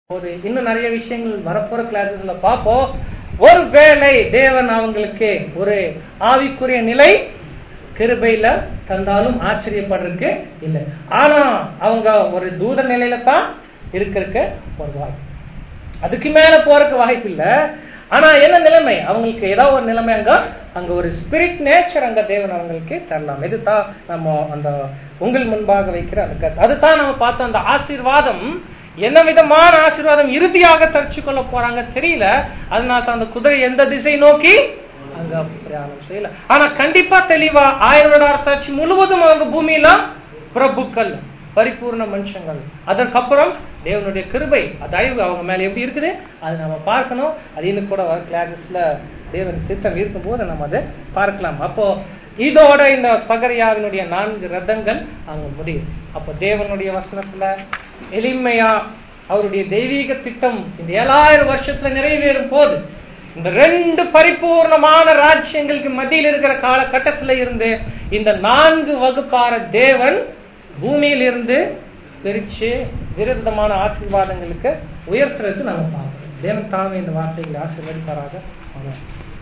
ஒரு இன்னும் நிறைய விஷயங்கள் வரப்போற கிளாஸஸ்ல பார்ப்போம் ஒருவேளை தேவன் அவங்களுக்கு ஒரு ஆவிக்குரிய நிலை கிருபையில தந்தாலும் ஆச்சரியப்படுறதுக்கு இல்லை ஆனா அவங்க ஒரு தூத நிலையில தான் இருக்கிறதுக்கு ஒரு வாய்ப்பு அதுக்கு மேல போறதுக்கு வாய்ப்பு இல்ல ஆனா என்ன நிலைமை அவங்களுக்கு ஏதோ ஒரு நிலைமை அங்க அங்க ஒரு ஸ்பிரிட் நேச்சர் அங்க தேவன் அவங்களுக்கு தரலாம் இதுதான் நம்ம அந்த உங்கள் முன்பாக வைக்கிற அந்த கருத்து அதுதான் நம்ம பார்த்தோம் அந்த ஆசீர்வாதம் என்ன விதமான ஆசீர்வாதம் இறுதியாக தரிச்சு கொள்ள போறாங்க தெரியல அதனால தான் அந்த குதிரை எந்த திசை நோக்கி அங்க பிரயாணம் செய்யல ஆனா கண்டிப்பா தெளிவா ஆயிரம் வருட அரசாட்சி முழுவதும் அவங்க பூமியில பிரபுக்கள் பரிபூர்ண மனுஷங்கள் அதற்கப்புறம் தேவனுடைய கிருபை தயவு அவங்க மேல எப்படி இருக்குது அது நம்ம பார்க்கணும் அது இன்னும் கூட வர கிளாஸஸ்ல தேவன் சித்தம் இருக்கும் போது நம்ம அதை பார்க்கலாம் அப்போ இதோட இந்த சகரியாவினுடைய நான்கு ரதங்கள் அங்க முடியும் அப்போ தேவனுடைய வசனத்துல எளிமையா அவருடைய தெய்வீக திட்டம் இந்த ஏழாயிரம் வருஷத்துல நிறைவேறும் போது இந்த ரெண்டு பரிபூர்ணமான ராஜ்யங்களுக்கு மத்தியில் இருக்கிற காலகட்டத்தில் இருந்து இந்த நான்கு வகுப்பார தேவன் பூமியில் இருந்து பிரிச்சு விருத்தமான ஆசீர்வாதங்களுக்கு உயர்த்துறது நம்ம பார்க்கிறோம் தேவன் தாமே இந்த வார்த்தைகளை ஆசீர்வதிப்பாராக ஆமாம்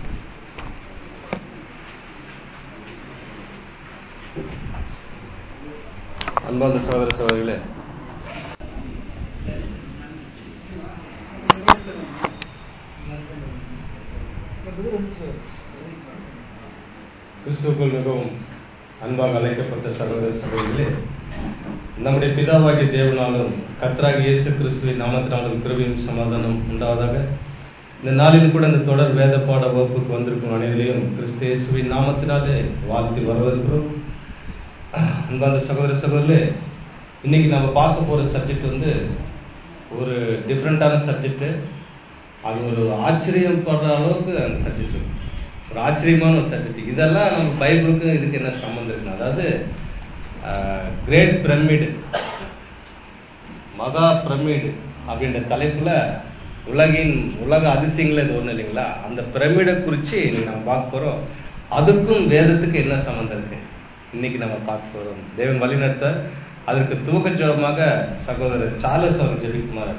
அன்பார்ந்த சகோதர சகோதரிகளே கிறிஸ்துக்குள் மிகவும் அன்பாக அழைக்கப்பட்ட சகோதர சகோதரிகளே நம்முடைய பிதாவாகிய தேவனாலும் கர்த்தராகிய இயேசு கிறிஸ்துவின் நாமத்தினாலும் கிருபையும் சமாதானம் உண்டாவதாக இந்த நாளில் கூட இந்த தொடர் வேத பாட வகுப்புக்கு வந்திருக்கும் அனைவரையும் கிறிஸ்து இயேசுவின் நாமத்தினாலே வாழ்த்தி வரவேற்கிறோம் அன்பார்ந்த சகோதர சகோதரர்களே இன்னைக்கு நம்ம பார்க்க போற சப்ஜெக்ட் வந்து ஒரு டிஃப்ரெண்டான சப்ஜெக்ட் அது ஒரு ஆச்சரியம் படுற அளவுக்கு அந்த சப்ஜெக்ட் இருக்கு ஒரு ஆச்சரியமான ஒரு சப்ஜெக்ட் இதெல்லாம் நம்ம பைபிளுக்கு இதுக்கு என்ன சம்மந்தம் இருக்கு அதாவது கிரேட் பிரமிடு மகா பிரமிடு அப்படின்ற தலைப்புல உலகின் உலக அதிசயங்கள் இது ஒண்ணு இல்லைங்களா அந்த பிரமிடை குறிச்சு இன்னைக்கு நம்ம பார்க்க போறோம் அதுக்கும் வேதத்துக்கு என்ன சம்மந்தம் இருக்கு இன்னைக்கு நம்ம பார்க்க போறோம் தேவன் வழிநடத்த அதற்கு துவக்க ஜோரமாக சகோதரர் சார்லஸ் அவர் ஜெபிக்குமார்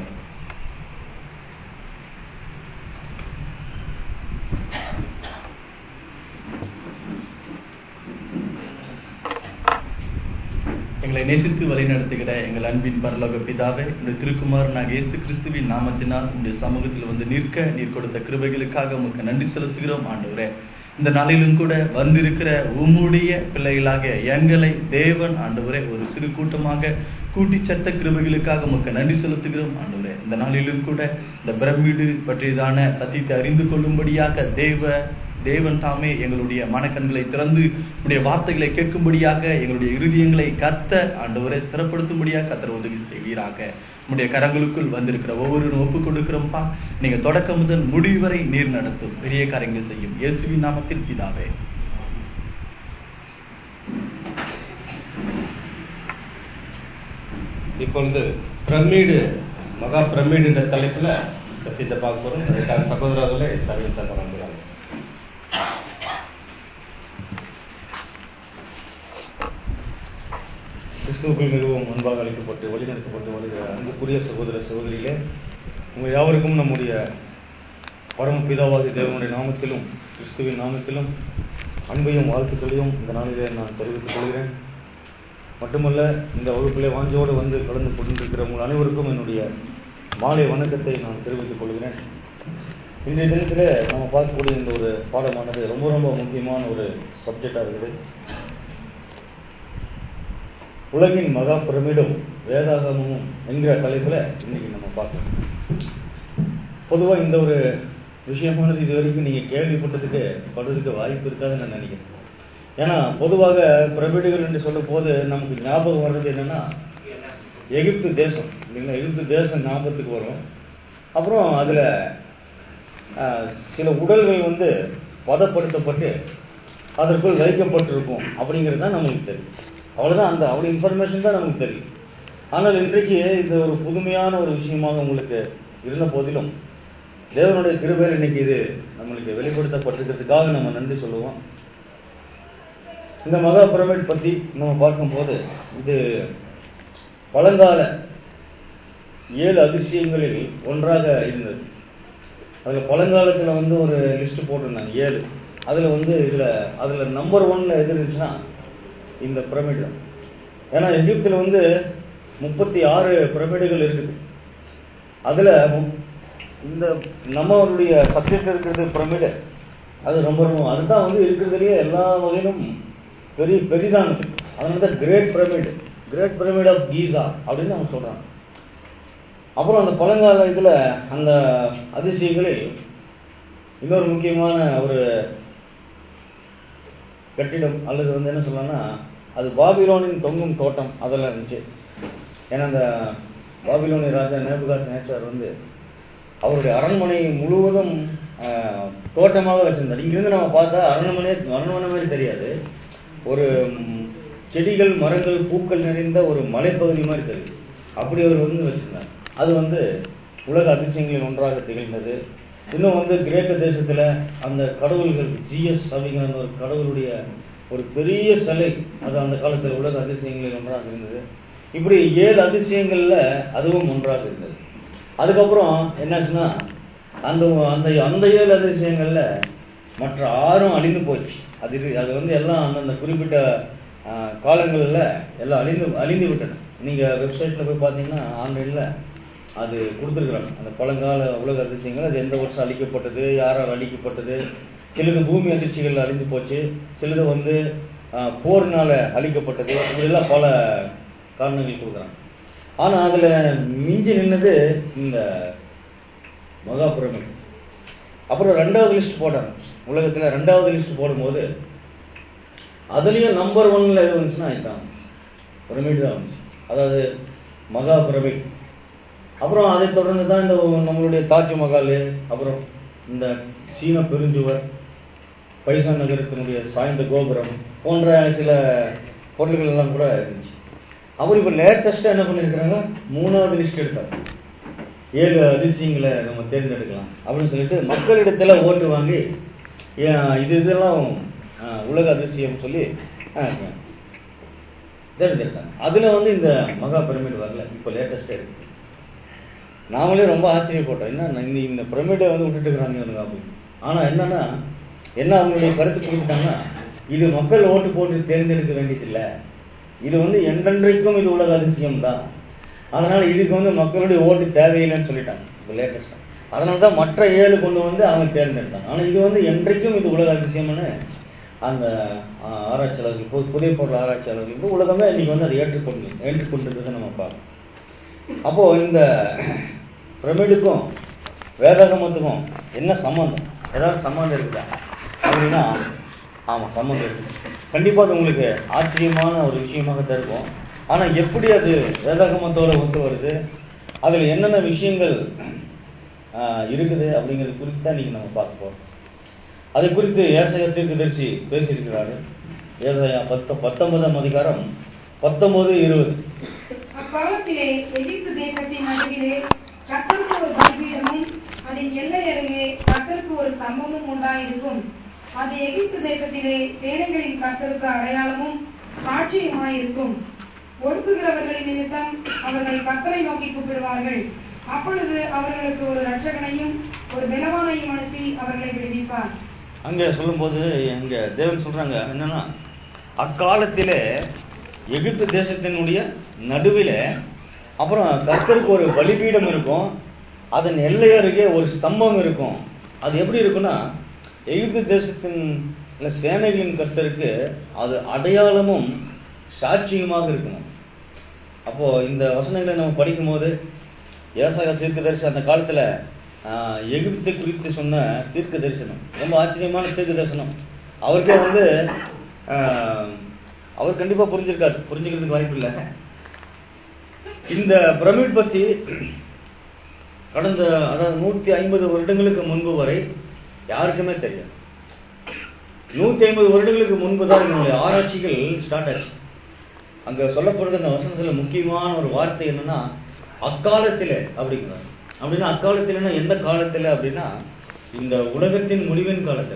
எங்களை நேசித்து வழிநடத்துகிற எங்கள் அன்பின் பரலோக பிதாவே இந்த திருக்குமார் நாங்கள் இயேசு கிறிஸ்துவின் நாமத்தினால் உங்களுடைய சமூகத்தில் வந்து நிற்க நீர் கொடுத்த கிருபைகளுக்காக உமக்கு நன்றி செலுத்துகிறோம் ஆண்டவரே இந்த நாளிலும் கூட வந்திருக்கிற உம்முடைய பிள்ளைகளாக எங்களை தேவன் ஆண்டவரே ஒரு சிறு கூட்டமாக கூட்டி சட்ட கிருபைகளுக்காக உமக்கு நன்றி செலுத்துகிறோம் ஆண்டவரே இந்த நாளிலும் கூட இந்த பிரமிடு பற்றியதான சத்தியத்தை அறிந்து கொள்ளும்படியாக தேவ தேவன் தாமே எங்களுடைய மனக்கண்களை திறந்து உடைய வார்த்தைகளை கேட்கும்படியாக எங்களுடைய இருதயங்களை கத்த ஆண்டவரை ஸ்திரப்படுத்தும்படியாக கத்தர் உதவி செய்வீராக உடைய கரங்களுக்குள் வந்திருக்கிற ஒவ்வொரு ஒப்பு கொடுக்கிறோம்ப்பா நீங்க தொடக்கம் முதல் முடிவு வரை நீர் நடத்தும் பெரிய காரியங்கள் செய்யும் இயேசுவின் நாமத்தில் பிதாவே இப்பொழுது பிரமிடு மகா பிரமிடு என்ற தலைப்புல சத்தியத்தை பார்க்க போறோம் அதுக்காக சகோதரர்களே சபை சங்கம் வந்துடுறாங்க கிறிஸ்துவுக்குள் மிகவும் அன்பாக அழைக்கப்பட்டு வழிநடத்தப்பட்டு வருகிற அன்புக்குரிய சகோதர சகோதரிகளே உங்கள் யாவருக்கும் நம்முடைய பரம பிதாவாகிய தேவனுடைய நாமத்திலும் கிறிஸ்துவின் நாமத்திலும் அன்பையும் வாழ்த்துக்களையும் இந்த நாளிலே நான் தெரிவித்துக் கொள்கிறேன் மட்டுமல்ல இந்த வகுப்பிலே வாஞ்சோடு வந்து கலந்து கொண்டிருக்கிற உங்கள் அனைவருக்கும் என்னுடைய மாலை வணக்கத்தை நான் தெரிவித்துக் கொள்கிறேன் இன்றைய தினத்தில் நம்ம பார்க்கக்கூடிய இந்த ஒரு பாடமானது ரொம்ப ரொம்ப முக்கியமான ஒரு சப்ஜெக்டாக இருக்குது உலகின் மகா பிரமிடும் வேதாகமும் என்கிற தலைப்புல இன்னைக்கு நம்ம பார்க்கலாம் பொதுவா இந்த ஒரு விஷயமானது இது வரைக்கும் நீங்க கேள்விப்பட்டதுக்கு படுறதுக்கு வாய்ப்பு இருக்காதுன்னு நான் நினைக்கிறேன் ஏன்னா பொதுவாக பிரமிடுகள் என்று சொல்லும் போது நமக்கு ஞாபகம் வர்றது என்னன்னா எகிப்து தேசம் இல்லைங்களா எகிப்து தேசம் ஞாபகத்துக்கு வரும் அப்புறம் அதுல சில உடல்கள் வந்து பதப்படுத்தப்பட்டு அதற்குள் வைக்கப்பட்டிருக்கும் அப்படிங்கிறது தான் நம்மளுக்கு தெரியும் அவ்வளவுதான் அந்த அவ்வளவு இன்ஃபர்மேஷன் தான் நமக்கு தெரியும் ஆனால் இன்றைக்கு இது ஒரு புதுமையான ஒரு விஷயமாக உங்களுக்கு இருந்த போதிலும் தேவனுடைய கிருபையில் இன்னைக்கு இது நம்மளுக்கு வெளிப்படுத்தப்பட்டிருக்கிறதுக்காக நம்ம நன்றி சொல்லுவோம் இந்த மகா பிரமிட் பத்தி நம்ம பார்க்கும்போது இது பழங்கால ஏழு அதிசயங்களில் ஒன்றாக இருந்தது அதில் பழங்காலத்தில் வந்து ஒரு லிஸ்ட் போட்டிருந்தாங்க ஏழு அதில் வந்து இதில் அதில் நம்பர் ஒன்ல எது இருந்துச்சுன்னா இந்த பிரமிடு தான் ஏன்னா எகிப்தில் வந்து முப்பத்தி ஆறு பிரமிடுகள் இருக்குது அதில் இந்த நம்மளுடைய சப்ஜெக்ட் இருக்கிறது பிரமிடு அது ரொம்ப ரொம்ப அதுதான் வந்து இருக்கிறதுலேயே எல்லா வகையிலும் பெரிய பெரிதானது அதனால தான் great pyramid great pyramid of Giza அப்படின்னு அவங்க சொல்றாங்க அப்புறம் அந்த பழங்கால இதுல அந்த அதிசயங்களில் இன்னொரு முக்கியமான ஒரு கட்டிடம் அல்லது வந்து என்ன சொல்லலாம்னா அது பாபிலோனின் தொங்கும் தோட்டம் அதெல்லாம் இருந்துச்சு ஏன்னா அந்த பாபிலோனி ராஜா நேபுகாத் நேச்சர் வந்து அவருடைய அரண்மனை முழுவதும் ஆஹ், தோட்டமாக வச்சிருந்தார் இங்கிருந்து நம்ம பார்த்தா அரண்மனை அரண்மனை மாதிரி தெரியாது ஒரு ம், செடிகள் மரங்கள் பூக்கள் நிறைந்த ஒரு மலைப்பகுதி மாதிரி தெரியுது அப்படி அவர் வந்து வச்சிருந்தார் அது வந்து உலக அதிசயங்களில் ஒன்றாக திகழ்ந்தது இன்னும் வந்து கிரேக்க தேசத்துல அந்த கடவுள்கள் ஜிஎஸ் அப்படிங்கிற ஒரு கடவுளுடைய ஒரு பெரிய சிலை அது அந்த காலத்தில் உலக அதிசயங்களில் ஒன்றாக இருந்தது இப்படி ஏழு அதிசயங்கள்ல அதுவும் ஒன்றாக இருந்தது அதுக்கப்புறம் என்னாச்சுன்னா அந்த அந்த அந்த ஏழு அதிசயங்கள்ல மற்ற ஆறும் அழிந்து போச்சு அது இரு- அது வந்து எல்லாம் அந்தந்த குறிப்பிட்ட ஆஹ், காலங்கள்ல எல்லாம் அழிந்து அழிந்து விட்டன நீங்க வெப்சைட்ல போய் பார்த்தீங்கன்னா ஆன்லைன்ல அது கொடுத்துருக்குறாங்க அந்த பழங்கால உலக அதிசயங்கள் அது எந்த வருஷம் அழிக்கப்பட்டது யாரால் அழிக்கப்பட்டது சிலது பூமி அதிர்ச்சிகள் அழிந்து போச்சு சிலது வந்து ஆஹ், போர்னால அழிக்கப்பட்டது இப்படிலாம் பல காரணங்கள் கொடுக்குறாங்க ஆனா அதுல மிஞ்சி நின்னது இந்த மகா பிரமிட் அப்புறம் ரெண்டாவது லிஸ்ட் போட்டாங்க உலகத்துல ரெண்டாவது லிஸ்ட் போடும்போது அதுலயும் நம்பர் ஒன்ல எது வந்துச்சுன்னா இதுதான் பிரமிட் தான் வந்துச்சு அதாவது மகா பிரமிட் அப்புறம் அதை தொடர்ந்து தான் இந்த நம்மளுடைய தாஜ்மஹால் அப்புறம் இந்த சீன பெருஞ்சுவர் பைசா நகரத்தினுடைய சாய்ந்த கோபுரம் போன்ற சில பொருள்கள் எல்லாம் கூட இருந்துச்சு அவர் இப்போ லேட்டஸ்ட்டாக என்ன பண்ணியிருக்கிறாங்க மூணாவது லிஸ்ட் எடுத்தார் ஏழு அதிசயங்களை நம்ம தேர்ந்தெடுக்கலாம் அப்படின்னு சொல்லிட்டு மக்களிடத்துல ஓட்டு வாங்கி ஏன் இது இதெல்லாம் ஆ, உலக அதிசயம் சொல்லி ஆ, தேர்ந்தெடுத்தாங்க அதுல வந்து இந்த மகா பிரமிட் வரல இப்போ லேட்டஸ்ட்டாக இருக்கு நாமளே ரொம்ப ஆச்சரியப்பட்டோம் என்ன இந்த இந்த பிரமிடை வந்து விட்டுட்டு இருக்கிறாங்க இவனுங்க அப்படின்னு ஆனா என்னன்னா என்ன அவங்களுடைய கருத்து கொடுத்துட்டாங்கன்னா இது மக்கள் ஓட்டு போட்டு தேர்ந்தெடுக்க வேண்டியதில்லை இது வந்து என்றென்றைக்கும் இது உலக அதிசயம் தான் அதனால இதுக்கு வந்து மக்களுடைய ஓட்டு தேவையில்லைன்னு சொல்லிட்டாங்க இப்போ லேட்டஸ்டா அதனால தான் மற்ற ஏழு கொண்டு வந்து அவங்க தேர்ந்தெடுத்தாங்க ஆனா இது வந்து என்றைக்கும் இது உலக அதிசயம்னு அந்த ஆ, ஆராய்ச்சியாளர்கள் பு- புதிய பொருள் ஆராய்ச்சியாளர்கள் இப்போ உலகமே இன்னைக்கு வந்து அதை ஏற்றுக்கொண்டு ஏற்றுக்கொண்டிருக்கிறதை நம்ம பார்க்கணும் அப்போ இந்த பிரமிடுக்கும் வேதாகமத்துக்கும் என்ன சம்பந்தம் ஏதாவது சம்பந்தம் இருக்குதா அப்படின்னா ஆமா சம்பந்தம் இருக்கு கண்டிப்பா அது உங்களுக்கு ஆச்சரியமான ஒரு விஷயமாக தான் இருக்கும் ஆனா எப்படி அது வேதாகமத்தோட ஒத்து வருது அதுல என்னென்ன விஷயங்கள் ஆஹ், இருக்குது அப்படிங்கிறது குறித்து தான் இன்னைக்கு நம்ம பார்க்க போறோம் அதை குறித்து ஏசாயா தீர்க்கதரிசி பேசியிருக்கிறாரு ஏசாயா பத்த பத்தொன்பதாம் அதிகாரம் பத்தொன்பது இருபது அக்காலத்திலே எகிப்து தேசத்தின் நடுவிலே கர்த்தருக்கு ஒரு பலிபீடமும் அதன் எல்லை அருகே கர்த்தருக்கு ஒரு ஸ்தம்பமும் உண்டாயிருக்கும் அது எகிப்து தேசத்திலே சேனைகளின் கர்த்தருக்கு அடையாளமும் சாட்சியுமாயிருக்கும் ஒடுக்குகிறவர்களின் நிமித்தம் அவர்கள் கர்த்தரை நோக்கி கூப்பிடுவார்கள் அப்பொழுது அவர்களுக்கு ஒரு ரட்சகனையும் ஒரு பலவானையும் அனுப்பி அவர்களை விடுவிப்பார் அங்க சொல்லும்போது அங்க தேவன் சொல்றாங்க என்னன்னா அக்காலத்திலே எகிப்து தேசத்தினுடைய நடுவிலே அப்புறம் கர்த்தருக்கு ஒரு பலிபீடம் இருக்கும் அதன் எல்லை அருகே ஒரு ஸ்தம்பம் இருக்கும் அது எப்படி இருக்கும்னா எகிப்து தேசத்தின் இல்ல சேனைகளின் கர்த்தருக்கு அது அடையாளமும் சாட்சியுமாக இருக்கணும் அப்போ இந்த வசனங்களை நம்ம படிக்கும்போது ஏசாயா தீர்க்க தரிசனம் அந்த காலத்துல ஆஹ், எகிப்து குறித்து சொன்ன தீர்க்க தரிசனம் ரொம்ப ஆச்சரியமான தீர்க்க தரிசனம் அவருக்கே வந்து ஆஹ், அவர் கண்டிப்பா புரிஞ்சிருக்காரு புரிஞ்சுக்கிறதுக்கு வாய்ப்பு இல்லை இந்த பிரமிட் பத்தி கடந்த அதாவது நூத்தி ஐம்பது வருடங்களுக்கு முன்பு வரை யாருக்குமே தெரியாது நூத்தி ஐம்பது வருடங்களுக்கு முன்பு தான் இதனுடைய ஆராய்ச்சிகள் ஸ்டார்ட் ஆச்சு அங்க சொல்லப்படுற அந்த வசனத்துல முக்கியமான ஒரு வார்த்தை என்னன்னா அக்காலத்திலே அப்படிங்கிறார் அப்படின்னா அக்காலத்திலேன்னா எந்த காலத்துல அப்படின்னா இந்த உலகத்தின் முடிவின் காலத்துல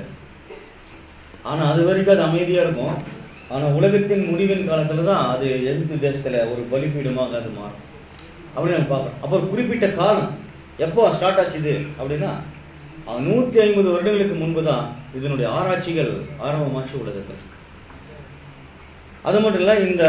ஆனா அது வரைக்கும் அது அமைதியா இருக்கும் ஆனா உலகத்தின் முடிவின் காலத்துல தான் அது எகிப்து தேசத்துல ஒரு பலிபீடமாக அது மாறும் அப்படின்னு நம்ம பார்க்கறோம் அப்போ ஒரு குறிப்பிட்ட காலம் எப்போ ஸ்டார்ட் ஆச்சு இது அப்படின்னா அஹ், நூத்தி ஐம்பது வருடங்களுக்கு முன்பு தான் இதனுடைய ஆராய்ச்சிகள் ஆரம்பமாச்சு உலகத்தில் அது மட்டும் இல்ல இந்த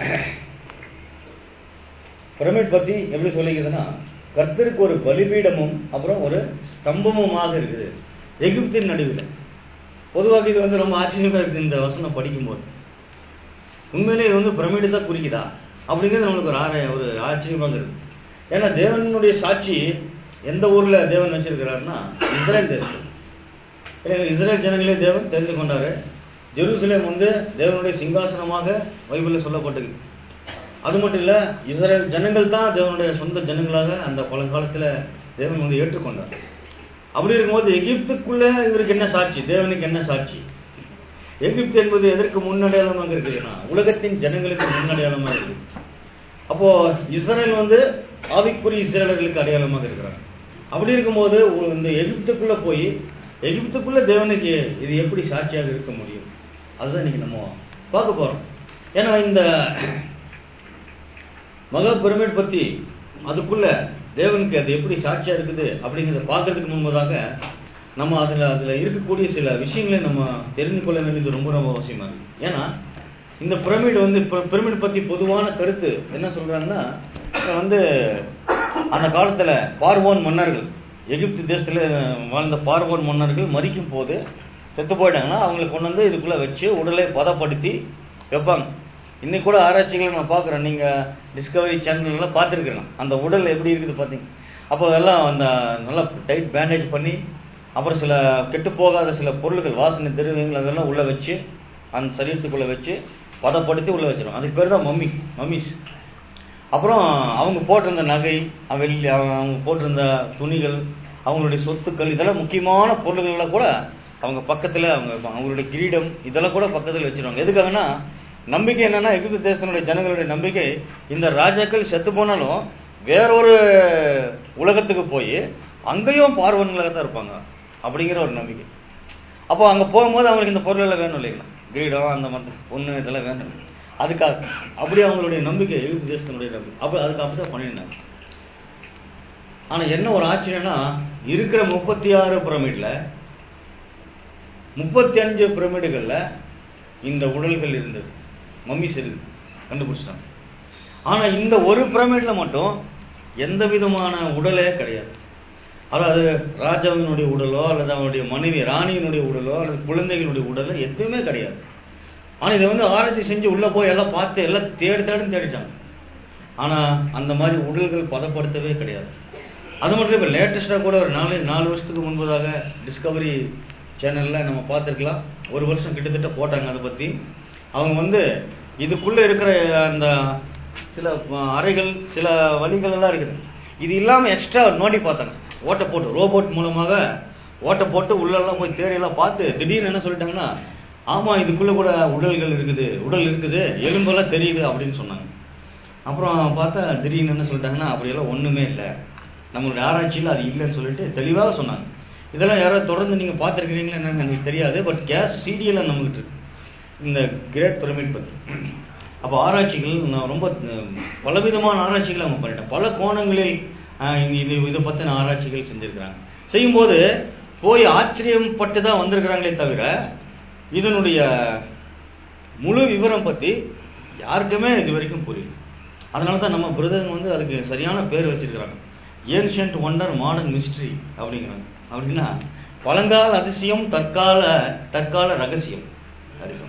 பிரமிட் பத்தி எப்படி சொல்லிக்கிறதுன்னா கர்த்தருக்கு ஒரு பலிபீடமும் அப்புறம் ஒரு ஸ்தம்பமுமாக இருக்குது எகிப்தின் நடுவில் பொதுவாக இது வந்து ரொம்ப ஆச்சரியமா இருக்கு இந்த வசனம் படிக்கும்போது உண்மையிலே இது வந்து பிரமிடு தான் குறிக்குதா அப்படிங்கிறது நம்மளுக்கு ஒரு ஆர ஒரு ஆச்சரியமாக இருக்கு ஏன்னா தேவனுடைய சாட்சி எந்த ஊர்ல தேவன் வச்சிருக்கிறாருன்னா இஸ்ரேல் தேசம் இல்லைங்களா? இஸ்ரேல் ஜனங்களே தேவன் தெரிந்து கொண்டாரு ஜெருசலேம் வந்து தேவனுடைய சிங்காசனமாக பைபிளில் சொல்லப்பட்டது அது மட்டும் இல்ல இஸ்ரேல் ஜனங்கள் தான் தேவனுடைய சொந்த ஜனங்களாக அந்த பழங்காலத்துல தேவன் வந்து ஏற்றுக்கொண்டார் அப்படி இருக்கும்போது எகிப்துக்குள்ள இவருக்கு என்ன சாட்சி தேவனுக்கு என்ன சாட்சி எகிப்து என்பது எதற்கு முன்னடையாளமாக இருக்குதுன்னா உலகத்தின் ஜனங்களுக்கு முன்னடையாளமாக இருக்கு அப்போ இஸ்ரேல் வந்து ஆவிக்குரிய இஸ்ரேலர்களுக்கு அடையாளமாக இருக்கிறாங்க அப்படி இருக்கும்போது ஒரு இந்த எகிப்துக்குள்ள போய் எகிப்துக்குள்ள தேவனுக்கு இது எப்படி சாட்சியாக இருக்க முடியும் அதுதான் இன்னைக்கு நம்ம பார்க்க போறோம் ஏன்னா இந்த மகா பிரமிட் பத்தி அதுக்குள்ள தேவனுக்கு அது எப்படி சாட்சியா இருக்குது அப்படிங்கிறத பார்க்கறதுக்கு முன்பதாக நம்ம அதுல அதுல இருக்கக்கூடிய சில விஷயங்களை நம்ம தெரிந்து கொள்ள வேண்டியது ரொம்ப ரொம்ப அவசியமா இருக்கு ஏன்னா இந்த பிரமிட் வந்து பிரமிட் பத்தி பொதுவான கருத்து என்ன சொல்றாங்கன்னா இப்ப வந்து அந்த காலத்துல பார்வோன் மன்னர்கள் எகிப்து தேசத்துல வாழ்ந்த பார்வோன் மன்னர்கள் மறிக்கும் போது செத்து போயிட்டாங்கன்னா அவங்களை கொண்டு வந்து இதுக்குள்ள வச்சு உடலை பதப்படுத்தி வைப்பாங்க இன்னைக்கு கூட ஆராய்ச்சிகளை நான் பார்க்குறேன் நீங்க டிஸ்கவரி சேனல்லாம் பார்த்துருக்கிறேன் அந்த உடல் எப்படி இருக்குது பார்த்தீங்க அப்போ அதெல்லாம் அந்த நல்லா டைட் பேண்டேஜ் பண்ணி அப்புறம் சில கெட்டு போகாத சில பொருள்கள் வாசனை திரவியங்கள் அதெல்லாம் உள்ள வச்சு அந்த சரீரத்துக்குள்ள வச்சு பதப்படுத்தி உள்ள வச்சிடும் அதுக்கு பேர் தான் மம்மி மம்மிஸ் அப்புறம் அவங்க போட்டிருந்த நகை அஹ் வெள்ளி அவங்க அவங்க போட்டிருந்த துணிகள் அவங்களுடைய சொத்துக்கள் இதெல்லாம் முக்கியமான பொருள்கள்லாம் கூட அவங்க பக்கத்துல அவங்க வைப்பாங்க. அவங்களுடைய கிரீடம் இதெல்லாம் கூட பக்கத்துல வச்சிருவாங்க எதுக்காகனா நம்பிக்கை என்னன்னா எகிப்து தேசத்தினுடைய ஜனங்களுடைய நம்பிக்கை இந்த ராஜாக்கள் செத்து போனாலும் வேறொரு உலகத்துக்கு போய் அங்கேயும் பார்வன்களாக தான் இருப்பாங்க அப்படிங்கிற ஒரு நம்பிக்கை அப்போ அங்க போகும்போது அவங்களுக்கு இந்த பொருள் எல்லாம் வேணும் இல்லைங்களா கிரீடம் அந்த மற்ற பொண்ணு இதெல்லாம் வேணும் அதுக்காக அப்படி அவங்களுடைய நம்பிக்கை எகிப்து தேசத்தினுடைய நம்பிக்கை அப்ப அதுக்கு அப்படிதான் பண்ணியிருந்தாங்க ஆனா என்ன ஒரு ஆச்சரியம்னா இருக்கிற முப்பத்தி ஆறு பிரமிட்ல முப்பத்தி அஞ்சு பிரமிடுகள்ல இந்த உடல்கள் இருந்தது மம்மிஸ் இருக்கு கண்டுபிடிச்சிட்டாங்க ஆனா இந்த ஒரு பிரமிட்ல மட்டும் எந்த விதமான உடலே கிடையாது அதாவது ராஜாவினுடைய உடலோ அல்லது அவனுடைய மனைவி ராணியினுடைய உடலோ அல்லது குழந்தைகளுடைய உடலோ எதுவுமே கிடையாது ஆனா இதை வந்து ஆராய்ச்சி செஞ்சு உள்ள போய் எல்லாம் பார்த்து எல்லாம் தேடி தேடி தேடிட்டாங்க ஆனா அந்த மாதிரி உடல்கள் பதப்படுத்தவே கிடையாது அது மட்டும் இப்ப லேட்டஸ்டா கூட ஒரு நாலு நாலு வருஷத்துக்கு முன்பதாக டிஸ்கவரி சேனல்ல நம்ம பார்த்திருக்கலாம் ஒரு வருஷம் கிட்டத்தட்ட போட்டாங்க அதை பத்தி அவங்க வந்து இதுக்குள்ள இருக்கிற அந்த சில அஹ், அறைகள் சில வழிகள் எல்லாம் இருக்குது இது இல்லாம எக்ஸ்ட்ரா நோண்டி பார்த்தாங்க ஓட்டை போட்டு ரோபோட் மூலமாக ஓட்டை போட்டு உள்ளெல்லாம் போய் தேடி எல்லாம் பார்த்து திடீர்னு என்ன சொல்லிட்டாங்கன்னா ஆமா இதுக்குள்ள கூட உடல்கள் இருக்குது உடல் இருக்குது எலும்பெல்லாம் தெரியுது அப்படின்னு சொன்னாங்க அப்புறம் பார்த்தா திடீர்னு என்ன சொல்லிட்டாங்கன்னா அப்படியெல்லாம் ஒண்ணுமே இல்லை நம்மளுடைய ஆராய்ச்சியில் அது இல்லைன்னு சொல்லிட்டு தெளிவாக சொன்னாங்க இதெல்லாம் யாராவது தொடர்ந்து நீங்க பார்த்துருக்கிறீங்களா என்னன்னு எனக்கு தெரியாது பட் கேஸ் சீடியெல்லாம் நம்மகிட்ட இருக்கு இந்த கிரேட் பிரமிட் பத்தி அப்போ ஆராய்ச்சிகள் நான் ரொம்ப அஹ், பலவிதமான ஆராய்ச்சிகளை அவங்க பண்ணிட்டேன் பல கோணங்களில் அஹ், இது இதை பற்றின ஆராய்ச்சிகள் செஞ்சிருக்கிறாங்க செய்யும்போது போய் ஆச்சரியப்பட்டு தான் வந்திருக்கிறாங்களே தவிர இதனுடைய முழு விவரம் பத்தி யாருக்குமே இது வரைக்கும் புரியல அதனால தான் நம்ம பிரதர் வந்து அதுக்கு சரியான பேர் வச்சிருக்கிறாங்க ஏன்ஷியன்ட் ஒண்டர் மாடர்ன் மிஸ்ட்ரி அப்படிங்கிறாங்க அப்படின்னா பழங்கால அதிசயம் தற்கால தற்கால ரகசியம் ரகசியம்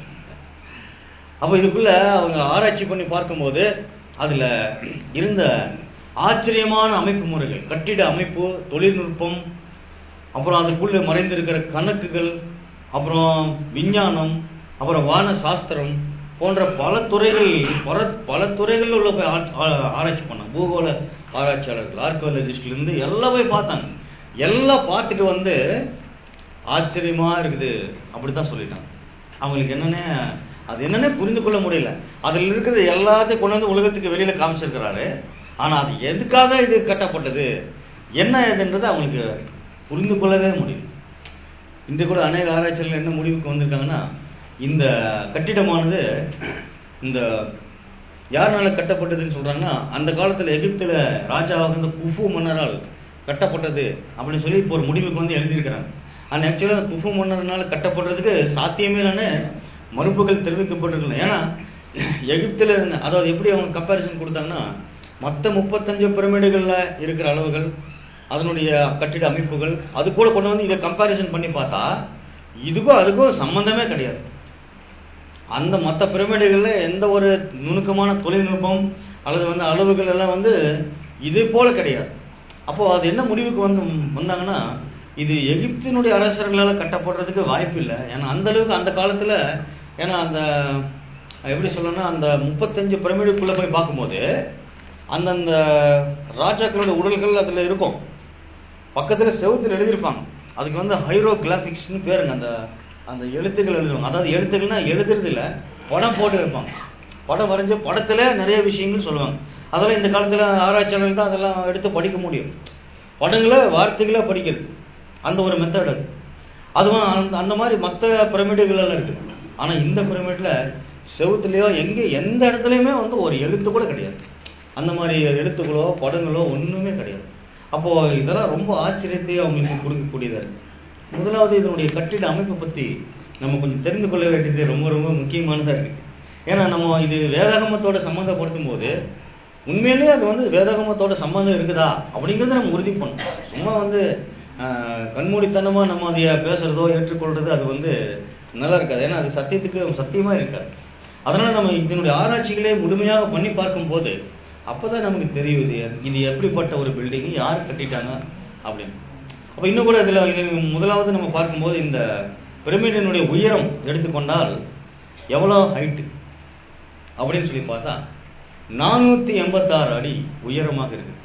அப்போ இதுக்குள்ள அவங்க ஆராய்ச்சி பண்ணி பார்க்கும்போது அதுல இருந்த ஆச்சரியமான அமைப்பு முறைகள் கட்டிட அமைப்பு தொழில்நுட்பம் அப்புறம் அதுக்குள்ள மறைந்திருக்கிற கணக்குகள் அப்புறம் விஞ்ஞானம் அப்புறம் வான சாஸ்திரம் போன்ற பல துறைகள் பல பல துறைகளில் உள்ள போய் ஆ- ஆ- ஆராய்ச்சி பண்ணாங்க பூகோள ஆராய்ச்சியாளர்கள் ஆர்கியாலஜிஸ்ட்ல இருந்து எல்லாம் போய் பார்த்தாங்க எல்லாம் பார்த்துட்டு வந்து ஆச்சரியமா இருக்குது அப்படித்தான் சொல்லிட்டாங்க அவங்களுக்கு என்னன்னு அது என்னன்னே புரிந்து கொள்ள முடியல அதுல இருக்கிற எல்லாத்தையும் கொண்டு வந்து உலகத்துக்கு வெளியில காமிச்சிருக்கிறாரு ஆனா அது எதுக்காக இது கட்டப்பட்டது என்ன ஏதுன்றது அவங்களுக்கு புரிந்து கொள்ளவே முடியல இந்த கூட அநேக ஆராய்ச்சிகள் என்ன முடிவுக்கு வந்திருக்காங்கன்னா இந்த கட்டிடமானது இந்த யாருனால கட்டப்பட்டதுன்னு சொல்றாங்கன்னா அந்த காலத்துல எகிப்துல ராஜாவாக இருந்த குஃபு மன்னரால் கட்டப்பட்டது அப்படின்னு சொல்லி இப்போ ஒரு முடிவுக்கு வந்து எழுதியிருக்கிறாங்க அந்த ஆக்சுவலாக அந்த குஃபு மன்னர்னால கட்டப்படுறதுக்கு சாத்தியமே இல்லைன்னு மறுப்புகள் தெரிவிக்கப்பட்டிருக்கல ஏன்னா எகிப்துல இருந்த அதாவது எப்படி அவங்க கம்பேரிசன் கொடுத்தாங்கன்னா மற்ற முப்பத்தஞ்சு பிரமிடுகள்ல இருக்கிற அளவுகள் அதனுடைய கட்டிட அமைப்புகள் அது கூட கொண்டு வந்து இதை கம்பேரிசன் பண்ணி பார்த்தா இதுக்கும் அதுக்கும் சம்பந்தமே கிடையாது அந்த மற்ற பிரமிடுகள்ல எந்த ஒரு நுணுக்கமான தொழில்நுட்பம் அல்லது வந்து அளவுகள் எல்லாம் வந்து இது போல கிடையாது அப்போ அது என்ன முடிவுக்கு வந்து வந்தாங்கன்னா இது எகிப்தினுடைய அரசர்களால் கட்டப்படுறதுக்கு வாய்ப்பு இல்லை ஏன்னா அந்த அளவுக்கு அந்த காலத்துல ஏன்னா அந்த எப்படி சொல்லணும்னா அந்த முப்பத்தஞ்சு பிரமிடுக்குள்ள போய் பார்க்கும்போது அந்தந்த ராஜாக்களோட உடல்கள் அதுல இருக்கும் பக்கத்துல செவுத்துல எழுதியிருப்பாங்க அதுக்கு வந்து ஹைரோகிராபிக்ஸ்னு பேருங்க அந்த அந்த எழுத்துக்கள் எழுதுவாங்க அதாவது எழுத்துக்கள்னா எழுதுறது இல்ல படம் போட்டு வைப்பாங்க படம் வரைஞ்ச படத்துல நிறைய விஷயங்கள் சொல்லுவாங்க அதெல்லாம் இந்த காலத்துல ஆராய்ச்சியாளர்கள் தான் அதெல்லாம் எடுத்து படிக்க முடியும் படங்களை வார்த்தைகளை படிக்கிறது அந்த ஒரு மெத்தட் அது அதுவும் அந்த அந்த மாதிரி மற்ற பிரமிடுகள் எல்லாம் இருக்கு ஆனா இந்த பிரமிட்ல செவுத்துலயோ எங்க எந்த இடத்துலயுமே வந்து ஒரு எழுத்து கூட கிடையாது அந்த மாதிரி எழுத்துக்களோ படங்களோ ஒண்ணுமே கிடையாது அப்போ இதெல்லாம் ரொம்ப ஆச்சரியத்தையே அவங்களுக்கு கொடுக்கக்கூடியதா இருக்கு முதலாவது இதனுடைய கட்டிட அமைப்பை பத்தி நம்ம கொஞ்சம் தெரிந்து கொள்ள வேண்டியது ரொம்ப ரொம்ப முக்கியமானதா இருக்கு ஏன்னா நம்ம இது வேதாகமத்தோட சம்மந்தப்படுத்தும் போது உண்மையிலேயே அது வந்து வேதாகமத்தோட சம்மந்தம் இருக்குதா அப்படிங்கறத நம்ம உறுதி பண்ணணும் சும்மா வந்து ஆஹ், கண்மூடித்தனமா நம்ம அதைய பேசுறதோ ஏற்றுக்கொள்றது அது வந்து நல்லா இருக்காது ஏன்னா அது சத்தியத்துக்கு சத்தியமா இருக்காது அதனால நம்ம இதனுடைய ஆராய்ச்சிகளே முழுமையாக பண்ணி பார்க்கும் போது அப்பதான் நமக்கு தெரியும் இது இது எப்படிப்பட்ட ஒரு பில்டிங் யார் கட்டிட்டாங்க அப்படின்னு அப்ப இன்னும் கூட இதுல இது முதலாவது நம்ம பார்க்கும்போது இந்த பிரமிடினுடைய உயரம் எடுத்துக்கொண்டால் எவ்வளவு ஹைட் அப்படின்னு சொல்லி பார்த்தா நானூத்தி எண்பத்தாறு அடி உயரமாக இருக்கு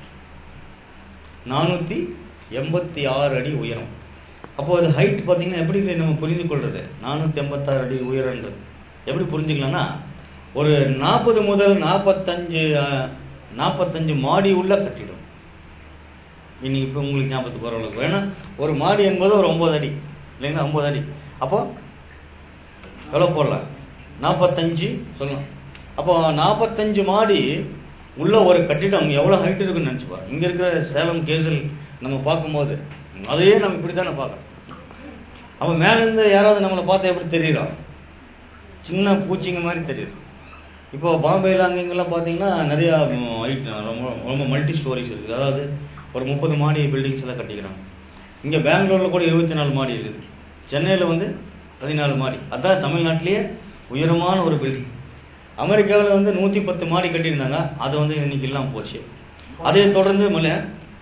நானூத்தி எண்பத்தி ஆறு அடி உயரம் அப்போ அது ஹைட் பார்த்தீங்கன்னா எப்படி நம்ம புரிந்து கொள்றது நானூத்தி எண்பத்தாறு அடி உயரம்ன்றது எப்படி புரிஞ்சுக்கலாம்னா ஒரு நாற்பது முதல் நாற்பத்தஞ்சு நாற்பத்தஞ்சு மாடி உள்ள கட்டிடம் இன்னைக்கு இப்போ உங்களுக்கு ஞாபகத்துக்கு வர அளவுக்கு ஏன்னா ஒரு மாடி என்பது ஒரு ஒன்பது அடி இல்லைங்களா ஒன்பது அடி அப்போ எவ்வளோ போடலாம் நாற்பத்தஞ்சு சொல்லலாம் அப்போ நாற்பத்தஞ்சு மாடி உள்ள ஒரு கட்டிடம் எவ்வளோ ஹைட் இருக்குன்னு நினச்சி பாருங்க இங்கே இருக்கிற சேலம் கேசல் நம்ம பார்க்கும்போது அதையே நம்ம இப்படி தானே பார்க்கறோம் அவன் மேலேருந்து யாராவது நம்மளை பார்த்தா எப்படி தெரியுறோம் சின்ன பூச்சிங்க மாதிரி தெரியுது இப்போ பாம்பேல அங்க இங்கெல்லாம் பார்த்தீங்கன்னா நிறைய ஹைட் ரொம்ப ரொம்ப மல்டி ஸ்டோரிஸ் இருக்குது அதாவது ஒரு முப்பது மாடி பில்டிங்ஸ் எல்லாம் கட்டிக்கிறாங்க இங்க பெங்களூர்ல கூட இருபத்தி நாலு மாடி இருக்குது சென்னையில வந்து பதினாலு மாடி அதான் தமிழ்நாட்டிலேயே உயரமான ஒரு பில்டிங் அமெரிக்காவில் வந்து நூத்தி பத்து மாடி கட்டியிருந்தாங்க அது வந்து இன்னைக்கு இல்லாம போச்சு அதே தொடர்ந்து மலை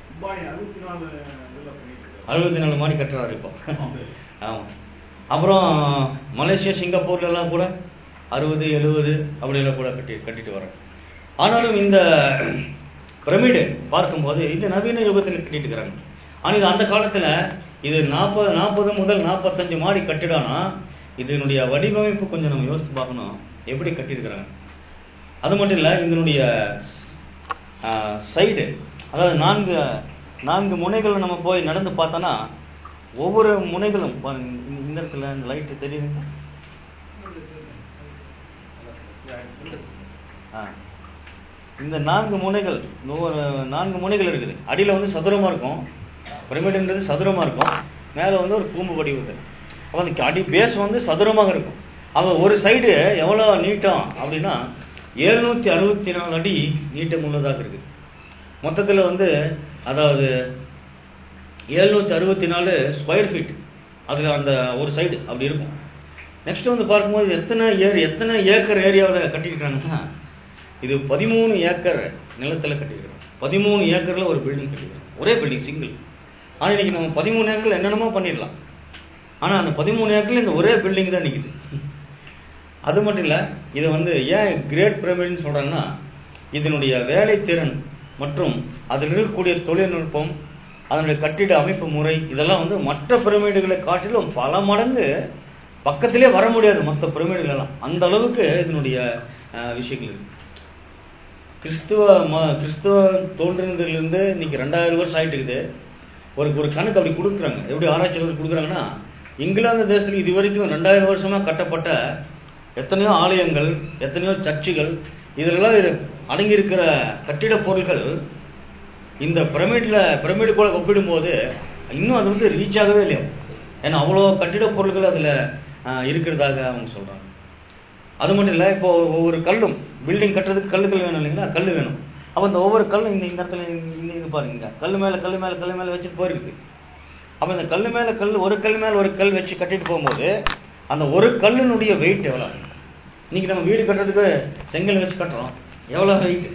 அறுபத்தி நாலு மாடி கட்டுறாரு இப்போ ஆமா அப்புறம் மலேசியா சிங்கப்பூர்ல எல்லாம் கூட அறுபது எழுபது அப்படியெல்லாம் கூட கட்டி கட்டிட்டு வரோம் ஆனாலும் இந்த பிரமிடு பார்க்கும்போது இது நவீன யுகத்தில் கட்டிட்டு இருக்கிறாங்க ஆனா இது அந்த காலத்துல இது நாற்பது நாற்பது முதல் நாற்பத்தஞ்சு மாடி கட்டிடம்னா இதனுடைய வடிவமைப்பு கொஞ்சம் நம்ம யோசித்து பார்க்கணும் எப்படி கட்டியிருக்கிறாங்க அது மட்டும் இல்ல இதனுடைய சைடு அதாவது நான்கு நான்கு முனைகள் நம்ம போய் நடந்து பார்த்தோன்னா ஒவ்வொரு முனைகளும் பாருங்க, இந்த- இந்த இடத்துல இந்த லைட் தெரியுது ஆ. இந்த நான்கு முனைகள் இந்த ஒரு நான்கு முனைகள் இருக்குது அடியில வந்து சதுரமா இருக்கும் பிரமிடுன்றது சதுரமா இருக்கும் மேல வந்து ஒரு கூம்பு வடிவுது அப்ப அந்த அடி பேஸ் வந்து சதுரமாக இருக்கும் அவ ஒரு சைடு எவ்வளவு நீட்டம் அப்படின்னா எழுநூத்தி அறுபத்தி நாலு அடி நீட்டம் உள்ளதாக இருக்கு மொத்தத்துல வந்து அதாவது எழுநூத்தி அறுபத்தி நாலு ஸ்கொயர் ஃபீட் அதுல அந்த ஒரு சைடு அப்படி இருக்கும் நெக்ஸ்ட் வந்து பார்க்கும்போது எத்தனை ஏர் எத்தனை ஏக்கர் ஏரியாவில் கட்டியிருக்காங்கன்னா இது பதிமூணு ஏக்கர் நிலத்துல கட்டியிருக்காங்க பதிமூணு ஏக்கர்ல ஒரு பில்டிங் கட்டியிருக்காங்க ஒரே பில்டிங் சிங்கிள் ஆனா இன்னைக்கு நம்ம பதிமூணு ஏக்கர்ல என்னென்னமோ பண்ணிடலாம் ஆனா அந்த பதிமூணு ஏக்கர்ல இந்த ஒரே பில்டிங் தான் நிக்குது அது மட்டும் இல்ல இது வந்து ஏன் கிரேட் பிரமிட்னு சொல்றாங்கன்னா இதனுடைய வேலைத்திறன் மற்றும் அதில் இருக்கக்கூடிய தொழில்நுட்பம் அதனுடைய கட்டிட அமைப்பு முறை இதெல்லாம் வந்து மற்ற பிரமிடுகளை காட்டிலும் பல மடங்கு பக்கத்திலே வர முடியாது மற்ற பிரமிடுகள் எல்லாம் அந்த அளவுக்கு இதனுடைய அஹ், விஷயங்கள் இருக்கு கிறிஸ்துவ ம- கிறிஸ்துவ தோன்றினதிலிருந்து இன்னைக்கு ரெண்டாயிரம் வருஷம் ஆயிட்டு இருக்குது ஒரு ஒரு கணக்கு அப்படி கொடுக்குறாங்க எப்படி ஆராய்ச்சியாளர்கள் கொடுக்குறாங்கன்னா இங்கிலாந்து தேசத்தில் இது வரைக்கும் ரெண்டாயிரம் வருஷமா கட்டப்பட்ட எத்தனையோ ஆலயங்கள் எத்தனையோ சர்ச்சுகள் இதெல்லாம் இரு- அடங்கியிருக்கிற கட்டிட பொருட்கள் இந்த பிரமிட்ல பிரமிடு கூட ஒப்பிடும்போது இன்னும் அது வந்து ரீச் ஆகவே இல்லையா ஏன்னா அவ்வளோ கட்டிட பொருட்கள் அதில் இருக்கிறதாக அவங்க சொல்றாங்க அது மட்டும் இல்லை இப்போ ஒவ்வொரு கல்லும் பில்டிங் கட்டுறதுக்கு கல்லுகள் வேணும் இல்லைங்களா கல் வேணும் அப்போ இந்த ஒவ்வொரு கல்லும் இந்த இந்த இடத்துல இந்த இது பாருங்க கல் மேலே கல் மேலே கல் மேலே வச்சுட்டு போயிருக்கு அப்போ இந்த கல் மேலே கல் ஒரு கல் மேலே ஒரு கல் வச்சு கட்டிட்டு போகும்போது அந்த ஒரு கல்லினுடைய வெயிட் எவ்வளோ இன்னைக்கு நம்ம வீடு கட்டுறதுக்கு செங்கல் வச்சு கட்டுறோம் எவ்வளோ வெயிட்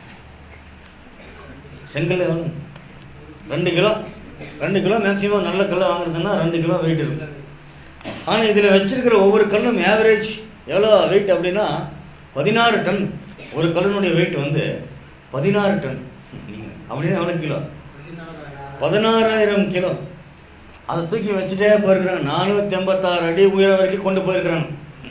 செங்கல் எவ்வளோ ரெண்டு கிலோ ரெண்டு கிலோ மேக்ஸிமம் நல்ல கல் வாங்குறதுன்னா ரெண்டு கிலோ வெயிட் இருக்கும் ஆனால் இதில் வச்சிருக்கிற ஒவ்வொரு கல்லும் ஆவரேஜ் எவ்வளோ வெயிட் அப்படின்னா பதினாறு டன் ஒரு கல்லினுடைய வெயிட் வந்து பதினாறு டன் அப்படின்னா எவ்வளோ கிலோ பதினாறாயிரம் கிலோ அதை தூக்கி வச்சுட்டே போயிருக்கிறாங்க நானூற்றி எண்பத்தாறு அடி உயரம் வரைக்கும் கொண்டு போயிருக்கிறாங்க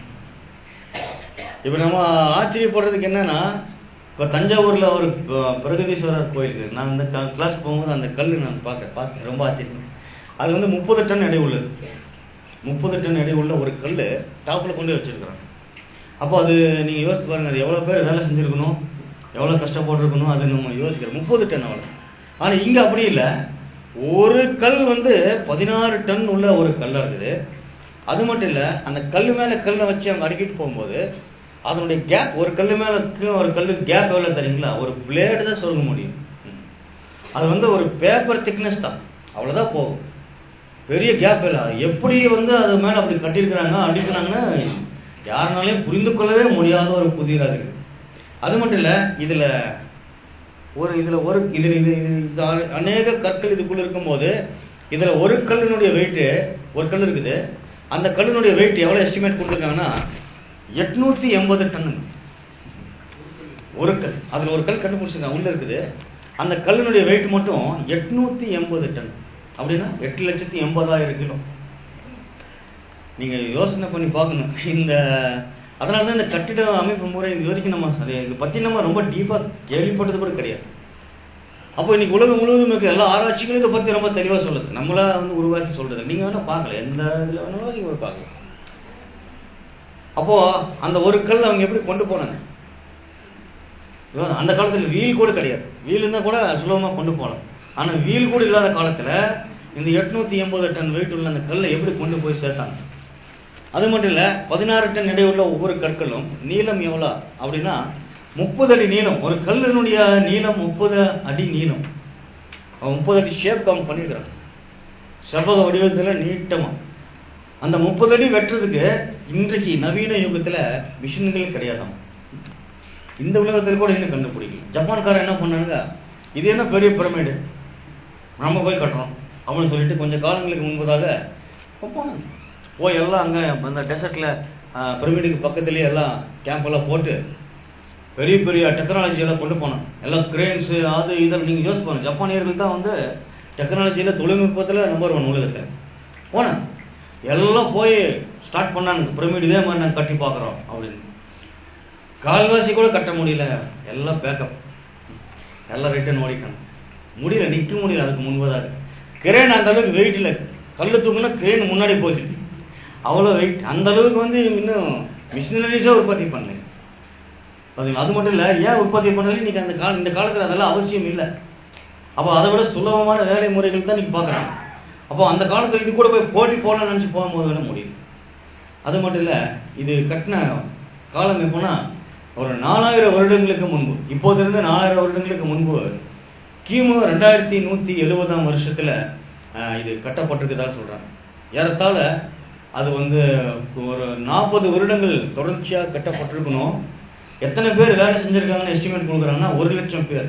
இப்போ நம்ம ஆச்சரியப்படுறதுக்கு என்னன்னா இப்போ தஞ்சாவூர்ல ஒரு அஹ், பிரகதீஸ்வரர் கோயில் இருக்கு நான் அந்த கிளாஸ் போகும்போது அந்த கல் நான் பார்க்க பார்த்தேன் ரொம்ப ஆச்சரியம் அது வந்து முப்பது டன் எடை உள்ளது முப்பது டன் எடை உள்ள ஒரு கல் டாப்ல கொண்டு வச்சிருக்கிறாங்க அப்போ அது நீங்க யோசிச்சு பாருங்க அது எவ்வளவு பேர் வேலை செஞ்சிருக்கணும் எவ்வளவு கஷ்டப்பட்டிருக்கணும் அது நம்ம யோசிக்கிறோம் முப்பது டன் அவ்வளவு ஆனா இங்க அப்படி இல்லை ஒரு கல் வந்து பதினாறு டன் உள்ள ஒரு கல்லா இருக்குது அது மட்டும் இல்ல அந்த கல் மேல கல்லை வச்சு அவங்க அடுக்கிட்டு போகும்போது அதனுடைய கேப் ஒரு கல் மேல க்கு- ஒரு கல்லு கேப் எவ்வளவு தெரியுங்களா ஒரு பிளேடு தான் சொருக முடியும் ம். அது வந்து ஒரு பேப்பர் திக்னஸ் தான் அவ்வளவுதான் போகும் பெரிய கேப் இல்லை அது எப்படி வந்து அது மேல அப்படி கட்டியிருக்கிறாங்க அடிக்கிறாங்கன்னா யாருனாலையும் புரிந்து கொள்ளவே முடியாத ஒரு புதிராக இருக்கு அது மட்டும் இல்ல இதுல ஒரு இதுல ஒரு இதுல இது இது- இது அ- அநேக கற்கள் இதுக்குள்ள இருக்கும்போது இதுல ஒரு கல்லினுடைய வெயிட் ஒரு கல் இருக்குது அந்த கல்லினுடைய வெயிட் எவ்வளவு எஸ்டிமேட் கொடுத்துருக்காங்கன்னா எட்நூத்தி எண்பது டன்னுங்க ஒரு கல் அதுல ஒரு கல் கண்டுபிடிச்சிருக்காங்க உள்ள இருக்குது அந்த கல்லினுடைய வெயிட் மட்டும் எட்நூத்தி எண்பது டன் அப்படின்னா எட்டு லட்சத்தி எண்பதாயிரம் கிலோ நீங்க யோசனை பண்ணி பார்க்கணும் இந்த அதனால தான் இந்த கட்டிட அமைப்பு முறை இது வரைக்கும் நம்ம அதை இதை பத்தி நம்ம ரொம்ப டீப்பா கேள்விப்பட்டது கூட கிடையாது அப்போ இன்னைக்கு உலகம் முழுவதும் இருக்க எல்லா ஆராய்ச்சிகளும் இதை பத்தி ரொம்ப தெளிவா சொல்லுது நம்மளா வந்து உருவாக்கி சொல்றது நீங்க வேணா பார்க்கலாம் எந்த இதுல வேணாலும் நீங்க போய் பார்க்கலாம் அப்போ அந்த ஒரு கல் அவங்க எப்படி கொண்டு போனாங்க இவன் அந்த காலத்துல வீல் கூட கிடையாது வீல் இருந்தா கூட சுலபமா கொண்டு போகலாம் ஆனா வீல் கூட இல்லாத காலத்துல இந்த எட்நூத்தி எண்பது டன் வெயிட் உள்ள அந்த கல்லை எப்படி கொண்டு போய் சேர்த்தாங்க அது மட்டும் இல்ல பதினாறு டன் எடை உள்ள ஒவ்வொரு கற்களும் நீளம் எவ்வளவு அப்படின்னா முப்பது அடி நீளம் ஒரு கல்லினுடைய நீளம் முப்பது அடி நீளம் அவன் முப்பது அடி ஷேப் கவுண்ட் பண்ணிருக்கிறான் செவ்வக வடிவத்துல நீட்டமா அந்த முப்பது அடி வெட்டுறதுக்கு இன்றைக்கு நவீன யுகத்துல மிஷின்கள் கிடையாதாம் இந்த உலகத்தில் கூட இன்னும் கண்டுபிடிக்கல ஜப்பான்காரன் என்ன பண்ணாங்க இது என்ன பெரிய பிரமிடு நம்ம போய் கட்டுறோம் அப்படின்னு சொல்லிட்டு கொஞ்சம் காலங்களுக்கு முன்பதாக போனாங்க போய் எல்லாம் அங்க அந்த டெசர்ட்ல பிரமிடுக்கு பக்கத்துலயே எல்லாம் கேம்ப் எல்லாம் போட்டு பெரிய பெரிய டெக்னாலஜி எல்லாம் கொண்டு போனோம் எல்லாம் கிரேன்ஸ் அது இதெல்லாம் நீங்க யோசிச்சு பாருங்க ஜப்பானியர்கள் தான் வந்து டெக்னாலஜியில தொழில்நுட்பத்துல நம்பர் ஒன் உலகத்துல போனேன் எல்லாம் போய் ஸ்டார்ட் பண்ணானுங்க பிரமிடு இதே மாதிரி நாங்க கட்டி பார்க்குறோம் அப்படின்னு கால்வாசி கூட கட்ட முடியல எல்லாம் பேக்கப் எல்லாம் ரிட்டர்ன் ஓடிட்டாங்க முடியல நிக்க முடியல அதுக்கு முன்பதாக கிரேன் அந்த அளவுக்கு வெயிட் இல்லை கல்லு தூக்குனா கிரேன் முன்னாடி போகுது அவ்வளோ வெயிட் அந்த அளவுக்கு வந்து இன்னும் மிஷினரிஸாக உற்பத்தி பண்ணல பாத்தீங்களா அது மட்டும் இல்லை ஏன் உற்பத்தி பண்ணல இன்னைக்கு அந்த கால இந்த காலத்தில் அதெல்லாம் அவசியம் இல்லை அப்போ அதை விட சுலபமான வேலை முறைகள் தான் இன்னைக்கு பார்க்குறாங்க அப்போ அந்த காலத்தில் இது கூட போய் போட்டி போடலாம்னு நினச்சி போகும்போது விட முடியும் அது மட்டும் இல்லை இது கட்டின காலம் எப்போனா ஒரு நாலாயிரம் வருடங்களுக்கு முன்பு இப்போதிருந்து நாலாயிரம் வருடங்களுக்கு முன்பு கிமு ரெண்டாயிரத்தி நூத்தி எழுபதாம் வருஷத்துல ஆஹ், இது கட்டப்பட்டிருக்கதா சொல்றாங்க ஏறத்தாழ அது வந்து ஒரு நாற்பது வருடங்கள் தொடர்ச்சியா கட்டப்பட்டிருக்கணும் எத்தனை பேர் வேலை செஞ்சிருக்காங்கன்னு எஸ்டிமேட் கொடுக்குறாங்கன்னா ஒரு லட்சம் பேர்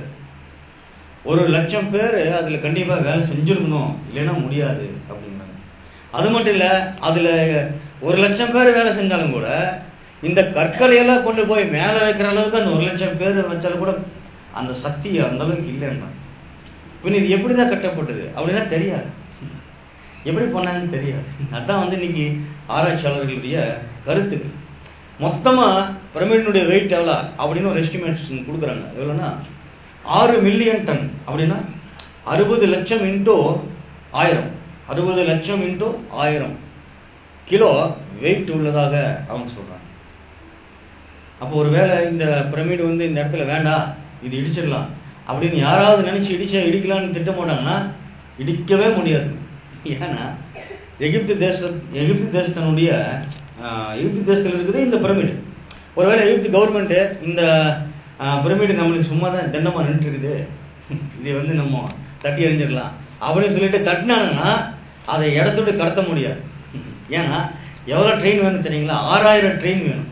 ஒரு லட்சம் பேர் அதுல கண்டிப்பா வேலை செஞ்சிருக்கணும் இல்லைன்னா முடியாது அப்படிங்கிறாங்க அது மட்டும் இல்ல அதுல ஒரு லட்சம் பேர் வேலை செஞ்சாலும் கூட இந்த கற்களை எல்லாம் கொண்டு போய் மேல வைக்கிற அளவுக்கு அந்த ஒரு லட்சம் பேர் வச்சாலும் கூட அந்த சக்தி அந்த அளவுக்கு இல்லைன்னா பின்ன இது எப்படிதான் கட்டப்பட்டது அப்படின்னா தெரியாது எப்படி பண்ணாங்கன்னு தெரியாது அதான் வந்து இன்னைக்கு ஆராய்ச்சியாளர்களுடைய கருத்து மொத்தமா பிரமிடினுடைய வெயிட் எவ்வளோ அப்படின்னு ஒரு எஸ்டிமேஷன் கொடுக்குறாங்க எவ்வளோன்னா ஆறு மில்லியன் டன் அப்படின்னா அறுபது லட்சம் இன்டூ ஆயிரம் அறுபது லட்சம் இன்டூ ஆயிரம் கிலோ வெயிட் உள்ளதாக அவங்க சொல்றாங்க அப்போ ஒருவேளை இந்த பிரமிடு வந்து இந்த இடத்துல வேண்டாம் இது இடிச்சிடலாம் அப்படின்னு யாராவது நினைச்சு இடிச்ச இடிக்கலாம்னு திட்டம் போட்டாங்கன்னா இடிக்கவே முடியாது ஏன்னா எகிப்து தேசம் எகிப்து தேசத்தினுடைய ஆஹ், எகிப்து தேசத்தில் இருக்குது இந்த பிரமிடு ஒருவேளை எகிப்து கவர்மெண்ட் இந்த பிரமிடு நம்மளுக்கு சும்மா தான் தண்டமாக நின்று இருக்குது இதை வந்து நம்ம தட்டி எறிஞ்சிடலாம் அப்படின்னு சொல்லிட்டு தட்டினாங்கன்னா அதை இடத்தோடு கடத்த முடியாது ஏன்னா எவ்வளோ ட்ரெயின் வேணும் தெரியுங்களா ஆறாயிரம் ட்ரெயின் வேணும்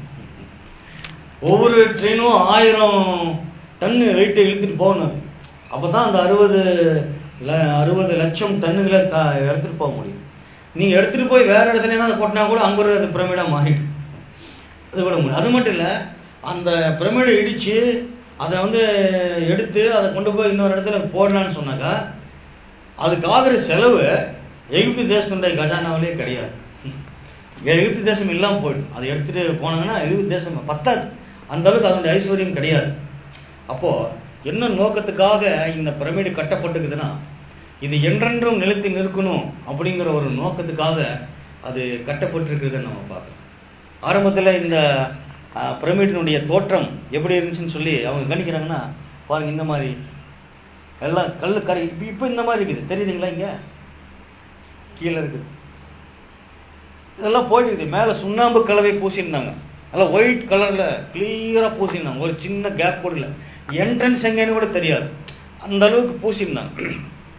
ஒவ்வொரு ட்ரெயினும் ஆயிரம் டன்னு வெயிட்டை இழுத்துட்டு போகணும் அப்போ தான் அந்த அறுபது அறுபது லட்சம் டன்னுகளை க- எடுத்துட்டு போக முடியும் நீங்கள் எடுத்துட்டு போய் வேற இடத்துல என்ன போட்டினா கூட அங்கே ஒரு பிரமிடாக மாறிடும் அது கூட முடியும் அது மட்டும் இல்லை அந்த பிரமிடை இடித்து அதை வந்து எடுத்து அதை கொண்டு போய் இன்னொரு இடத்துல போடலான்னு சொன்னாக்கா அதுக்கு ஆகிற செலவு எகிப்து தேசத்தினுடைய கஜானாவிலே கிடையாது எகிப்து தேசம் இல்லாமல் போயிடும் அதை எடுத்துட்டு போனாங்கன்னா எகிப்து தேசம் பத்தாது அந்த அளவுக்கு அதனுடைய ஐஸ்வர்யம் கிடையாது அப்போ என்ன நோக்கத்துக்காக இந்த பிரமிடு கட்டப்பட்டுக்குதுன்னா இது என்றென்றும் நிலைத்து நிற்கணும் அப்படிங்கிற ஒரு நோக்கத்துக்காக அது கட்டப்பட்டிருக்கிறத நம்ம பார்க்கணும் ஆரம்பத்தில் இந்த அஹ், பிரமிடினுடைய தோற்றம் எப்படி இருந்துச்சுன்னு சொல்லி அவங்க கணிக்கிறாங்கன்னா பாருங்க இந்த மாதிரி எல்லாம் கல் கரை இப்போ இப்போ இந்த மாதிரி இருக்குது தெரியுதுங்களா இங்க கீழே இருக்குது இதெல்லாம் போயிடுது மேலே சுண்ணாம்பு கலவை பூசியிருந்தாங்க அதெல்லாம் ஒயிட் கலர்ல கிளியரா பூசியிருந்தாங்க ஒரு சின்ன கேப் கூட இல்லை என்ட்ரன்ஸ் எங்கன்னு கூட தெரியாது அந்த அளவுக்கு பூசியிருந்தாங்க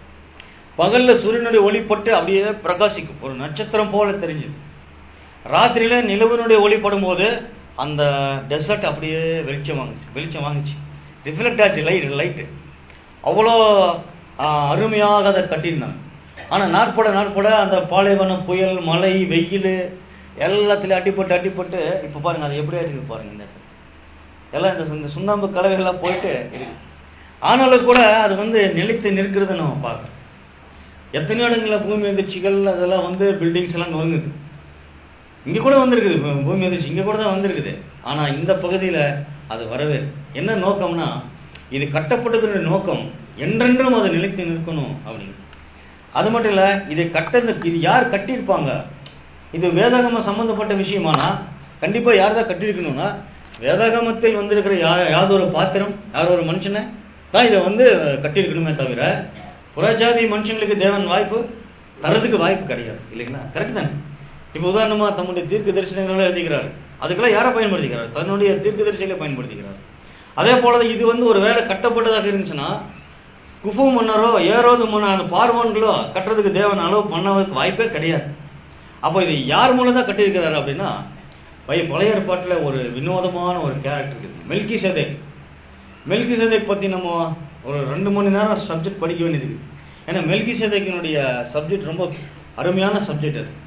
பகல்ல சூரியனுடைய ஒளிப்பட்டு அப்படியே பிரகாசிக்கும் ஒரு நட்சத்திரம் போல தெரிஞ்சுது ராத்திரியில நிலவினுடைய ஒளி படும்போது அந்த டெசர்ட் அப்படியே வெளிச்சம் வாங்குச்சு வெளிச்சம் வாங்குச்சு ரிஃப்ளெக்ட் ஆச்சு லைட் லைட்டு அவ்வளோ ஆ, அருமையாக அதை கட்டியிருந்தாங்க ஆனா நாட்பட நாட்பட அந்த பாலைவனம் புயல் மழை வெயில் எல்லாத்துலயும் அடிப்பட்டு அடிப்பட்டு இப்ப பாருங்க அது எப்படி ஆயிருக்கு பாருங்க இந்த இடத்துல. எல்லாம் இந்த இந்த சுண்ணாம்பு கலவைகள்லாம் போயிட்டு இருக்கு ஆனாலும் கூட அது வந்து நிலைத்து நிற்கிறத நம்ம பார்க்கணும் எத்தனையோ இடங்களில் பூமி எதிர்ச்சிகள் அதெல்லாம் வந்து பில்டிங்ஸ் எல்லாம் நொறுங்குது இங்க கூட வந்திருக்குது பூ- பூமி எதிர்ச்சி இங்க கூட தான் வந்திருக்குது ஆனா இந்த பகுதியில அது வரவே இல்லை. என்ன நோக்கம்னா இது கட்டப்பட்டதனுடைய நோக்கம் என்றென்றும் அது நிலைத்து நிற்கணும் அப்படின்னு அது மட்டும் இல்ல இதை கட்டது இது யார் கட்டியிருப்பாங்க இது வேதாகம சம்பந்தப்பட்ட விஷயமானா கண்டிப்பா யார் தான் கட்டியிருக்கணும்னா வேதாகமத்தில் வந்திருக்கிற யா யாவது ஒரு பாத்திரம் யாரோ ஒரு மனுஷனை தான் இதை வந்து கட்டியிருக்கணுமே தவிர புறஜாதி மனுஷங்களுக்கு தேவன் வாய்ப்பு தரதுக்கு வாய்ப்பு கிடையாது இல்லைங்களா கரெக்ட் தானே இப்போ உதாரணமா தம்முடைய தீர்க்க தரிசனங்களை எழுதிக்கிறார் அதுக்கெல்லாம் யாரை பயன்படுத்திக்கிறார் தன்னுடைய தீர்க்க தரிசனங்களை பயன்படுத்திக்கிறார் அதே போல இது வந்து ஒரு வேலை கட்டப்பட்டதாக இருந்துச்சுன்னா குஃபு மன்னரோ ஏரோது மன்னர் பார்வோன்களோ கட்டுறதுக்கு தேவன் அளவு பண்ணவதுக்கு வாய்ப்பே கிடையாது அப்போ இது யார் மூலம் தான் கட்டியிருக்கிறாரு அப்படின்னா பழைய பழைய ஏற்பாட்டில் ஒரு வினோதமான ஒரு கேரக்டர் இருக்குது மெல்கி சேதேக் மெல்கி சேதேக் பற்றி நம்ம ஒரு ரெண்டு மணி நேரம் சப்ஜெக்ட் படிக்க வேண்டியது இருக்குது ஏன்னா மெல்கி சேதேக்கினுடைய சப்ஜெக்ட் ரொம்ப அருமையான சப்ஜெக்ட் அது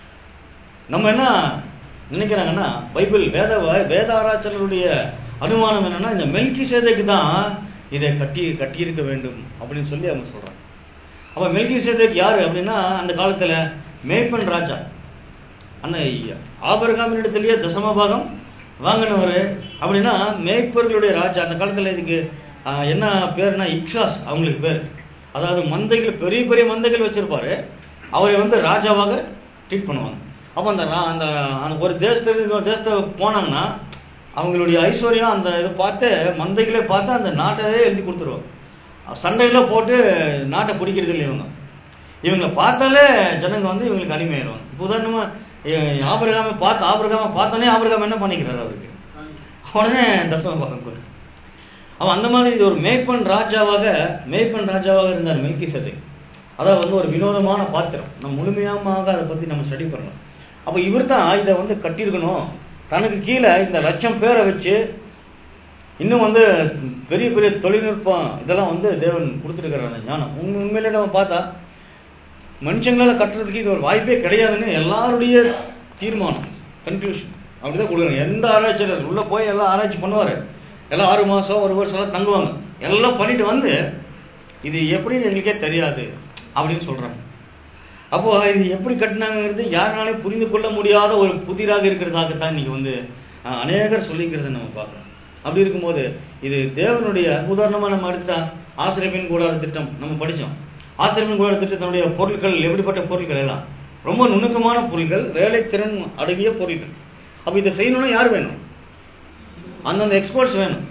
நம்ம என்ன நினைக்கிறாங்கன்னா பைபிள் வேத வேத ஆராய்ச்சியாளருடைய அனுமானம் என்னன்னா இந்த மெல்கி சேதைக்கு தான் இதை கட்டி கட்டியிருக்க வேண்டும் அப்படின்னு சொல்லி அவங்க சொல்றாங்க அப்ப மெல்கி சேதைக்கு யாரு அப்படின்னா அந்த காலத்துல மேய்ப்பன் ராஜா அந்த ஆபரகாமினிடத்திலேயே தசம பாகம் வாங்கினவர் அப்படின்னா மேய்ப்பர்களுடைய ராஜா அந்த காலத்துல இதுக்கு ஆஹ், என்ன பேர்னா இக்ஷாஸ் அவங்களுக்கு பேர் அதாவது மந்தைகள் பெரிய பெரிய மந்தைகள் வச்சிருப்பாரு அவரை வந்து ராஜாவாக ட்ரீட் பண்ணுவாங்க அப்போ அந்த ரா- அந்த அந்த ஒரு தேசத்துல இன்னொரு தேசத்துக்கு போனாங்கன்னா அவங்களுடைய ஐஸ்வர்யம் அந்த இதை பார்த்து மந்தைகளே பார்த்து அந்த நாட்டவே எழுதி கொடுத்துருவாங்க சண்டையெல்லாம் போட்டு நாட்டை பிடிக்கிறது இல்லை இவங்க இவங்களை பார்த்தாலே ஜனங்க வந்து இவங்களுக்கு அடிமையாயிருவாங்க இப்போ உதாரணமா எ- ஆபிரகாமை பார்த்து ஆபிரகாமை பார்த்தோன்னே ஆபிரகாம் என்ன பண்ணிக்கிறாரு அவருக்கு உடனே தசம பாகம் கொடு அவன் அந்த மாதிரி இது ஒரு மேய்ப்பன் ராஜாவாக மேய்ப்பன் ராஜாவாக இருந்தார் மெல்கி அதாவது வந்து ஒரு வினோதமான பாத்திரம் நம்ம முழுமையாக அதை பத்தி நம்ம ஸ்டடி பண்ணலாம் அப்ப இவர் தான் இதை வந்து கட்டியிருக்கணும் தனக்கு கீழே இந்த லட்சம் பேரை வச்சு இன்னும் வந்து பெரிய பெரிய தொழில்நுட்பம் இதெல்லாம் வந்து தேவன் கொடுத்துருக்கிறார் அந்த ஞானம் உண்மை- உண்மையிலே நம்ம பார்த்தா மனுஷங்களால கட்டுறதுக்கு இது ஒரு வாய்ப்பே கிடையாதுன்னு எல்லாருடைய தீர்மானம் கன்க்ளூஷன் அப்படிதான் கொடுக்குறாங்க எந்த ஆராய்ச்சியாளர் உள்ள போய் எல்லாம் ஆராய்ச்சி பண்ணுவாரு எல்லாம் ஆறு மாசம் ஒரு வருஷம் எல்லாம் தங்குவாங்க எல்லாம் பண்ணிட்டு வந்து இது எப்படின்னு எங்களுக்கே தெரியாது அப்படின்னு சொல்றாங்க அப்போ இது எப்படி கட்டினாங்கிறது யாருனாலையும் புரிந்து கொள்ள முடியாத ஒரு புதிராக இருக்கிறதாகத்தான் இன்னைக்கு வந்து அஹ், அநேகர் சொல்லிக்கிறத நம்ம பார்க்கறோம் அப்படி இருக்கும்போது இது தேவனுடைய உதாரணமா நம்ம அடுத்த ஆசிரியப்பின் கூடாத திட்டம் நம்ம படிச்சோம் ஆசிரியப்பின் கூடாத திட்டத்தினுடைய பொருட்கள் எப்படிப்பட்ட பொருட்கள் எல்லாம் ரொம்ப நுணுக்கமான பொருட்கள் வேலை திறன் அடங்கிய பொருட்கள் அப்ப இதை செய்யணும்னா யார் வேணும் அந்தந்த எக்ஸ்பர்ட்ஸ் வேணும்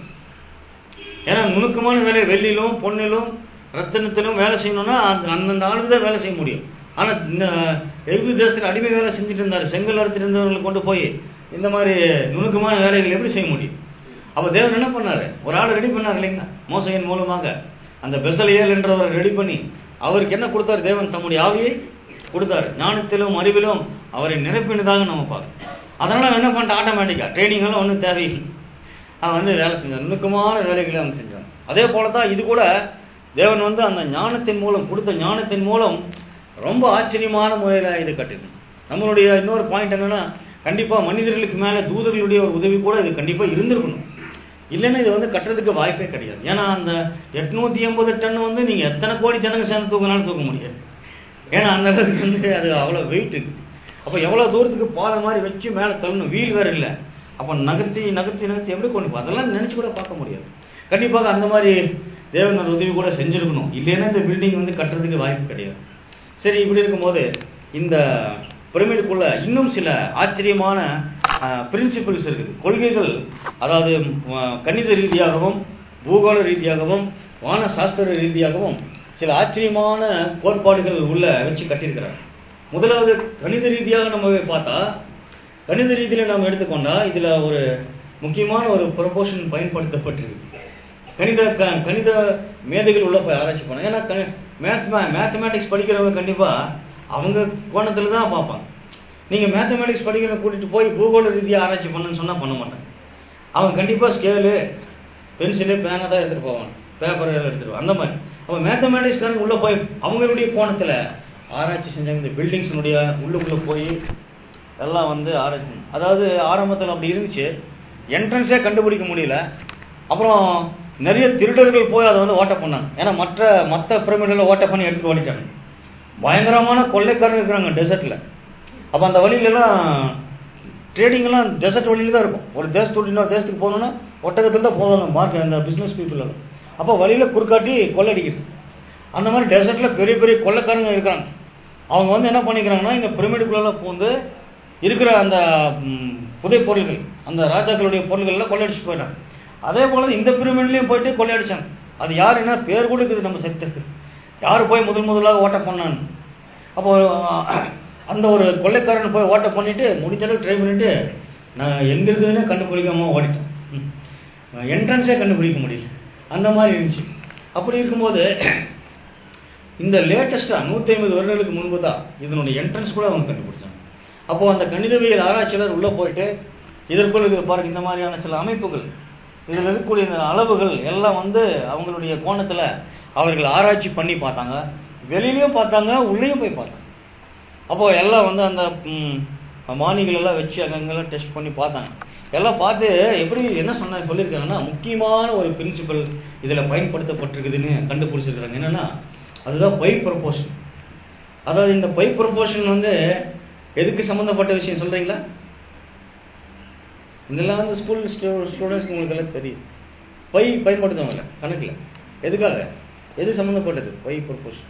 ஏன்னா நுணுக்கமான வேலை வெள்ளிலும் பொன்னிலும் ரத்தினத்திலும் வேலை செய்யணும்னா அந்த அந்தந்த ஆளுக்கு தான் வேலை செய்ய முடியும் ஆனா இந்த எகிப்து தேசத்தில் அடிமை வேலை செஞ்சுட்டு இருந்தாரு செங்கல் அறுத்துட்டு இருந்தவங்களை கொண்டு போய் இந்த மாதிரி நுணுக்கமான வேலைகள் எப்படி செய்ய முடியும் அப்ப தேவன் என்ன பண்ணாரு ஒரு ஆள் ரெடி பண்ணார் இல்லைங்களா மோசையின் மூலமாக அந்த பெசலியல் என்றவர் ரெடி பண்ணி அவருக்கு என்ன கொடுத்தாரு தேவன் தம்முடைய ஆவியை கொடுத்தாரு ஞானத்திலும் அறிவிலும் அவரை நிரப்பினதாக நம்ம பார்க்கணும் அதனால அவன் என்ன பண்ணிட்டான் ஆட்டோமேட்டிக்கா ட்ரைனிங் எல்லாம் ஒன்றும் தேவையில்லை அவன் வந்து வேலை செஞ்சான் நுணுக்கமான வேலைகளை அவன் செஞ்சான் அதே போல தான் இது கூட தேவன் வந்து அந்த ஞானத்தின் மூலம் கொடுத்த ஞானத்தின் மூலம் ரொம்ப ஆச்சரியமான முறையில் இது கட்டிருக்கணும் நம்மளுடைய இன்னொரு பாயிண்ட் என்னன்னா கண்டிப்பா மனிதர்களுக்கு மேல தூதர்களுடைய ஒரு உதவி கூட இது கண்டிப்பா இருந்திருக்கணும் இல்லைன்னா இது வந்து கட்டுறதுக்கு வாய்ப்பே கிடையாது ஏன்னா அந்த எட்நூத்தி எண்பது டன் வந்து நீங்க எத்தனை கோடி ஜனங்க சேர்ந்து தூக்கினாலும் தூக்க முடியாது ஏன்னா அந்த அளவுக்கு வந்து அது அவ்வளோ வெயிட் இருக்கு அப்போ எவ்வளோ தூரத்துக்கு பாலை மாதிரி வச்சு மேலே தள்ளணும் வீல் வேற இல்லை அப்போ நகர்த்தி நகர்த்தி நகர்த்தி எப்படி கொண்டு போ அதெல்லாம் நினைச்சு கூட பார்க்க முடியாது கண்டிப்பாக அந்த மாதிரி தேவனோட உதவி கூட செஞ்சிருக்கணும் இல்லைன்னா இந்த பில்டிங் வந்து கட்டுறதுக்கு வாய்ப்பு கிடையாது சரி இப்படி இருக்கும்போது இந்த பிரமிடுக்குள்ள இன்னும் சில ஆச்சரியமான பிரின்சிபிள்ஸ் இருக்குது கொள்கைகள் அதாவது அஹ், கணித ரீதியாகவும் பூகோள ரீதியாகவும் வான சாஸ்திர ரீதியாகவும் சில ஆச்சரியமான கோட்பாடுகள் உள்ள வச்சு கட்டியிருக்கிறார் முதலாவது கணித ரீதியாக நம்ம பார்த்தா கணித ரீதியில நம்ம எடுத்துக்கொண்டா இதுல ஒரு முக்கியமான ஒரு ப்ரொபோஷன் பயன்படுத்தப்பட்டிருக்கு கணித க- கணித மேதைகள் உள்ள போய் ஆராய்ச்சி பண்ணாங்க ஏன்னா மேத்ஸ் மேத்தமேட்டிக்ஸ் படிக்கிறவங்க கண்டிப்பா அவங்க கோணத்துல தான் பார்ப்பாங்க நீங்க மேத்தமேட்டிக்ஸ் படிக்கிறவங்க கூட்டிட்டு போய் பூகோள ரீதியாக ஆராய்ச்சி பண்ணுன்னு சொன்னா பண்ண மாட்டாங்க அவன் கண்டிப்பா ஸ்கேலு பென்சிலு பேனை தான் எடுத்துட்டு போவான் பேப்பர் எடுத்துட்டு போவான். அந்த மாதிரி அவன் மேத்தமேட்டிக்ஸ்காரங்க உள்ள போய் அவங்களுடைய கோணத்துல ஆராய்ச்சி செஞ்சாங்க இந்த பில்டிங்ஸினுடைய உள்ளுக்குள்ள போய் எல்லாம் வந்து ஆராய்ச்சி அதாவது ஆரம்பத்தில் அப்படி இருந்துச்சு என்ட்ரன்ஸே கண்டுபிடிக்க முடியல அப்புறம் நிறைய திருடர்கள் போய் அதை வந்து ஓட்ட பண்ணாங்க ஏன்னா மற்ற மற்ற பிரமிடில் ஓட்ட பண்ணி எடுத்துட்டு ஓடிட்டாங்க பயங்கரமான கொள்ளைக்காரங்க இருக்கிறாங்க டெசர்ட்ல அப்ப அந்த வழியிலலாம் ட்ரேடிங் எல்லாம் டெசர்ட் வழியில தான் இருக்கும் ஒரு தேசத்தோடு இன்னொரு தேசத்துக்கு போகணும்னா ஒட்டகத்தில் தான் போவாங்க மார்க்கெட் அந்த பிசினஸ் பீப்புள் எல்லாம் அப்போ வழியில குறுக்காட்டி கொள்ளடிக்குது அந்த மாதிரி டெசர்ட்ல பெரிய பெரிய கொள்ளைக்காரங்க இருக்கிறாங்க அவங்க வந்து என்ன பண்ணிக்கிறாங்கன்னா இந்த பிரமிடுக்குள்ள பூந்து இருக்கிற அந்த ம், புதை பொருள்கள் அந்த ராஜாக்களுடைய பொருள்கள் எல்லாம் கொள்ளையடிச்சு போயிட்டாங்க அதே போல இந்த பிரமிட்லயும் போயிட்டு கொள்ளையடிச்சாங்க அது யார் என்ன பேர் கூட இருக்குது நம்ம செத்துக்கு யார் போய் முதல் முதலாக ஓட்ட பண்ணான்னு அப்போ அஹ், அந்த ஒரு கொள்ளைக்காரன் போய் ஓட்ட பண்ணிட்டு முடிஞ்ச அளவுக்கு ட்ரை பண்ணிட்டு நான் எங்க இருக்குதுன்னே கண்டுபிடிக்காம ஓடிட்டேன் என்ட்ரன்ஸே கண்டுபிடிக்க முடியல அந்த மாதிரி இருந்துச்சு அப்படி இருக்கும்போது இந்த லேட்டஸ்டா நூத்தி ஐம்பது வருடங்களுக்கு முன்பு தான் இதனுடைய என்ட்ரன்ஸ் கூட அவங்க கண்டுபிடிச்சாங்க அப்போ அந்த கணிதவியல் ஆராய்ச்சியாளர் உள்ள போயிட்டு இதற்குள் இது பாருங்க இந்த மாதிரியான சில அமைப்புகள் இதில் இருக்கக்கூடிய இந்த அளவுகள் எல்லாம் வந்து அவங்களுடைய கோணத்துல அவர்கள் ஆராய்ச்சி பண்ணி பார்த்தாங்க வெளியிலயும் பார்த்தாங்க உள்ளேயும் போய் பார்த்தாங்க அப்போ எல்லாம் வந்து அந்த ம், மானிகள் எல்லாம் வச்சு அங்கங்கெல்லாம் டெஸ்ட் பண்ணி பார்த்தாங்க எல்லாம் பார்த்து எப்படி என்ன சொன்ன சொல்லியிருக்காங்கன்னா முக்கியமான ஒரு பிரின்சிபல் இதுல பயன்படுத்தப்பட்டிருக்குதுன்னு கண்டுபிடிச்சிருக்காங்க என்னன்னா அதுதான் பை ப்ரொபோஷன் அதாவது இந்த பை ப்ரொபோஷன் வந்து எதுக்கு சம்பந்தப்பட்ட விஷயம் சொல்றீங்களா இதெல்லாம் வந்து ஸ்கூல் ஸ்டூடெண்ட்ஸ்க்கு உங்களுக்கு எல்லாம் தெரியும் பை பயன்படுத்துவாங்கல்ல கணக்குல எதுக்காக எது சம்பந்தப்பட்டது பை ப்ரொபோஷன்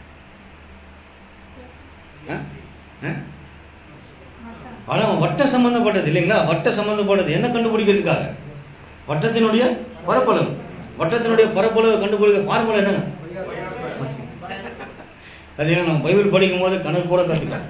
ஆனா வட்டம் சம்பந்தப்பட்டது இல்லைங்களா வட்டம் சம்பந்தப்பட்டது என்ன கண்டுபிடிக்கிறதுக்காக வட்டத்தினுடைய பரப்பளவு வட்டத்தினுடைய பரப்பளவு கண்டுபிடிக்க ஃபார்முலா என்னங்க அது ஏன் நம்ம பைபிள் படிக்கும் போது கணக்கு கூட கற்றுக்கலாம்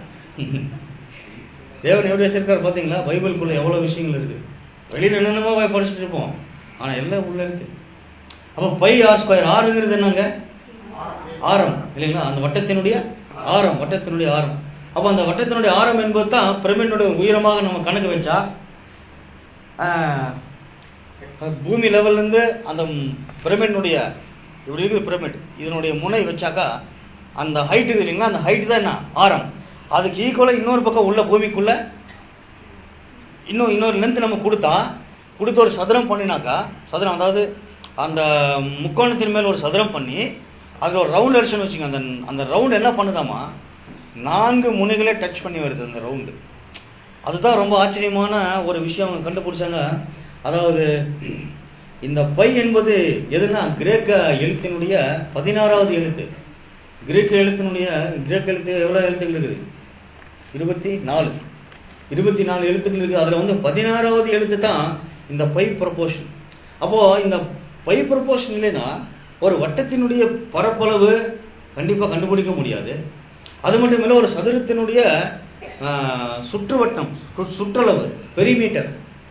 தேவன் எப்படி வச்சிருக்காரு பாத்தீங்களா பைபிளுக்குள்ள எவ்வளவு விஷயங்கள் இருக்கு வெளியில என்னென்னமோ போய் படிச்சுட்டு இருப்போம் ஆனா எல்லாம் உள்ள இருக்கு அப்ப பை ஆர் ஸ்கொயர் ஆறுங்கிறது என்னங்க ஆரம் இல்லைங்களா அந்த வட்டத்தினுடைய ஆரம் வட்டத்தினுடைய ஆரம் அப்ப அந்த வட்டத்தினுடைய ஆரம் என்பது தான் பிரமிடனுடைய உயரமாக நம்ம கணக்கு வச்சா ஆஹ், பூமி லெவல்ல இருந்து அந்த பிரமிடனுடைய இப்படி இருக்குது பிரமிட் இதனுடைய முனை வச்சாக்கா அந்த ஹைட் இருக்கு இல்லைங்களா அந்த ஹைட் தான் என்ன ஆரம் அதுக்கு ஈக்குவலா இன்னொரு பக்கம் உள்ள பூமிக்குள்ள இன்னும் இன்னொரு லென்த் நம்ம கொடுத்தா கொடுத்து ஒரு சதுரம் பண்ணினாக்கா சதுரம் அதாவது அந்த முக்கோணத்தின் மேல் ஒரு சதுரம் பண்ணி அதுல ஒரு ரவுண்ட் அடிச்சுன்னு வச்சுங்க அந்த அந்த ரவுண்ட் என்ன பண்ணுதாமா நான்கு முனைகளே டச் பண்ணி வருது அந்த ரவுண்டு அதுதான் ரொம்ப ஆச்சரியமான ஒரு விஷயம் அவங்க கண்டுபிடிச்சாங்க அதாவது இந்த பை என்பது எதுனா கிரேக்க எழுத்தினுடைய பதினாறாவது எழுத்து கிரேக்க எழுத்தினுடைய கிரேக்க எழுத்து எவ்வளவு எழுத்துக்கள் இருக்குது இருபத்தி நாலு இருபத்தி நாலு எழுத்துக்கள் இருக்கு அதுல வந்து பதினாறாவது எழுத்து தான் இந்த பை ப்ரொபோஷன் அப்போ இந்த பை ப்ரொபோஷன் இல்லைன்னா ஒரு வட்டத்தினுடைய பரப்பளவு கண்டிப்பா கண்டுபிடிக்க முடியாது அது மட்டும் இல்ல ஒரு சதுரத்தினுடைய ஆஹ், சுற்றுவட்டம் சு- சுற்றளவு பெரிமீட்டர்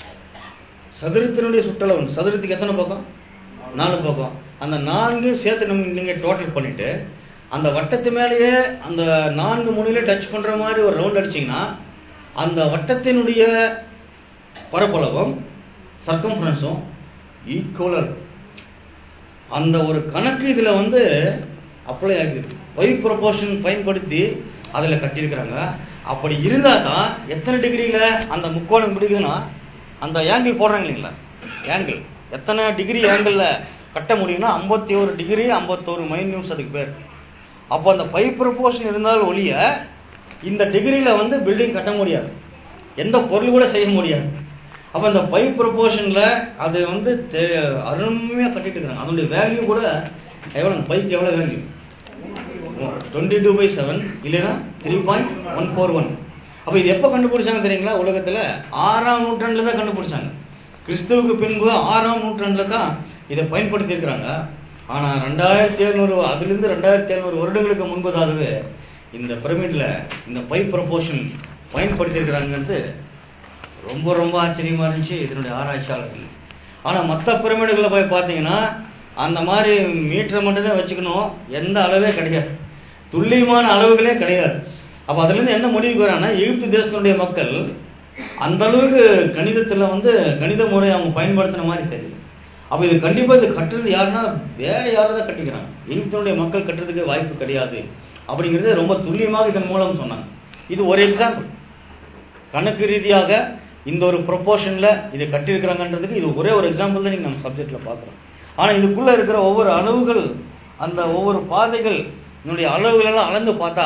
சதுரத்தினுடைய சுற்றளவு சதுரத்துக்கு எத்தனை பக்கம் நாலு பக்கம் அந்த நான்கு சேர்த்து நம்ம நீங்க டோட்டல் பண்ணிட்டு அந்த வட்டத்து மேலேயே அந்த நான்கு முனையில டச் பண்ற மாதிரி ஒரு ரவுண்ட் அடிச்சீங்கன்னா அந்த வட்டத்தினுடைய பரப்பளவும் சர்க்கம்ஃபரன்ஸும் ஈக்குவலர் அந்த ஒரு கணக்கு இதுல வந்து அப்ளை ஆகிருக்கு ஒய் ப்ரொபோர்ஷன் பயன்படுத்தி அதுல கட்டியிருக்கிறாங்க அப்படி இருந்தா தான் எத்தனை டிகிரியில அந்த முக்கோணம் பிடிக்குதுன்னா அந்த ஆங்கிள் போடுறாங்க இல்லைங்களா ஆங்கிள் எத்தனை டிகிரி ஆங்கிள் கட்ட முடியும்னா ஐம்பத்தி ஒரு டிகிரி ஐம்பத்தோரு மைன்யூஸ் அதுக்கு பேர் அப்போ அந்த பை ப்ரொபோர்ஷன் இருந்தால் ஒழிய இந்த டிகிரியில வந்து பில்டிங் கட்ட முடியாது எந்த பொருள் கூட செய்ய முடியாது அப்ப இந்த பை ப்ரொபோர்ஷன்ல அது வந்து தெ- அருமையா கட்டிட்டு இருக்காங்க அதனுடைய வேல்யூ கூட எவ்வளவு பைக்கு எவ்வளவு value twenty two by seven இல்லைன்னா three point one four one அப்ப இது எப்போ கண்டுபிடிச்சாங்க தெரியுங்களா உலகத்துல ஆறாம் நூற்றாண்டுல தான் கண்டுபிடிச்சாங்க கிறிஸ்துவுக்கு பின்பு ஆறாம் நூற்றாண்டுல தான் இதை பயன்படுத்தி இருக்கிறாங்க ஆனா ரெண்டாயிரத்தி எழுநூறு அதுல இருந்து ரெண்டாயிரத்தி எழுநூறு வருடங்களுக்கு முன்பதாகவே இந்த பிரமிட்ல இந்த பை ப்ரொபோர்ஷன் பயன்படுத்தி இருக்கிறாங்கிறது ரொம்ப ரொம்ப ஆச்சரியமா இருந்துச்சு இதனுடைய ஆராய்ச்சியாளர்கள் ஆனா மற்ற பிரமிடுகளை போய் பார்த்தீங்கன்னா அந்த மாதிரி மீட்டரை மட்டும் தான் வச்சுக்கணும் எந்த அளவே கிடையாது துல்லியமான அளவுகளே கிடையாது அப்ப அதுல இருந்து என்ன முடிவுக்கு வராங்கன்னா எகிப்து தேசத்தினுடைய மக்கள் அந்த அளவுக்கு கணிதத்துல வந்து கணித முறை அவங்க பயன்படுத்தின மாதிரி தெரியுது அப்ப இது கண்டிப்பா இது கட்டுறது யாருன்னா வேற யாரும் தான் கட்டிக்கிறாங்க எகிப்தினுடைய மக்கள் கட்டுறதுக்கு வாய்ப்பு கிடையாது அப்படிங்கிறது ரொம்ப துல்லியமாக இதன் மூலம் சொன்னாங்க இது ஒரு எக்ஸாம்பிள் கணக்கு ரீதியாக இந்த ஒரு ப்ரொபோர்ஷன்ல இதை கட்டியிருக்கிறாங்கன்றதுக்கு இது ஒரே ஒரு எக்ஸாம்பிள் தான் நீங்க நம்ம சப்ஜெக்ட்ல பார்க்குறோம் ஆனா இதுக்குள்ள இருக்கிற ஒவ்வொரு அளவுகள் அந்த ஒவ்வொரு பாதைகள் இதனுடைய அளவுகள் எல்லாம் அளந்து பார்த்தா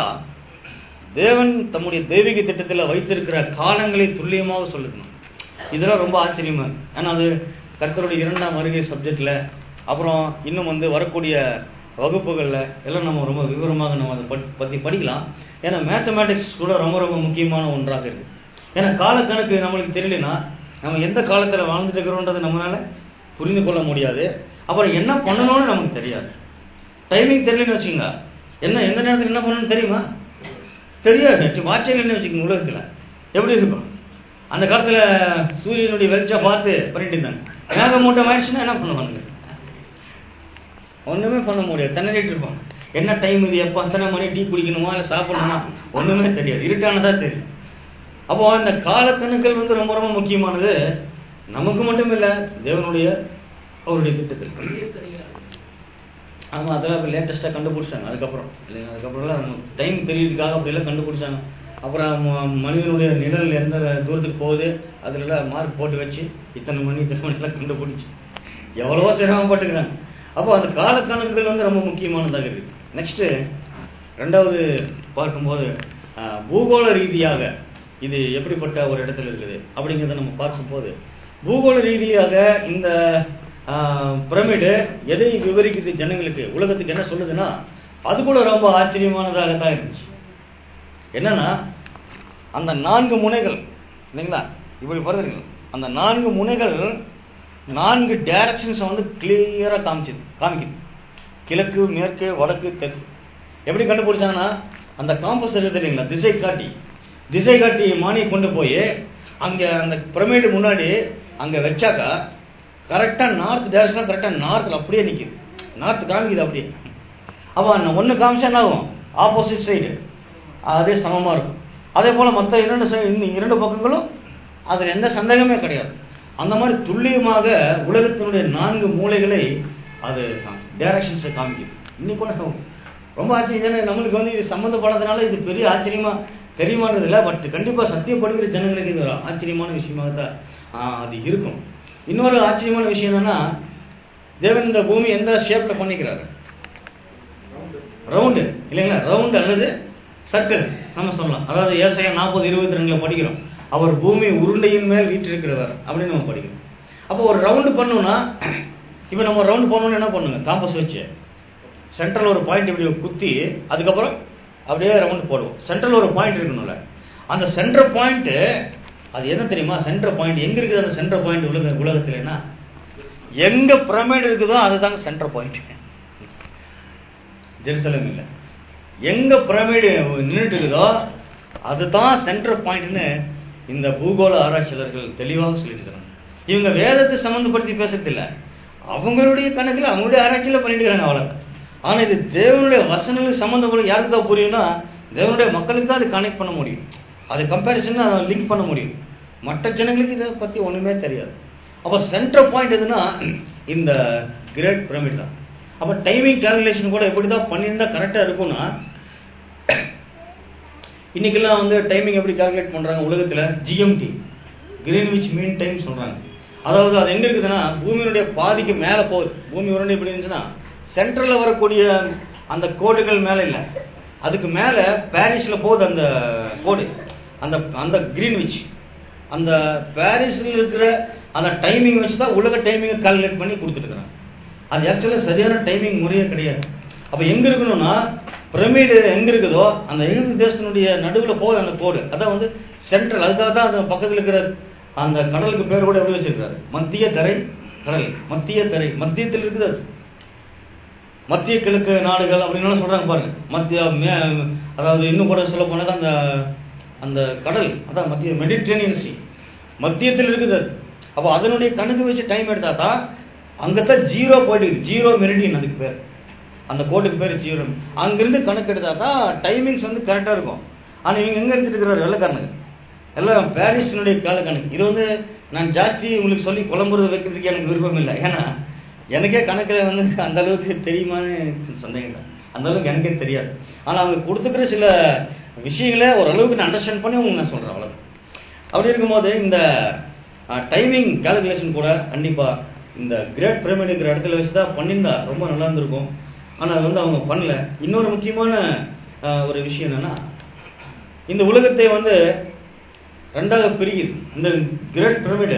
தேவன் தம்முடைய தெய்வீக திட்டத்தில் வைத்திருக்கிற காலங்களை துல்லியமாக சொல்லுக்கணும் இதெல்லாம் ரொம்ப ஆச்சரியமா இருக்கு. ஏன்னா அது கர்த்தருடைய இரண்டாம் வருகை சப்ஜெக்ட்ல அப்புறம் இன்னும் வந்து வரக்கூடிய வகுப்புகள்ல எல்லாம் நம்ம ரொம்ப விவரமாக நம்ம அதை பட்- பத்தி படிக்கலாம் ஏன்னா மேத்தமேட்டிக்ஸ் கூட ரொம்ப ரொம்ப முக்கியமான ஒன்றாக இருக்கு ஏன்னா காலக்கணக்கு நம்மளுக்கு தெரியலனா நம்ம எந்த காலத்துல வாழ்ந்துட்டு இருக்கிறோன்றது நம்மளால புரிந்து கொள்ள முடியாது அப்புறம் என்ன பண்ணணும்னு நமக்கு தெரியாது டைமிங் தெரியலன்னு வச்சுக்கோங்க என்ன எந்த நேரத்தில் என்ன பண்ணணும்னு தெரியுமா தெரியாது வாட்சியில் என்ன வச்சுக்கோங்க உலகத்துல எப்படி இருக்கும் அந்த காலத்துல சூரியனுடைய வெளிச்சம் பார்த்து பண்ணிட்டு இருந்தாங்க மேகமூட்டம் ஆயிடுச்சுன்னா என்ன பண்ணுவாங்க ஒண்ணுமே பண்ண முடியாது திணறிட்டு இருப்பாங்க என்ன டைம் இது எப்போ அத்தனை மணி டீ குடிக்கணுமா இல்லை சாப்பிடணுமா ஒண்ணுமே தெரியாது இருட்டானதா தெரியும் அப்போ இந்த காலக்கணக்குகள் வந்து ரொம்ப ரொம்ப முக்கியமானது நமக்கு மட்டும் இல்ல தேவனுடைய அவருடைய திட்டத்தில் ஆமா அதெல்லாம் இப்போ லேட்டஸ்ட்டாக கண்டுபிடிச்சாங்க அதுக்கப்புறம் இல்லைங்க அதுக்கப்புறம்லாம் டைம் தெரியறதுக்காக அப்படியெல்லாம் கண்டுபிடிச்சாங்க அப்புறம் ம- மனிதனுடைய நிழல் எந்த தூரத்துக்கு போகுது அதுலலாம் மார்க் போட்டு வச்சு இத்தனை மணி இத்தனை மணிக்கெல்லாம் கண்டுபிடிச்சு எவ்வளவோ சிரமப்பட்டுக்கிறாங்க அப்போ அந்த காலக்கணக்குகள் வந்து ரொம்ப முக்கியமானதாக இருக்கு நெக்ஸ்ட் ரெண்டாவது பார்க்கும்போது ஆஹ், பூகோள ரீதியாக இது எப்படிப்பட்ட ஒரு இடத்துல இருக்குது அப்படிங்கிறத நம்ம பார்க்கும்போது பூகோள ரீதியாக இந்த பிரமிடு எதை விவரிக்குது ஜனங்களுக்கு உலகத்துக்கு என்ன சொல்லுதுன்னா அது கூட ரொம்ப ஆச்சரியமானதாக தான் இருந்துச்சு என்னன்னா அந்த நான்கு முனைகள் இல்லைங்களா இப்படி வருதுங்க அந்த நான்கு முனைகள் நான்கு டைரக்ஷன்ஸை வந்து கிளியரா காமிச்சுது காமிக்குது கிழக்கு மேற்கு வடக்கு தெற்கு எப்படி கண்டுபிடிச்சாங்கன்னா அந்த காம்பஸ் இருக்குது இல்லைங்களா திசை காட்டி திசை காட்டி மானி கொண்டு போய் அங்க அந்த பிரமிடு முன்னாடி அங்க வச்சாக்கா கரெக்டா நார்த் டைரக்ஷன் கரெக்டா நார்த்ல அப்படியே நிக்குது நார்த் காமிக்குது அப்படியே அப்ப ஒன்னு காமிச்சா என்ன ஆகும் ஆப்போசிட் சைடு அதே சமமா இருக்கும் அதே போல மற்ற இரண்டு side- இன்னும் இரண்டு பக்கங்களும் அதுல எந்த சந்தேகமே கிடையாது அந்த மாதிரி துல்லியமாக உலகத்தினுடைய நான்கு மூலைகளை அது டைரக்ஷன்ஸை காமிக்குது இன்னைக்கு கூட ரொம்ப ஆச்சரியம் ஏன்னா நம்மளுக்கு வந்து இது சம்மந்தப்படாதனால இது பெரிய ஆச்சரியமா தெரியுமானது இல்லை பட் கண்டிப்பா சத்தியப்படுகிற ஜனங்களுக்கு இது ஒரு ஆச்சரியமான விஷயமாக தான் ஆஹ், அது இருக்கும் இன்னொரு ஆச்சரியமான விஷயம் என்னன்னா தேவன் இந்த பூமி எந்த ஷேப்ல பண்ணிக்கிறாரு ரவுண்டு இல்லைங்களா ரவுண்டு அல்லது சர்க்கிள் நம்ம சொல்லலாம் அதாவது ஏசாயா நாற்பது இருபத்தி ரெண்டுல படிக்கிறோம் அவர் பூமி உருண்டையின் மேல் வீற்றிருக்கிறவர் அப்படின்னு நம்ம படிக்கிறோம் அப்போ ஒரு ரவுண்டு பண்ணோம்னா இப்போ நம்ம ரவுண்டு பண்ணணும்னு என்ன பண்ணுங்க காம்பஸ் வச்சு சென்ட்ரல் ஒரு பாயிண்ட் இப்படி குத்தி அதுக்கப்புறம் அப்படியே ரவுண்ட் போடுவோம் சென்ட்ரல் ஒரு பாயிண்ட் இருக்கணும்ல அந்த சென்டர் பாயிண்ட் அது என்ன தெரியுமா சென்டர் பாயிண்ட் எங்க இருக்குது அந்த சென்டர் பாயிண்ட் உலக உலகத்துலன்னா எங்க பிரமிட் இருக்குதோ அதுதாங்க சென்டர் பாயிண்ட் ஜெருசலம் இல்ல எங்க பிரமிடு நின்றுட்டு இருக்குதோ அதுதான் சென்டர் பாயிண்ட்னு இந்த பூகோள ஆராய்ச்சியாளர்கள் தெளிவாக சொல்லிட்டு இருக்காங்க இவங்க வேதத்தை சம்மந்தப்படுத்தி பேசுறது இல்ல அவங்களுடைய கணக்குல அவங்களுடைய ஆராய்ச்சியில பண்ணிட்டு இருக்காங்க அவ்வளவு ஆனா இது தேவனுடைய வசனங்களுக்கு சம்மந்தப்படும் யாருக்கு தான் புரியும்னா தேவனுடைய மக்களுக்கு தான் அது கனெக்ட் பண்ண முடியும் அது கம்பேரிசன் அதை லிங்க் பண்ண முடியும் மற்ற ஜனங்களுக்கு இதை பத்தி ஒண்ணுமே தெரியாது அப்ப சென்டர் பாயிண்ட் எதுனா இந்த கிரேட் பிரமிட் தான் அப்ப டைமிங் கால்குலேஷன் கூட எப்படி தான் பண்ணியிருந்தா கரெக்டா இருக்கும்னா இன்னைக்கெல்லாம் வந்து டைமிங் எப்படி கால்குலேட் பண்றாங்க உலகத்துல ஜிஎம்டி கிரீன்விச் மீன் டைம் சொல்றாங்க அதாவது அது எங்க இருக்குதுன்னா பூமியினுடைய பாதிக்கு மேல போகுது பூமி உருண்டை எப்படி இருந்துச்சுன்னா சென்ட்ரல்ல வரக்கூடிய அந்த கோடுகள் மேல இல்ல அதுக்கு மேல பாரிஸ்ல போகுது அந்த கோடு அந்த அந்த கிரீன்விச் அந்த பாரிஸ்ல இருக்கிற அந்த டைமிங் வச்சு தான் உலக டைமிங்கை கால்குலேட் பண்ணி கொடுத்துட்டு இருக்காங்க அது ஆக்சுவலாக சரியான டைமிங் முறையே கிடையாது அப்ப எங்க இருக்கணும்னா பிரமிடு எங்க இருக்குதோ அந்த எகிப்து தேசத்தினுடைய நடுவுல போகுது அந்த கோடு அதான் வந்து சென்ட்ரல் அதுக்காக தான் அந்த பக்கத்துல இருக்கிற அந்த கடலுக்கு பேர் கூட எப்படி வச்சிருக்காரு மத்திய தரை கடல் மத்திய தரை மத்தியத்தில் இருக்குது அது மத்திய கிழக்கு நாடுகள் அப்படின்னு சொல்றாங்க பாருங்க மத்திய மே- அதாவது இன்னும் கூட சொல்ல போனாக்கா அந்த அந்த கடல் அதான் மத்திய மெடிட்ரேனியன் சி மத்தியத்தில் இருக்குது அது அப்போ அதனுடைய கணக்கு வச்சு டைம் எடுத்தா தான் அங்கதான் ஜீரோ போயிட்டு ஜீரோ மெரிடியன் அதுக்கு பேர் அந்த கோட்டுக்கு பேர் ஜீரோ அங்கிருந்து கணக்கு எடுத்தா தான் டைமிங்ஸ் வந்து கரெக்டா இருக்கும் ஆனா இவங்க எங்க எடுத்துட்டு இருக்கிறார் வெள்ளக்காரனுங்க எல்லாம் பாரிஸினுடைய கால கணக்கு இது வந்து நான் ஜாஸ்தி உங்களுக்கு சொல்லி குழம்புறது வைக்கிறதுக்கு எனக்கு விருப்பம் இல்லை ஏன்னா எனக்கே கணக்கில் வந்து அந்த அளவுக்கு தெரியுமான்னு சந்தேகம் தான் அந்த அளவுக்கு எனக்கே தெரியாது ஆனா அவங்க கொடுத்துக்கிற சில விஷயங்களை ஓரளவுக்கு நான் அண்டர்ஸ்டாண்ட் பண்ணி உங்களுக்கு நான் சொல்றேன் அவ்வளவு அப்படி இருக்கும்போது இந்த டைமிங் கால்குலேஷன் கூட கண்டிப்பா இந்த கிரேட் பிரமிட் இருக்கிற இடத்துல வச்சு தான் பண்ணியிருந்தா ரொம்ப நல்லா இருந்திருக்கும் ஆனா அது வந்து அவங்க பண்ணல இன்னொரு முக்கியமான ஆஹ், ஒரு விஷயம் என்னன்னா இந்த உலகத்தை வந்து ரெண்டாக பிரியுது இந்த கிரேட் பிரமிடு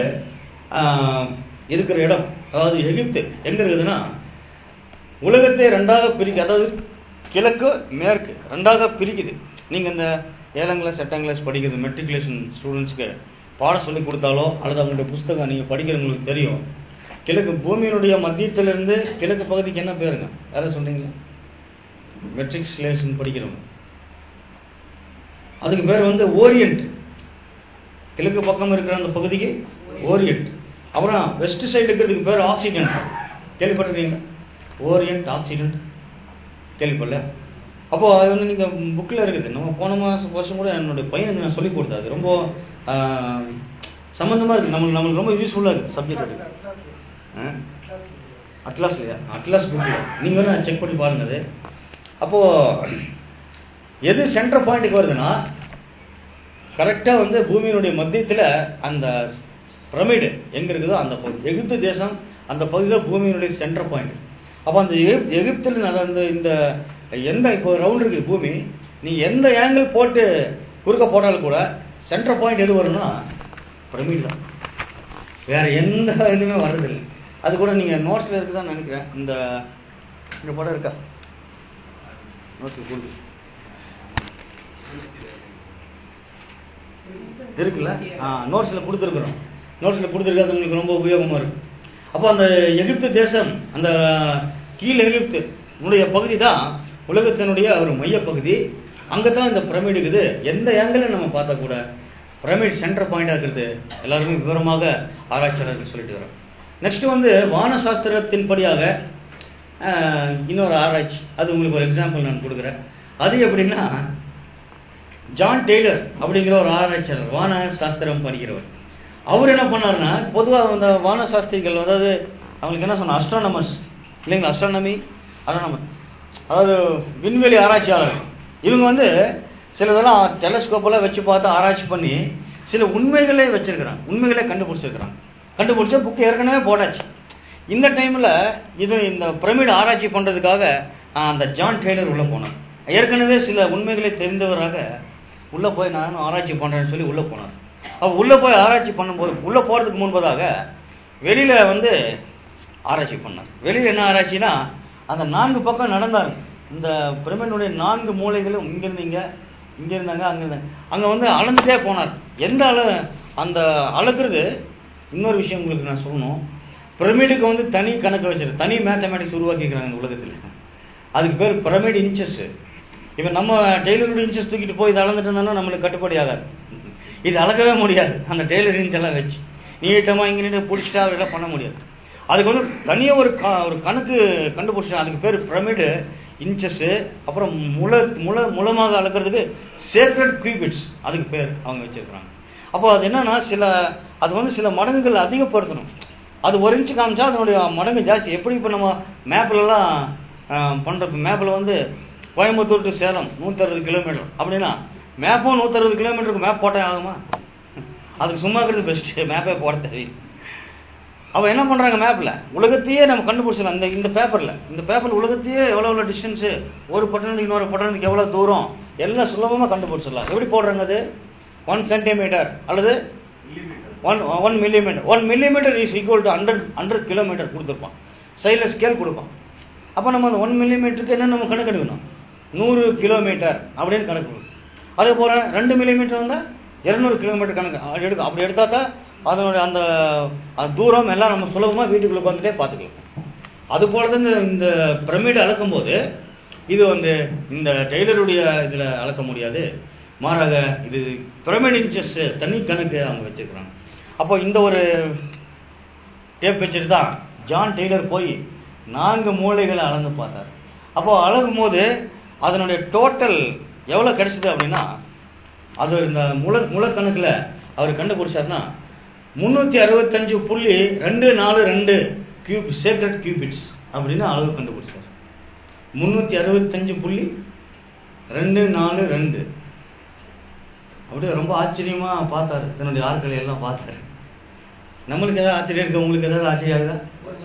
இருக்கிற இடம் அதாவது எகிப்து எங்க இருக்குதுன்னா உலகத்தை ரெண்டாக பிரிக்க அதாவது கிழக்கு மேற்கு ரெண்டாக பிரிக்குது நீங்க இந்த ஏழாம் கிளாஸ் எட்டாம் கிளாஸ் படிக்கிறது மெட்ரிகுலேஷன் ஸ்டூடெண்ட்ஸ்க்கு பாடம் சொல்லி கொடுத்தாலோ அல்லது அவங்களுடைய புஸ்தகம் நீங்க படிக்கிறவங்களுக்கு தெரியும் கிழக்கு பூமியினுடைய மத்தியத்திலிருந்து கிழக்கு பகுதிக்கு என்ன பேருங்க யாரும் சொல்றீங்களா மெட்ரிகுலேஷன் படிக்கிறவங்க அதுக்கு பேர் வந்து ஓரியன்ட் கிழக்கு பக்கம் இருக்கிற அந்த பகுதிக்கு ஓரியன்ட் அப்புறம் வெஸ்ட் சைடு இருக்கிறதுக்கு பேர் ஆக்சிடென்ட் கேள்விப்பட்டிருக்கீங்க ஓரியன்ட் ஆக்சிடென்ட் கேள்விப்படல அப்போ அது வந்து நீங்க புக்கில் இருக்குது நம்ம போன மாசம் வருஷம் கூட என்னுடைய பையனுக்கு நான் சொல்லி கொடுத்தேன் அது ரொம்ப ஆஹ், சம்பந்தமா இருக்கு நம்மளுக்கு நம்மளுக்கு ரொம்ப யூஸ்ஃபுல்லா இருக்கு சப்ஜெக்ட் அது அட்லாஸ்லையா அட்லாஸ் புக்கில் நீங்க வேணா செக் பண்ணி பாருங்க அது அப்போ எது சென்டர் பாயிண்ட்டுக்கு வருதுன்னா கரெக்டா வந்து பூமியினுடைய மத்தியத்துல அந்த பிரமிடு எங்க இருக்குதோ அந்த பகுதி எகிப்து தேசம் அந்த பகுதி தான் பூமியினுடைய சென்டர் பாயிண்ட் அப்போ அந்த எகிப் எகிப்தில் அது அந்த இந்த எந்த இப்போ ரவுண்ட் இருக்கு பூமி நீ எந்த ஆங்கிள் போட்டு குறுக்க போட்டாலும் கூட சென்டர் பாயிண்ட் எது வரும்னா பிரமிட் தான் வேற எந்த இதுவுமே வர்றதில்லை அது கூட நீங்க நோட்ஸ்ல இருக்குதான் நினைக்கிறேன் இந்த இந்த படம் இருக்கா நோட்ஸ்ல கொடுத்து இருக்குல்ல ஆ நோட்ஸ்ல கொடுத்துருக்குறோம் நோட்ஸ்ல கொடுத்துருக்காது உங்களுக்கு ரொம்ப உபயோகமா இருக்கு அப்போ அந்த எகிப்து தேசம் அந்த கீழ் எகிப்து உடைய பகுதி தான் உலகத்தினுடைய ஒரு மையப்பகுதி அங்கே தான் இந்த பிரமிட் இருக்குது எந்த ஏங்கிள் நம்ம பார்த்தா கூட பிரமிட் சென்டர் பாயிண்டாக இருக்கிறது எல்லாருமே விவரமாக ஆராய்ச்சியாளர்கள் சொல்லிட்டு வரோம் நெக்ஸ்ட் வந்து வான சாஸ்திரத்தின்படியாக ஆஹ், இன்னொரு ஆராய்ச்சி அது உங்களுக்கு ஒரு எக்ஸாம்பிள் நான் கொடுக்குறேன் அது எப்படின்னா ஜான் டெய்லர் அப்படிங்கிற ஒரு ஆராய்ச்சியாளர் வான சாஸ்திரம் படிக்கிறவர் அவர் என்ன பண்ணாருன்னா பொதுவாக அந்த வான சாஸ்திரிகள் அதாவது அவங்களுக்கு என்ன சொன்ன அஸ்ட்ரானமர்ஸ் இல்லைங்களா அஸ்ட்ரானமி அஸ்ட்ரானமர் அதாவது விண்வெளி ஆராய்ச்சியாளர் இவங்க வந்து சிலதெல்லாம் டெலஸ்கோப்பெல்லாம் வச்சு பார்த்து ஆராய்ச்சி பண்ணி சில உண்மைகளே வச்சிருக்கிறாங்க உண்மைகளே கண்டுபிடிச்சிருக்கிறாங்க கண்டுபிடிச்ச புக்கு ஏற்கனவே போட்டாச்சு இந்த டைம்ல இது இந்த பிரமிட் ஆராய்ச்சி பண்றதுக்காக ஆஹ், அந்த ஜான் டெய்லர் உள்ள போனார் ஏற்கனவே சில உண்மைகளை தெரிந்தவராக உள்ள போய் நானும் ஆராய்ச்சி பண்றேன்னு சொல்லி உள்ள போனார் அப்ப உள்ள போய் ஆராய்ச்சி பண்ணும்போது உள்ள போறதுக்கு முன்பதாக வெளியில வந்து ஆராய்ச்சி பண்ணார் வெளியில என்ன ஆராய்ச்சினா அந்த நான்கு பக்கம் நடந்தாரு இந்த பிரமிடுடைய நான்கு மூலைகளும் இங்க இருந்தீங்க இங்க இருந்தாங்க அங்க இருந்தாங்க அங்க வந்து அளந்துட்டே போனார் எந்த அள அந்த அளக்குறது இன்னொரு விஷயம் உங்களுக்கு நான் சொல்லணும் பிரமிடுக்கு வந்து தனி கணக்கு வச்சிருக்கு தனி மேத்தமேட்டிக்ஸ் உருவாக்கிக்கிறாங்க இந்த உலகத்தில் அதுக்கு பேர் பிரமிட் இன்ச்சஸ் இவன் நம்ம டெய்லரோட இன்ச்சஸ் தூக்கிட்டு போய் இதை அளந்துட்டோம்னா நம்மளுக்கு கட்டுப்படி ஆகாது இது அளக்கவே முடியாது அந்த டெய்லர் இன்ச் எல்லாம் வச்சு நீட்டமாக இங்கே நீட்டு பிடிச்சிட்டா அதெல்லாம் பண்ண முடியாது அதுக்கு வந்து தனியாக ஒரு க ஒரு கணக்கு கண்டுபிடிச்சா அதுக்கு பேர் பிரமிடு இன்ச்சஸ்ஸு அப்புறம் முள முள முளமாக அளக்கிறதுக்கு சேக்ரட் கியூபிட்ஸ் அதுக்கு பேர் அவங்க வச்சிருக்கிறாங்க அப்போ அது என்னன்னா சில அது வந்து சில மடங்குகள் அதிகப்படுத்தணும் அது ஒரு இன்ச்சு காமிச்சா அதனுடைய மடங்கு ஜாஸ்தி எப்படி இப்போ நம்ம மேப்லலாம் பண்ணுற மேப்பில் வந்து கோயம்புத்தூர் டு சேலம் நூற்றறுபது கிலோமீட்டர் அப்படின்னா மேப்பும் நூற்றறுபது கிலோமீட்டருக்கு மேப் போட்டால் ஆகுமா அதுக்கு சும்மா இருக்கிறது பெஸ்ட்டு மேப்பே போட தெரியும் அவன் என்ன பண்றாங்க மேப்ல உலகத்தையே நம்ம கண்டுபிடிச்சலாம் இந்த இந்த பேப்பர்ல இந்த பேப்பர்ல உலகத்தையே எவ்வளவு எவ்வளவு டிஸ்டன்ஸ் ஒரு பட்டணத்துக்கு இன்னொரு பட்டணத்துக்கு எவ்வளவு தூரம் எல்லாம் சுலபமா கண்டுபிடிச்சிடலாம் எப்படி போடுறாங்க அது ஒன் சென்டிமீட்டர் அல்லது one one millimetre one millimetre is equal to hundred hundred kilometre கொடுத்துருப்பான் சைடில் ஸ்கேல் கொடுப்பான் அப்போ நம்ம அந்த ஒன் மில்லிமீட்டருக்கு என்ன நம்ம கணக்கு எடுக்கணும் நூறு கிலோமீட்டர் அப்படின்னு கணக்கு கொடுக்கணும். அதே போல ரெண்டு மில்லிமீட்டர் வந்தால் இருநூறு கிலோமீட்டர் கணக்கு அப்படி எடுக்கும் அப்படி எடுத்தா தான் அதனுடைய அந்த அந்த தூரம் எல்லாம் நம்ம சுலபமாக வீட்டுக்குள்ள உட்காந்துட்டே பார்த்துக்கலாம் அது போல தான் இந்த இந்த பிரமிடு அளக்கும் போது இது வந்து இந்த டெய்லருடைய இதில் அளக்க முடியாது மாறாக இது பிரமிட் இன்ச்சஸ் தனி கணக்கு அவங்க வச்சிருக்கிறாங்க அப்போ இந்த ஒரு டேப் வச்சுட்டு தான் ஜான் டெய்லர் போய் நான்கு மூலைகளை அளந்து பார்த்தார் அப்போ அளக்கும் போது அதனுடைய டோட்டல் எவ்வளோ கிடைச்சது அப்படின்னா அது இந்த முள முளக்கணக்கில் அவர் கண்டுபிடிச்சாருன்னா முந்நூற்றி அறுபத்தஞ்சு புள்ளி ரெண்டு நாலு ரெண்டு கியூப் சேக்ரட் கியூபிட்ஸ் அப்படின்னு அளவு கண்டுபிடிச்சார் முந்நூற்றி அறுபத்தஞ்சு புள்ளி ரெண்டு நாலு ரெண்டு அப்படியே ரொம்ப ஆச்சரியமா பார்த்தாரு தன்னுடைய ஆட்களை எல்லாம் பார்த்தாரு நம்மளுக்கு ஏதாவது ஆச்சரியம் இருக்கு உங்களுக்கு ஏதாவது ஆச்சரியம் ஆகுதா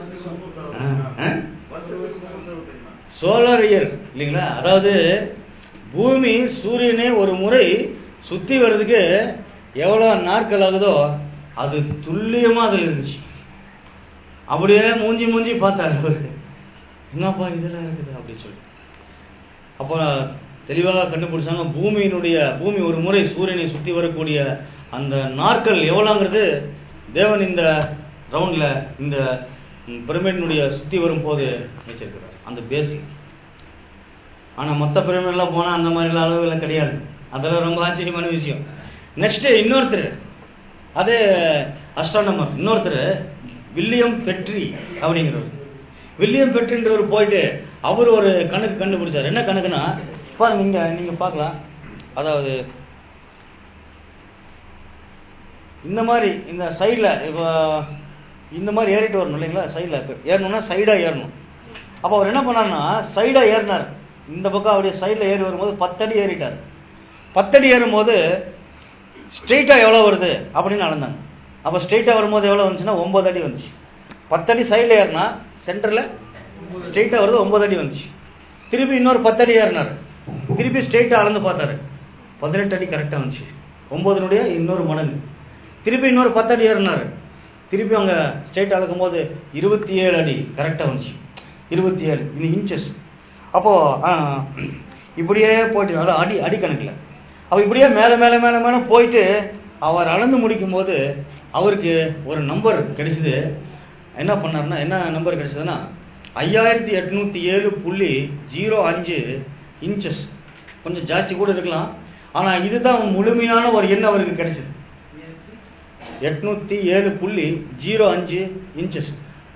சோலார் இயர் இல்லைங்களா அதாவது பூமி சூரியனே ஒரு முறை சுத்தி வர்றதுக்கு எவ்வளவு நாட்கள் ஆகுதோ அது துல்லியமா அதுல இருந்துச்சு அப்படியே மூஞ்சி மூஞ்சி பார்த்தாரு அவரு என்னப்பா இதெல்லாம் இருக்குது அப்படின்னு சொல்லி அப்போ தெளிவாக கண்டுபிடிச்சாங்க பூமியினுடைய பூமி ஒரு முறை சூரியனை சுத்தி வரக்கூடிய அந்த நாட்கள் எவ்வளோங்கிறது தேவன் இந்த ரவுண்ட்ல இந்த பிரமிடினுடைய சுத்தி வரும் போது வச்சிருக்கிறார் அந்த பேசிக் ஆனா மற்ற பிரமிடெல்லாம் போனா அந்த மாதிரிலாம் அளவுகள் கிடையாது அதெல்லாம் ரொம்ப ஆச்சரியமான விஷயம் நெக்ஸ்ட் இன்னொருத்தர் அதே அஸ்ட்ரானமர் இன்னொருத்தர் வில்லியம் பெட்ரி அப்படிங்கிறவர் வில்லியம் பெட்ரின்றவர் போயிட்டு அவர் ஒரு கணக்கு கண்டுபிடிச்சார் என்ன கணக்குன்னா பாருங்க இங்க நீங்க பார்க்கலாம் அதாவது இந்த மாதிரி இந்த சைடில் இப்போ இந்த மாதிரி ஏறிட்டு வரணும் இல்லைங்களா சைடில் இப்போ ஏறணும்னா சைடாக ஏறணும் அப்போ அவர் என்ன பண்ணார்னா சைடாக ஏறினார் இந்த பக்கம் அப்படியே சைடில் ஏறி வரும்போது பத்தடி ஏறிட்டார் பத்தடி ஏறும்போது ஸ்ட்ரெயிட்டாக எவ்வளோ வருது அப்படின்னு அளந்தாங்க அப்போ ஸ்ட்ரெயிட்டாக வரும்போது எவ்வளோ வந்துச்சுன்னா ஒம்பது அடி வந்துச்சு பத்தடி சைடில் ஏறினா சென்டரில் ஸ்ட்ரெயிட்டாக வருது ஒம்பது அடி வந்துச்சு திருப்பி இன்னொரு பத்தடி ஏறினார் திருப்பி ஸ்ட்ரெயிட்டாக அளந்து பார்த்தாரு பதினெட்டு அடி கரெக்டாக வந்துச்சு ஒம்பதுனுடைய இன்னொரு மடங்கு திருப்பி இன்னொரு பத்தடி ஏறினார் திருப்பி அவங்க ஸ்ட்ரெயிட் அளக்கும் போது இருபத்தி ஏழு அடி கரெக்டாக வந்துச்சு இருபத்தி ஏழு இது இன்ச்சஸ் அப்போ ஆ, இப்படியே போயிட்டு அதான் அடி அடி கணக்கில் அப்போ இப்படியே மேலே மேலே மேலே மேலே போயிட்டு அவர் அளந்து முடிக்கும் போது அவருக்கு ஒரு நம்பர் கிடைச்சது என்ன பண்ணாருன்னா என்ன நம்பர் கிடைச்சதுன்னா ஐயாயிரத்தி எட்நூத்தி ஏழு புள்ளி ஜீரோ அஞ்சு இன்ச்சஸ் கொஞ்சம் ஜாஸ்தி கூட இருக்கலாம் ஆனா இதுதான் முழுமையான ஒரு எண் அவருக்கு கிடைச்சது எட்நூத்தி ஏழு புள்ளி ஜீரோ அஞ்சு இன்ச்சஸ்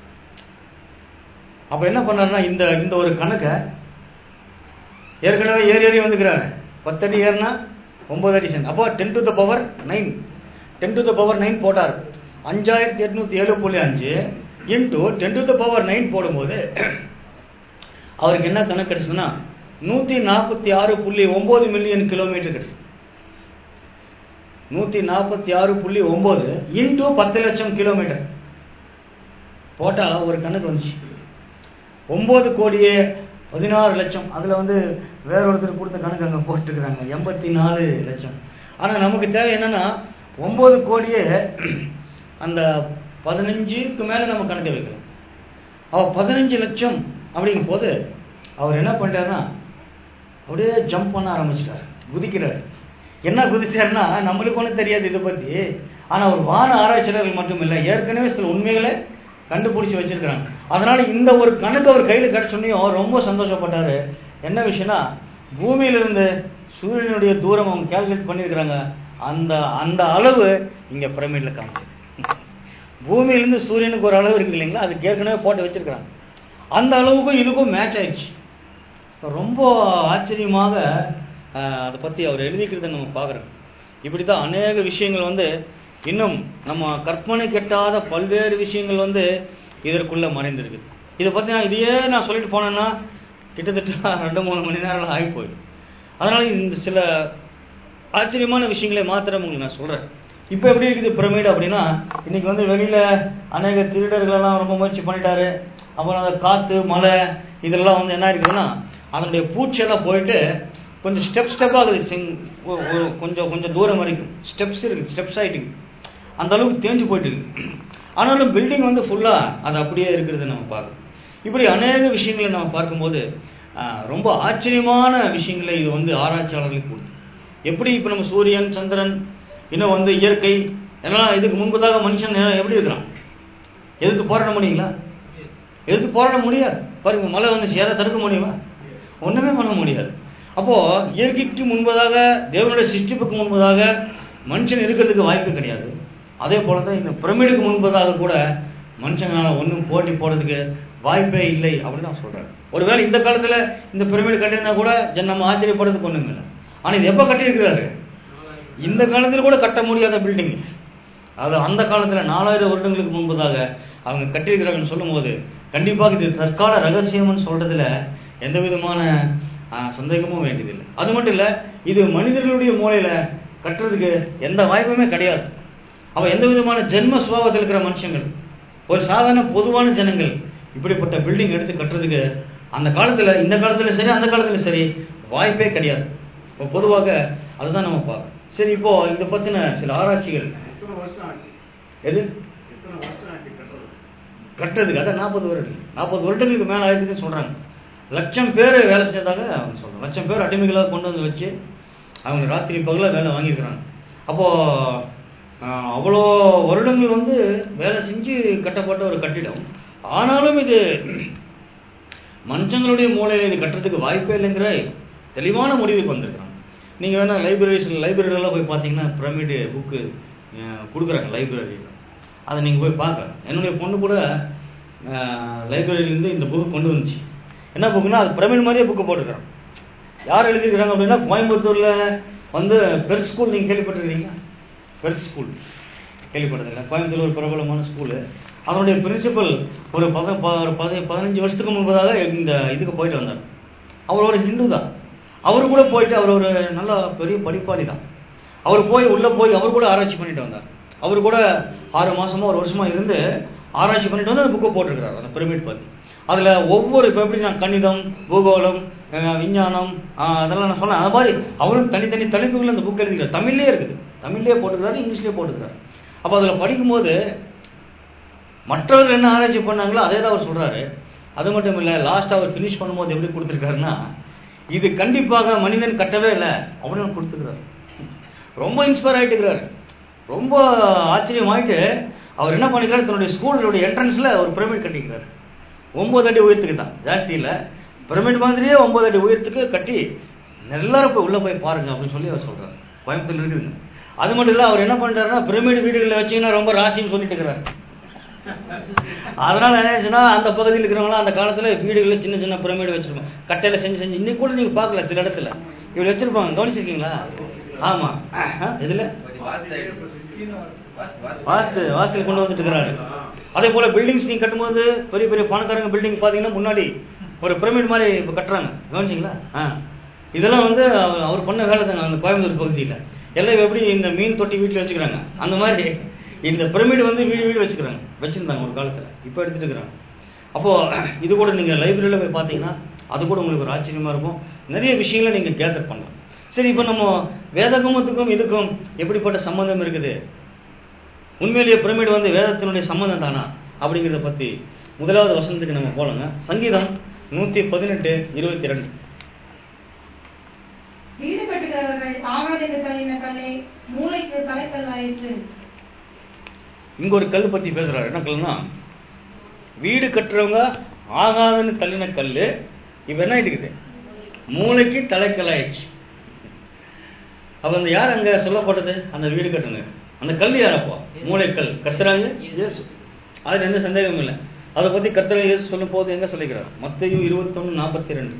அப்ப என்ன பண்ணாருன்னா இந்த இந்த ஒரு கணக்கை ஏற்கனவே ஏறி ஏறி வந்துக்கிறாரு பத்தடி ஏறினா ஒன்பது அடி சென்ட் அப்போ ten to the power nine ten to the power nine போட்டார் அஞ்சாயிரத்தி எட்நூத்தி ஏழு புள்ளி அஞ்சு into ten to the power nine போடும்போது அவருக்கு என்ன கணக்கு கிடைச்சதுன்னா நூத்தி நாற்பத்தி ஆறு புள்ளி ஒன்பது மில்லியன் கிலோமீட்டர் கிடைச்சது நூத்தி நாற்பத்தி ஆறு புள்ளி ஒன்பது இன்டூ பத்து லட்சம் கிலோமீட்டர் போட்டா ஒரு கணக்கு வந்துச்சு ஒன்பது கோடியே பதினாறு லட்சம் அதுல வந்து வேற ஒருத்தர் கொடுத்த கணக்கு அங்க போட்டுருக்காங்க எண்பத்தி நாலு லட்சம் ஆனா நமக்கு தேவை என்னன்னா ஒன்பது கோடியே அந்த பதினஞ்சுக்கு மேல நம்ம கணக்கு வைக்கலாம் அவர் பதினஞ்சு லட்சம் அப்படிங்கும் போது அவர் என்ன பண்ணிட்டாருன்னா அப்படியே ஜம்ப் பண்ண ஆரம்பிச்சிட்டார் குதிக்கிறார் என்ன குதிச்சாருன்னா நம்மளுக்கு ஒன்றும் தெரியாது இதை பத்தி ஆனா ஒரு வான ஆராய்ச்சியாளர்கள் மட்டும் இல்லை ஏற்கனவே சில உண்மைகளை கண்டுபிடிச்சு வச்சிருக்கிறாங்க அதனால இந்த ஒரு கணக்கு அவர் கையில கிடைச்சோன்னையும் அவர் ரொம்ப சந்தோஷப்பட்டாரு என்ன விஷயம்னா பூமியிலிருந்து சூரியனுடைய தூரம் அவங்க கால்குலேட் பண்ணியிருக்கிறாங்க அந்த அந்த அளவு இங்க பிரமிட்ல காமிச்சது பூமியிலிருந்து சூரியனுக்கு ஒரு அளவு இருக்கு இல்லைங்களா அதுக்கு ஏற்கனவே போட்டு வச்சிருக்கிறாங்க அந்த அளவுக்கும் இதுக்கும் மேட்ச் ஆயிடுச்சு ரொம்ப ஆச்சரியமாக ஆஹ், அதை பத்தி அவர் எழுதிக்கிறத நம்ம பார்க்குறோம் இப்படி தான் அநேக விஷயங்கள் வந்து இன்னும் நம்ம கற்பனை கெட்டாத பல்வேறு விஷயங்கள் வந்து இதற்குள்ள மறைந்திருக்குது இதை பத்தி நான் இதையே நான் சொல்லிட்டு போனேன்னா கிட்டத்தட்ட ரெண்டு மூணு மணி நேரம் ஆகி போயிடும் அதனால இந்த சில ஆச்சரியமான விஷயங்களை மாத்திரம் உங்களுக்கு நான் சொல்றேன் இப்போ எப்படி இருக்குது பிரமிடு அப்படின்னா இன்னைக்கு வந்து வெளியில அநேக திருடர்கள் எல்லாம் ரொம்ப முயற்சி பண்ணிட்டாரு அப்புறம் அந்த காத்து மழை இதெல்லாம் வந்து என்ன இருக்குதுன்னா அதனுடைய பூச்செல்லாம் போயிட்டு கொஞ்சம் ஸ்டெப் ஸ்டெப்பாக இருக்குது சிங்- ஒ- ஒ- கொஞ்சம் கொஞ்சம் தூரம் வரைக்கும் ஸ்டெப்ஸ் இருக்கு ஸ்டெப்ஸ் ஆயிட்டு அந்த அளவுக்கு தேஞ்சு போயிட்டு இருக்கு ஆனாலும் பில்டிங் வந்து ஃபுல்லா அது அப்படியே இருக்கிறத நம்ம பார்க்கணும் இப்படி அநேக விஷயங்களை நம்ம பார்க்கும்போது ஆஹ், ரொம்ப ஆச்சரியமான விஷயங்களை இது வந்து ஆராய்ச்சியாளர்களுக்கு கொடுத்து எப்படி இப்போ நம்ம சூரியன் சந்திரன் இன்னும் வந்து இயற்கை எல்லாம் இதுக்கு முன்பதாக மனுஷன் எப்படி இருக்கிறான் எதுக்கு போராட முடியுங்களா எதுக்கு போராட முடியாது பாருங்க மழை வந்து சேர தடுக்க முடியுமா ஒண்ணுமே பண்ண முடியாது அப்போ இயற்கைக்கு முன்பதாக தேவனுடைய சிருஷ்டிப்புக்கு முன்பதாக மனுஷன் இருக்கிறதுக்கு வாய்ப்பு கிடையாது அதே போலதான் இந்த பிரமிடுக்கு முன்பதாக கூட மனுஷனால ஒண்ணும் போட்டி போடுறதுக்கு வாய்ப்பே இல்லை அப்படின்னு நான் சொல்றேன் ஒருவேளை இந்த காலத்துல இந்த பிரமிடு கட்டியிருந்தா கூட ஜன நம்ம ஆச்சரியப்படுறதுக்கு ஒண்ணும் இல்லை ஆனா இது எப்ப கட்டியிருக்கிறாரு இந்த காலத்துல கூட கட்ட முடியாத பில்டிங் அது அந்த காலத்துல நாலாயிரம் வருடங்களுக்கு முன்பதாக அவங்க கட்டியிருக்கிறாங்கன்னு சொல்லும்போது கண்டிப்பாக இது தற்கால ரகசியம்னு சொல்றதுல எந்த விதமான ஆ, சந்தேகமும் வேண்டியதில்லை அது மட்டும் இல்ல இது மனிதர்களுடைய மூளையில கட்டுறதுக்கு எந்த வாய்ப்புமே கிடையாது அவன் எந்த விதமான ஜென்ம சுபாவத்தில் இருக்கிற மனுஷங்கள் ஒரு சாதாரண பொதுவான ஜனங்கள் இப்படிப்பட்ட பில்டிங் எடுத்து கட்டுறதுக்கு அந்த காலத்துல இந்த காலத்துல சரி அந்த காலத்துல சரி வாய்ப்பே கிடையாது இப்போ பொதுவாக அதுதான் நம்ம பார்க்கணும் சரி இப்போ இதை பத்தின சில ஆராய்ச்சிகள் எது கட்டுறதுக்கு அதான் நாற்பது வருடம் நாற்பது வருடங்களுக்கு மேல ஆயிருக்குதுன்னு சொல்றாங்க லட்சம் பேர் வேலை செஞ்சதாக அவங்க சொல்றாங்க லட்சம் பேர் அடிமைகளாக கொண்டு வந்து வச்சு அவங்க ராத்திரி பகல வேலை வாங்கியிருக்கிறாங்க அப்போ ஆஹ், அவ்வளோ வருடங்கள் வந்து வேலை செஞ்சு கட்டப்பட்ட ஒரு கட்டிடம் ஆனாலும் இது மனுஷங்களுடைய மூலையில இது கட்டுறதுக்கு வாய்ப்பே இல்லைங்கிற தெளிவான முடிவுக்கு வந்திருக்கிறாங்க நீங்க வேணா லைப்ரரிஸ் லைப்ரரியிலலாம் போய் பார்த்தீங்கன்னா பிரமிடு புக்கு கொடுக்குறாங்க லைப்ரரியில் அதை நீங்க போய் பார்க்கலாம் என்னுடைய பொண்ணு கூட லைப்ரரியிலேருந்து இந்த புக்கு கொண்டு வந்துச்சு என்ன புக்குன்னா அது பிரமிடு மாதிரியே புக்கு போட்டுருக்காங்க யார் எழுதியிருக்கிறாங்க அப்படின்னா கோயம்புத்தூர்ல வந்து பெர் ஸ்கூல் நீங்க கேள்விப்பட்டிருக்கீங்களா பெர் ஸ்கூல் கேள்விப்பட்டதில்லை கோயம்புத்தூர் ஒரு பிரபலமான ஸ்கூலு அதனுடைய பிரின்சிபல் ஒரு பத ப- ஒரு பதி பதினஞ்சு வருஷத்துக்கு முன்பதாக இந்த இதுக்கு போயிட்டு வந்தார் அவர் ஒரு ஹிந்து தான் அவர் கூட போயிட்டு அவர் ஒரு நல்ல பெரிய படிப்பாளி தான் அவர் போய் உள்ள போய் அவர் கூட ஆராய்ச்சி பண்ணிட்டு வந்தார் அவர் கூட ஆறு மாசமா ஒரு வருஷமா இருந்து ஆராய்ச்சி பண்ணிட்டு வந்து அந்த புக்கை போட்டிருக்கிறார் அந்த பிரமிட் பத்தி அதுல ஒவ்வொரு இப்போ எப்படி நான் கணிதம் பூகோளம் அஹ், விஞ்ஞானம் அஹ், அதெல்லாம் நான் சொன்னேன் அது மாதிரி அவரும் தனித்தனி தலைப்புகள் அந்த புக் எழுதிக்கிறார் தமிழ்லயே இருக்குது தமிழ்லயே போட்டுக்கிறாரு இங்கிலீஷ்லயே போட்டுக்கிறாரு அப்போ அதுல படிக்கும்போது மற்றவர்கள் என்ன ஆராய்ச்சி பண்ணாங்களோ அதே தான் அவர் சொல்றாரு அது மட்டும் இல்ல லாஸ்ட் அவர் ஃபினிஷ் பண்ணும்போது எப்படி கொடுத்துருக்காருன்னா இது கண்டிப்பாக மனிதன் கட்டவே இல்லை அப்படின்னு கொடுத்துக்கிறாரு ரொம்ப இன்ஸ்பயர் ஆயிட்டு இருக்கிறாரு ரொம்ப ஆச்சரியமாயிட்டு அவர் என்ன பண்ணிக்கிறாரு தன்னுடைய ஸ்கூலுடைய என்ட்ரன்ஸ்ல ஒரு பிரமிட் கட்டிக்கிறாரு ஒன்பது அடி உயரத்துக்கு தான் ஜாஸ்தி இல்ல பிரமிட் மாதிரியே ஒன்பது அடி உயரத்துக்கு கட்டி எல்லாரும் போய் உள்ள போய் பாருங்க அப்படின்னு சொல்லி அவர் சொல்றாரு கோயம்புத்தூர்ல இருக்குதுங்க அது மட்டும் இல்ல அவர் என்ன பண்றாருன்னா பிரமிட் வீடுகளில் வச்சீங்கன்னா ரொம்ப ராசின்னு சொல்லிட்டு இருக்கிறாரு அதனால என்ன ஆச்சுன்னா அந்த பகுதியில் இருக்கிறவங்களாம் அந்த காலத்துல வீடுகளில் சின்ன சின்ன பிரமிடு வச்சிருப்பாங்க கட்டையில செஞ்சு செஞ்சு இன்னைக்கு கூட நீங்க பார்க்கல சில இடத்துல இவங்க வச்சிருப்பாங்க கவனிச்சிருக்கீங்களா ஆமா ஆஹ், இதுல வாஸ்து வாஸ்துல கொண்டு வந்துட்டு இருக்கிறாரு அதே போல பில்டிங்ஸ் நீங்க கட்டும்போது பெரிய பெரிய பணக்காரங்க பில்டிங் பாத்தீங்கன்னா முன்னாடி ஒரு பிரமிட் மாதிரி இப்ப கட்டுறாங்க கவனிச்சிங்களா ஆ. இதெல்லாம் வந்து அவர் அவர் பண்ண வேலை தாங்க அந்த கோயம்புத்தூர் பகுதியில எல்லாம் எப்படி இந்த மீன் தொட்டி வீட்டுல வச்சுக்கிறாங்க அந்த மாதிரி இந்த பிரமிடு வந்து வீடு வீடு வச்சுக்கிறாங்க வச்சிருந்தாங்க ஒரு காலத்துல இப்ப எடுத்துட்டு இருக்கிறாங்க அப்போ இது கூட நீங்க லைப்ரரியில போய் பாத்தீங்கன்னா அது கூட உங்களுக்கு ஒரு ஆச்சரியமா இருக்கும் நிறைய விஷயங்களை நீங்க கேதர் பண்ணலாம் சரி இப்போ நம்ம வேதகமத்துக்கும் இதுக்கும் எப்படிப்பட்ட சம்பந்தம் இருக்குது உண்மையிலேயே பிரமிடு வந்து வேதத்தினுடைய சம்பந்தம் தானா அப்படிங்கிறத பத்தி முதலாவது வசனத்துக்கு நம்ம போலங்க சங்கீதம் நூத்தி பதினெட்டு இருபத்தி ரெண்டு வீடு கட்டுகிறவர்கள் ஆகாதென்று தள்ளின கல்லை மூளைக்கு தலைக்கல் ஆயிற்று இங்க ஒரு கல் பத்தி பேசுறாரு என்ன கல்னா வீடு கட்டுறவங்க ஆகாதுன்னு தள்ளின கல்லு இப்ப என்ன இருக்குது மூளைக்கு தலைக்கல் ஆயிடுச்சு அப்ப அந்த யார் அங்க சொல்லப்பட்டது அந்த வீடு கட்டுங்க அந்த கல் யாரப்போ மூளைக்கல் கத்துறாங்க இயேசு அதுல எந்த சந்தேகமும் இல்லை அதை பத்தி கத்துற இயேசு சொல்லும் போது எங்க சொல்லிக்கிறார் மத்தையும் இருபத்தொன்னு நாற்பத்தி ரெண்டு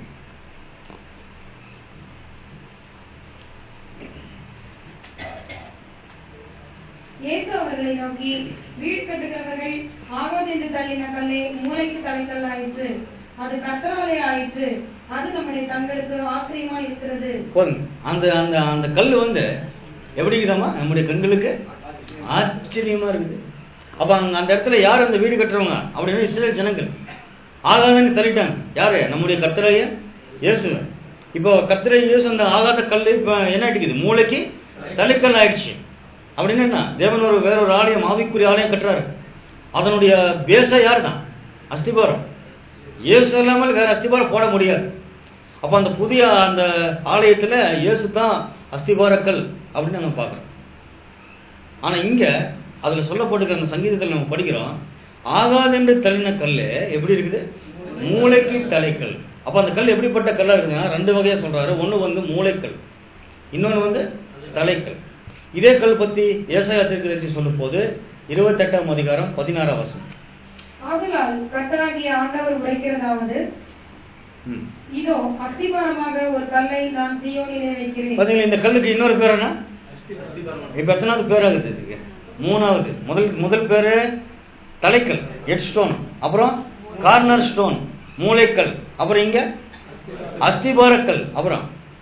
இயேசு அவர்களை நோக்கி வீடு கட்டுகிறவர்கள் ஆகாது என்று தள்ளின கல்லே மூளைக்கு தலைக்கல் ஆயிற்று அது கத்தராலே ஆயிற்று அது நம்முடைய கண்களுக்கு ஆச்சரியமா இருக்கிறது போதுங்க அந்த அந்த அந்த கல் வந்து எப்படி இருக்குதாம்மா நம்முடைய கண்களுக்கு ஆச்சரியமா இருக்குது அப்ப அங்க அந்த இடத்துல யார் அந்த வீடு கட்டுறவங்க அப்படின்னு இஸ்ரேல் ஜனங்கள் ஆகாதன்னு தள்ளிட்டாங்க யாரு நம்முடைய கர்த்தரைய இயேசுங்க இப்போ கர்த்தரை இயேசு அந்த ஆகாத கல் இப்ப என்ன ஆயிடுக்குது மூளைக்கு தலைக்கல் ஆயிடுச்சு அப்படின்னு என்ன தேவன் ஒரு வேற ஒரு ஆலயம் ஆவிக்குரிய ஆலயம் கட்டுறாரு அதனுடைய பேச யார் தான் அஸ்திபாரம் இயேசு இல்லாமல் வேற அஸ்திபாரம் போட முடியாது அப்ப அந்த புதிய அந்த ஆலயத்துல இயேசு தான் அஸ்திபாரக்கல் அப்படின்னு நம்ம பார்க்கிறோம் ஆனா இங்க அதுல சொல்லப்பட்டிருக்கிற அந்த சங்கீதத்தில் நம்ம படிக்கிறோம் ஆகாதென்று தள்ளின கல் எப்படி இருக்குது மூளைக்கு தலைக்கல் அப்ப அந்த கல் எப்படிப்பட்ட கல்லா இருக்குதுன்னா ரெண்டு வகையா சொல்றாரு ஒண்ணு வந்து மூளைக்கல் இன்னொன்னு வந்து தலைக்கல் இதே கல் பத்தி ஏசாயா திருக்கதர்சி சொல்லும் போது இருபத்தெட்டாம் அதிகாரம் பதினாறாம் வசனம் ஆதலால் கர்த்தராகிய ஆண்டவர் உரைக்கிறதாவது ம். இதோ அஸ்திபாரமாக ஒரு கல்லை நான் சீயோனிலே வைக்கிறேன் பாத்தீங்களா இந்த கல்லுக்கு இன்னொரு பேர் என்ன இப்ப எத்தனாவது பேர் ஆகுது இதுக்கு மூணாவது முதல் முதல் பேரு தலைக்கல் ஹெட் ஸ்டோன் அப்புறம் கார்னர் ஸ்டோன் மூளைக்கல் அப்புறம் இங்க அஸ்திபாரக்கல் அப்புறம்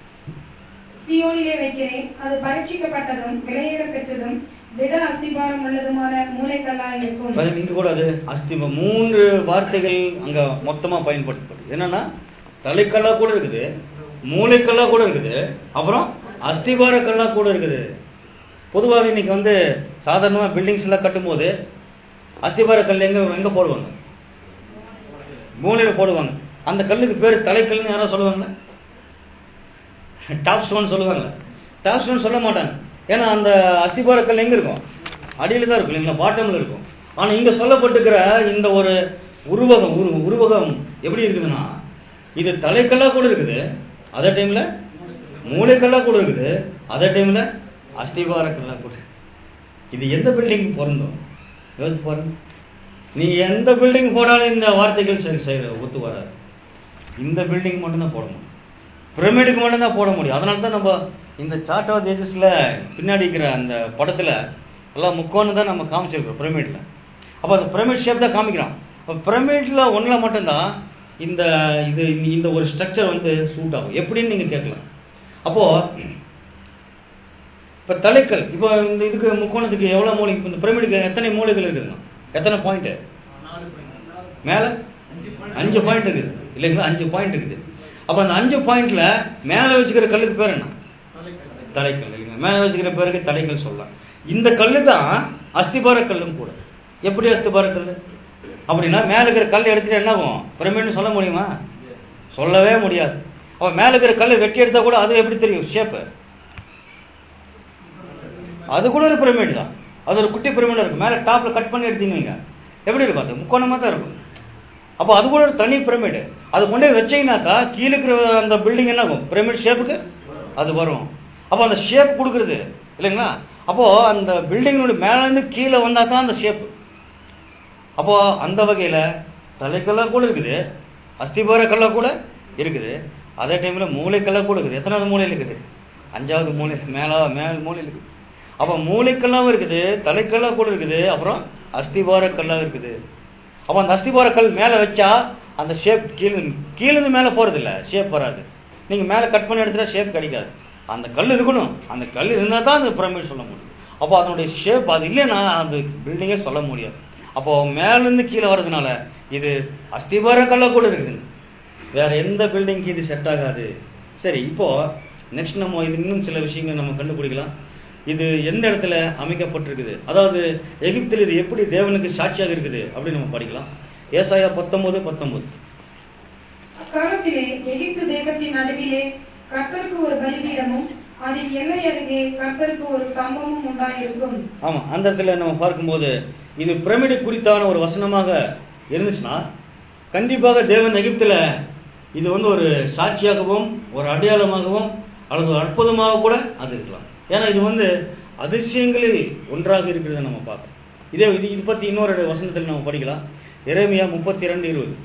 சீயோனிலே வைக்கிறேன் அது பரீட்சிக்கப்பட்டதும் விலையேற பெற்றதும் திட அஸ்திபாரம் உள்ளதுமான மூளைக்கல்லாய் இருக்கும் பாருங்க, இங்க கூட அது அஸ்திப மூன்று வார்த்தைகள் அங்க மொத்தமா பயன்படுத்தப்படுது என்னன்னா தலைக்கல்லா கூட இருக்குது மூளைக்கல்லா கூட இருக்குது அப்புறம் அஸ்திபார கல்லா கூட இருக்குது பொதுவாக இன்னைக்கு வந்து சாதாரணமா பில்டிங்ஸ் எல்லாம் கட்டும்போது அஸ்திபார கல் எங்க எங்க போடுவாங்க மூலையில போடுவாங்க அந்த கல்லுக்கு பேர் தலைக்கல்னு யாராவது சொல்லுவாங்க டாப் ஸ்டோன் சொல்லுவாங்க டாப் ஸ்டோன் சொல்ல மாட்டாங்க ஏன்னா அந்த அஸ்திபார கல் எங்க இருக்கும் அடியில தான் இருக்கும் இல்லைங்களா பாட்டம்ல இருக்கும் ஆனா இங்க சொல்லப்பட்டிருக்கிற இந்த ஒரு உருவகம் உரு உருவகம் எப்படி இருக்குதுன்னா இது தலைக்கல்லா கூட இருக்குது அதே டைம்ல மூளைக்கல்லா கூட இருக்குது அதே டைம்ல அஸ்திபார கல்லா கூட இது எந்த பில்டிங் பொருந்தும் யோசிச்சு பாருங்க நீ எந்த பில்டிங் போனாலும் இந்த வார்த்தைகள் சரி சரி ஒத்து வராது இந்த பில்டிங் மட்டும்தான் போட முடியும் பிரமிடுக்கு மட்டும்தான் போட முடியும் அதனால தான் நம்ம இந்த சார்ட் ஆஃப் ஏஜஸ்ல பின்னாடி இருக்கிற அந்த படத்துல எல்லாம் முக்கோணம் தான் நம்ம காமிச்சிருக்கோம் பிரமிட்ல அப்போ அந்த பிரமிட் ஷேப் தான் காமிக்கிறோம் அப்போ பிரமிட்ல ஒன்றில் மட்டும்தான் இந்த இது இந்த ஒரு ஸ்ட்ரக்சர் வந்து சூட் ஆகும் எப்படின்னு நீங்க கேட்கலாம் அப்போ இப்ப தலைக்கல் இப்போ இந்த இதுக்கு முக்கோணத்துக்கு எவ்வளவு மூளை இந்த பிரமிடுக்கு எத்தனை மூலைகள் இருக்குதுங்க எத்தனை பாயிண்ட் மேல அஞ்சு பாயிண்ட் இருக்குது இல்லைங்களா அஞ்சு பாயிண்ட் இருக்குது அப்ப அந்த அஞ்சு பாயிண்ட்ல மேல வச்சுக்கிற கல்லுக்கு பேர் என்ன தலைக்கல் இல்லைங்களா மேல வச்சுக்கிற பேருக்கு தலைக்கல் சொல்லலாம் இந்த கல்லு தான் அஸ்திபார கல்லும் கூட எப்படி அஸ்திபார கல் அப்படின்னா மேல இருக்கிற கல் எடுத்துட்டு என்ன ஆகும் பிரமிட்னு சொல்ல முடியுமா சொல்லவே முடியாது அப்ப மேல இருக்கிற கல் வெட்டி எடுத்தா கூட அது எப்படி தெரியும் ஷேப்பு அது கூட ஒரு பிரமிட் தான் அது ஒரு குட்டி பிரமிட் இருக்கும் மேல டாப்ல கட் பண்ணி எடுத்தீங்க எப்படி இருக்கும் அது முக்கோணமா தான் இருக்கும் அப்போ அது கூட ஒரு தனி பிரமிடு அது கொண்டு போய் வச்சீங்கன்னாக்கா கீழே இருக்கிற அந்த பில்டிங் என்ன ஆகும் பிரமிட் ஷேப்புக்கு அது வரும் அப்போ அந்த ஷேப் கொடுக்குறது இல்லைங்களா அப்போ அந்த பில்டிங்கினுடைய மேல இருந்து கீழே வந்தா தான் அந்த ஷேப் அப்போ அந்த வகையில தலைக்கல்லாம் கூட இருக்குது அஸ்திபார கல்லா கூட இருக்குது அதே டைம்ல மூளைக்கல்லா கூட இருக்குது எத்தனாவது மூலையில் இருக்குது அஞ்சாவது மூலை மேல மேல் மூலையில் இருக்குது அப்ப மூளைக்கல்லாம் இருக்குது தலைக்கல்லா கூட இருக்குது அப்புறம் அஸ்திபார கல்லா இருக்குது அப்ப அந்த அஸ்திபார கல் மேல வச்சா அந்த ஷேப் கீழே கீழே இருந்து மேல போறது இல்ல ஷேப் வராது நீங்க மேல கட் பண்ணி எடுத்துட்டா ஷேப் கிடைக்காது அந்த கல் இருக்கணும் அந்த கல் இருந்தா தான் அந்த பிரமிட் சொல்ல முடியும் அப்போ அதனுடைய ஷேப் அது இல்லைன்னா அந்த பில்டிங்கே சொல்ல முடியாது அப்போ மேல இருந்து கீழே வர்றதுனால இது அஸ்திபார கல்லா கூட இருக்குது வேற எந்த பில்டிங்க்கு இது செட் ஆகாது சரி இப்போ நெக்ஸ்ட் நம்ம இது இன்னும் சில விஷயங்கள் நம்ம கண்டுபிடிக்கலாம் இது எந்த இடத்துல அமைக்கப்பட்டிருக்குது அதாவது எகிப்தில் இது எப்படி தேவனுக்கு சாட்சியாக இருக்குது அப்படின்னு நம்ம படிக்கலாம் ஏசாயா பத்தொன்பது பத்தொன்பது அக்காலத்திலே எகிப்து தேசத்தின் நடுவிலே கர்த்தருக்கு ஒரு பலிபீடமும் அதன் எல்லை அருகே கர்த்தருக்கு ஒரு ஸ்தம்பமும் உண்டாயிருக்கும் ஆமா அந்த இடத்துல நம்ம பார்க்கும்போது இது பிரமிடு குறித்தான ஒரு வசனமாக இருந்துச்சுன்னா கண்டிப்பாக தேவன் எகிப்துல இது வந்து ஒரு சாட்சியாகவும் ஒரு அடையாளமாகவும் அல்லது ஒரு அற்புதமாக கூட அது இருக்கலாம் ஏன்னா இது வந்து அதிசயங்களில் ஒன்றாக இருக்கிறத நம்ம பார்க்கணும் இதே இது இது பத்தி இன்னொரு வசனத்தில் நம்ம படிக்கலாம் எரேமியா முப்பத்தி ரெண்டு இருபது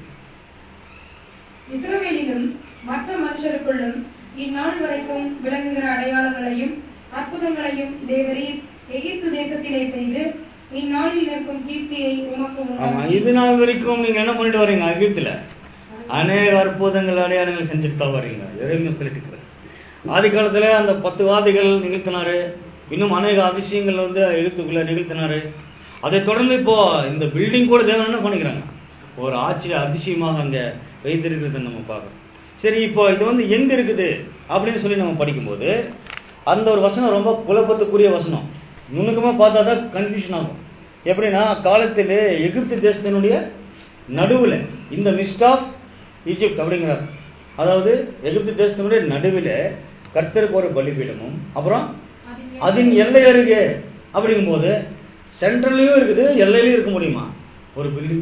இஸ்ரவேலிலும் மற்ற மனுஷருக்குள்ளும் இந்நாள் வரைக்கும் விளங்குகிற அடையாளங்களையும் அற்புதங்களையும் தேவரீர் எகிப்து தேசத்திலே செய்து இந்நாளில் இருக்கும் கீர்த்தியை உமக்கு ஆமா உண்டாக்கி இது நாள் வரைக்கும் நீங்க என்ன பண்ணிட்டு வரீங்க எகிப்துல அநேக அற்புதங்கள் அடையாளங்கள் செஞ்சுட்டு தான் வரீங்க எரேமியா சொல்லிட்டு இருக்கிறார். ஆதி காலத்துல அந்த பத்து வாதிகள் நிகழ்த்தினாரு இன்னும் அநேக அதிசயங்கள் வந்து எகிப்துக்குள்ள நிகழ்த்தினாரு அதை தொடர்ந்து இப்போ இந்த பில்டிங் கூட தேவன் என்ன பண்ணிக்கிறாங்க ஒரு ஆச்சரிய அதிசயமாக அங்க வைத்திருக்கிறத நம்ம பார்க்கறோம் சரி இப்போ இது வந்து எங்க இருக்குது அப்படின்னு சொல்லி நம்ம படிக்கும்போது அந்த ஒரு வசனம் ரொம்ப குழப்பத்துக்குரிய வசனம் நுணுக்கமா பார்த்தா தான் கன்ஃபியூஷன் ஆகும் எப்படின்னா காலத்தில் எகிப்து தேசத்தினுடைய நடுவுல இந்த மிஸ்ட் ஆஃப் ஈஜிப்ட் அப்படிங்கிறார் அதாவது எகிப்து தேசத்தினுடைய நடுவில் கர்த்தருக்கு ஒரு பலிபீடமும் அப்புறம் அதன் எல்லை அருகே அப்படிங்கும்போது சென்ட்ரல்லையும் இருக்குது எல்லையிலையும் இருக்க முடியுமா ஒரு பில்டிங்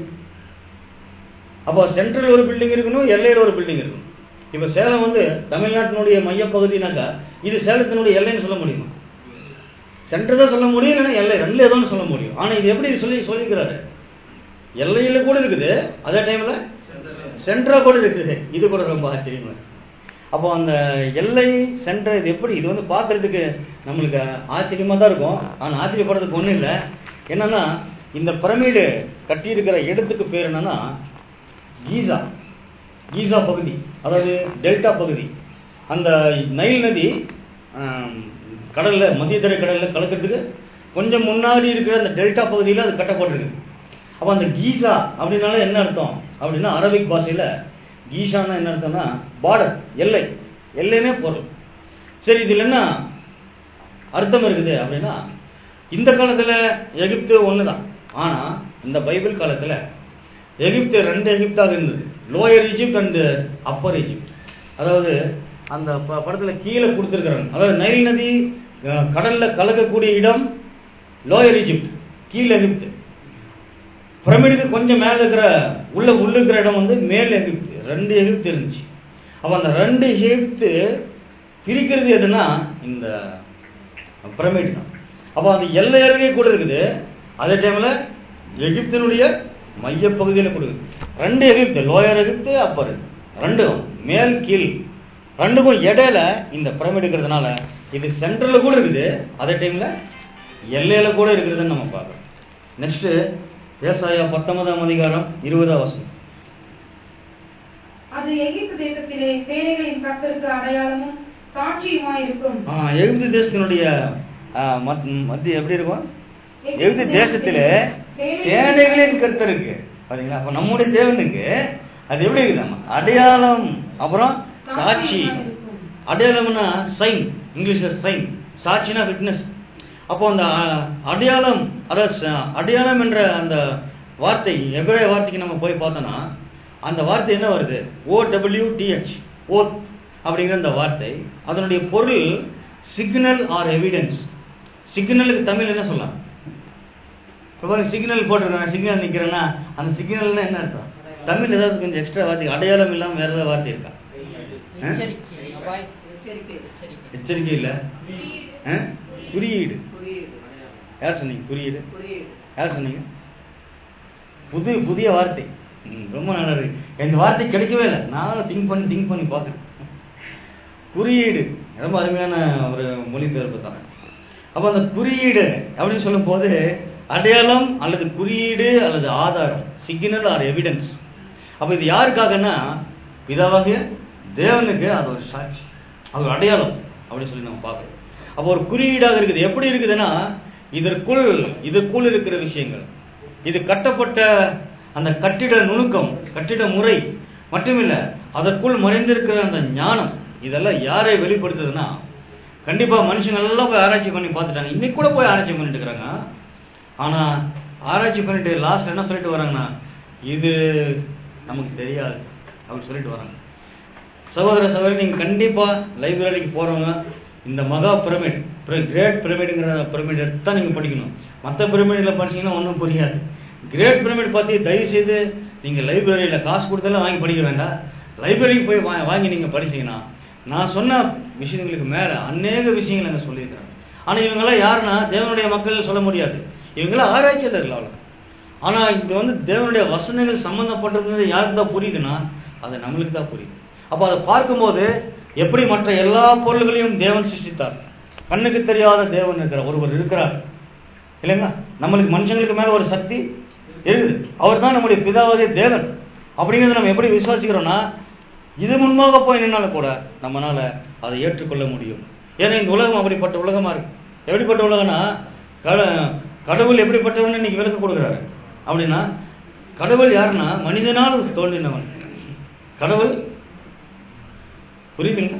அப்போ சென்ட்ரல் ஒரு பில்டிங் இருக்கணும் எல்லையில் ஒரு பில்டிங் இருக்கணும் இப்போ சேலம் வந்து தமிழ்நாட்டினுடைய மையப்பகுதினாக்கா இது சேலத்தினுடைய எல்லைன்னு சொல்ல முடியுமா சென்டர் தான் சொல்ல முடியும் இல்லைன்னா எல்லை ரெண்டுல ஏதோ ஒன்று சொல்ல முடியும் ஆனா இது எப்படி சொல்லி சொல்லிக்கிறாரு எல்லையில கூட இருக்குது அதே டைம்ல சென்டரா கூட இருக்குது இது கூட ரொம்ப ஆச்சரியமா இருக்கு. அப்போ அந்த எல்லை சென்டர் இது எப்படி இது வந்து பார்க்கிறதுக்கு நம்மளுக்கு ஆச்சரியமா தான் இருக்கும் ஆனா ஆச்சரியப்படுறதுக்கு ஒண்ணும் இல்லை என்னன்னா இந்த பிரமிடு கட்டி இருக்கிற இடத்துக்கு பேர் என்னன்னா கீசா கீசா பகுதி அதாவது டெல்டா பகுதி அந்த நைல் நதி ஆம், கடல்ல மத்திய தரை கடல்ல கலக்கிறதுக்கு கொஞ்சம் முன்னாடி இருக்கிற அந்த டெல்டா பகுதியில் அது கட்டப்பட்டிருக்கு அப்போ அந்த கீசா அப்படின்னால என்ன அர்த்தம் அப்படின்னா அரபிக் பாஷையில கீசான்னா என்ன அர்த்தம்னா பார்டர் எல்லை எல்லைனே பொருள் சரி இதுல என்ன அர்த்தம் இருக்குது அப்படின்னா இந்த காலத்துல எகிப்து ஒண்ணுதான் ஆனா இந்த பைபிள் காலத்துல எகிப்து ரெண்டு எகிப்தாக இருந்தது lower Egypt and upper Egypt அதாவது அந்த ப- படத்துல கீழே கொடுத்துருக்காங்க அதாவது நைல் நதி அஹ், கடல்ல கலக்கக்கூடிய இடம் லோயர் ஈஜிப்ட் கீழ் எகிப்து பிரமிடுக்கு கொஞ்சம் மேல இருக்கிற உள்ள உள்ள இருக்கிற இடம் வந்து மேல் எகிப்து ரெண்டு எகிப்து இருந்துச்சு அப்ப அந்த ரெண்டு எகிப்து பிரிக்கிறது எதுனா இந்த பிரமிடு தான் அப்போ அந்த எல்லை அருகே கூட இருக்குது அதே டைம்ல எகிப்தினுடைய மையப்பகுதியில் கூட இருக்குது ரெண்டு எகிப்து லோயர் எகிப்து அப்பர் ரெண்டும் மேல் கீழ் ரெண்டுக்கும் இடையில இந்த பிரமிடு இருக்கிறதுனால இது சென்டர்ல கூட இருக்குது அதே டைம்ல எல்லையில கூட இருக்கிறதுன்னு நம்ம பார்க்கறோம் நெக்ஸ்ட் ஏசாயா பத்தொன்பதாம் அதிகாரம் இருபதாம் வசனம் அது எகிப்து தேசத்திலே சேனைகளின் கர்த்தருக்கு அடையாளமும் சாட்சியுமாயிருக்கும் ஆ, எகிப்து தேசத்தினுடைய ஆ, மத்- மத்திய எப்படி இருக்கும் எகிப்து தேசத்துல சேனைகளின் கர்த்தருக்கு பாத்தீங்களா அப்ப நம்முடைய தேவனுக்கு அது எப்படி இருக்குதாமா அடையாளம் அப்புறம் சாட்சி அடையாளம்னா சைன் இங்கிலீஷ்ல சைன் சாட்சினா விட்னஸ் அப்போ அந்த அ, அடையாளம் அதாவது ச- அடையாளம் என்ற அந்த வார்த்தை எவ்வளவு வார்த்தைக்கு நம்ம போய் பார்த்தோம்னா அந்த வார்த்தை என்ன வருது ஓ டபிள்யூ டிஹெச் ஓத் அப்படிங்கிற அந்த வார்த்தை அதனுடைய பொருள் சிக்னல் ஆர் எவிடன்ஸ் சிக்னலுக்கு தமிழ் என்ன சொல்லலாம் இப்போ பாருங்க சிக்னல் போட்டிருக்கேன் சிக்னல் நிற்கிறேன்னா அந்த சிக்னல்னா என்ன அர்த்தம் தமிழ் ஏதாவது கொஞ்சம் எக்ஸ்ட்ரா வார்த்தை அடையாளம் இல்லாமல் வேற ஏதாவது வார்த்தை இருக்கா ஆ? எச்சரிக்கை அபாய எச்சரிக்கை எச்சரிக்கை எச்சரிக்கை இல்ல ஆ? குறியீடு யார் சொன்னீங்க குறியீடு யார் சொன்னீங்க புது புதிய வார்த்தை ம், ரொம்ப நல்லா இருக்கு இந்த வார்த்தை கிடைக்கவே இல்லை நானும் திங்க் பண்ணி திங்க் பண்ணி பார்க்குறேன் குறியீடு ரொம்ப அருமையான ஒரு மொழிபெயர்ப்பு தான் அப்போ அந்த குறியீடு அப்படின்னு சொல்லும்போது அடையாளம் அல்லது குறியீடு அல்லது ஆதாரம் சிக்னல் ஆர் எவிடன்ஸ் அப்போ இது யாருக்காகன்னா பிதாவாகிய தேவனுக்கு அது ஒரு சாட்சி அது ஒரு அடையாளம் அப்படின்னு சொல்லி நம்ம பார்க்கறோம் அப்போ ஒரு குறியீடாக இருக்குது எப்படி இருக்குதுன்னா இதற்குள் இதற்குள் இருக்கிற விஷயங்கள் இது கட்டப்பட்ட அந்த கட்டிட நுணுக்கம் கட்டிட முறை மட்டுமில்ல அதற்குள் மறைந்திருக்கிற அந்த ஞானம் இதெல்லாம் யாரை வெளிப்படுத்துதுன்னா கண்டிப்பா மனுஷங்க எல்லாம் போய் ஆராய்ச்சி பண்ணி பார்த்துட்டாங்க இன்னைக்கு கூட போய் ஆராய்ச்சி பண்ணிட்டு இருக்கிறாங்க ஆனா ஆராய்ச்சி பண்ணிட்டு லாஸ்ட் என்ன சொல்லிட்டு வராங்கன்னா இது நமக்கு தெரியாது அப்படின்னு சொல்லிட்டு வராங்க சகோதர சகோதரி நீங்க கண்டிப்பா லைப்ரரிக்கு போறவங்க இந்த மகா பிரமிட் கிரேட் பிரமிடுங்கிற பிரமிட் எடுத்து தான் நீங்க படிக்கணும் மற்ற பிரமிடில் படிச்சீங்கன்னா ஒன்றும் புரியாது கிரேட் பிரமிட் பத்தி தயவு செய்து நீங்க லைப்ரரியில காசு கொடுத்தெல்லாம் வாங்கி படிக்க வேண்டாம் லைப்ரரிக்கு போய் வா- வாங்கி நீங்க படிச்சீங்கன்னா நான் சொன்ன விஷயங்களுக்கு மேல அநேக விஷயங்கள் அங்க சொல்லியிருக்கிறேன் ஆனா இவங்கெல்லாம் யாருன்னா தேவனுடைய மக்கள் சொல்ல முடியாது இவங்கெல்லாம் ஆராய்ச்சியாளர்கள் அவ்வளவு ஆனா இங்க வந்து தேவனுடைய வசனங்கள் சம்பந்தப்பட்டது யாருக்கு தான் புரியுதுன்னா அது நம்மளுக்கு தான் புரியுது அப்ப அதை பார்க்கும்போது எப்படி மற்ற எல்லா பொருள்களையும் தேவன் சிருஷ்டித்தார் கண்ணுக்கு தெரியாத தேவன் இருக்கிறார் ஒருவர் இருக்கிறார் இல்லைங்களா நம்மளுக்கு மனுஷங்களுக்கு மேல ஒரு சக்தி இருக்குது அவர் தான் நம்முடைய பிதாவாகிய தேவன் அப்படிங்கிறத நம்ம எப்படி விசுவாசிக்கிறோம்னா இது முன்பாக போய் நின்னாலும் கூட நம்மனால அதை ஏற்றுக்கொள்ள முடியும் ஏன்னா இந்த உலகம் அப்படிப்பட்ட உலகமா இருக்கு எப்படிப்பட்ட உலகம்னா கட- கடவுள் எப்படிப்பட்டவன் இன்னைக்கு விளக்க கொடுக்குறாரு அப்படின்னா கடவுள் யாருன்னா மனிதனால் தோன்றினவன் கடவுள் புரியுதுங்களா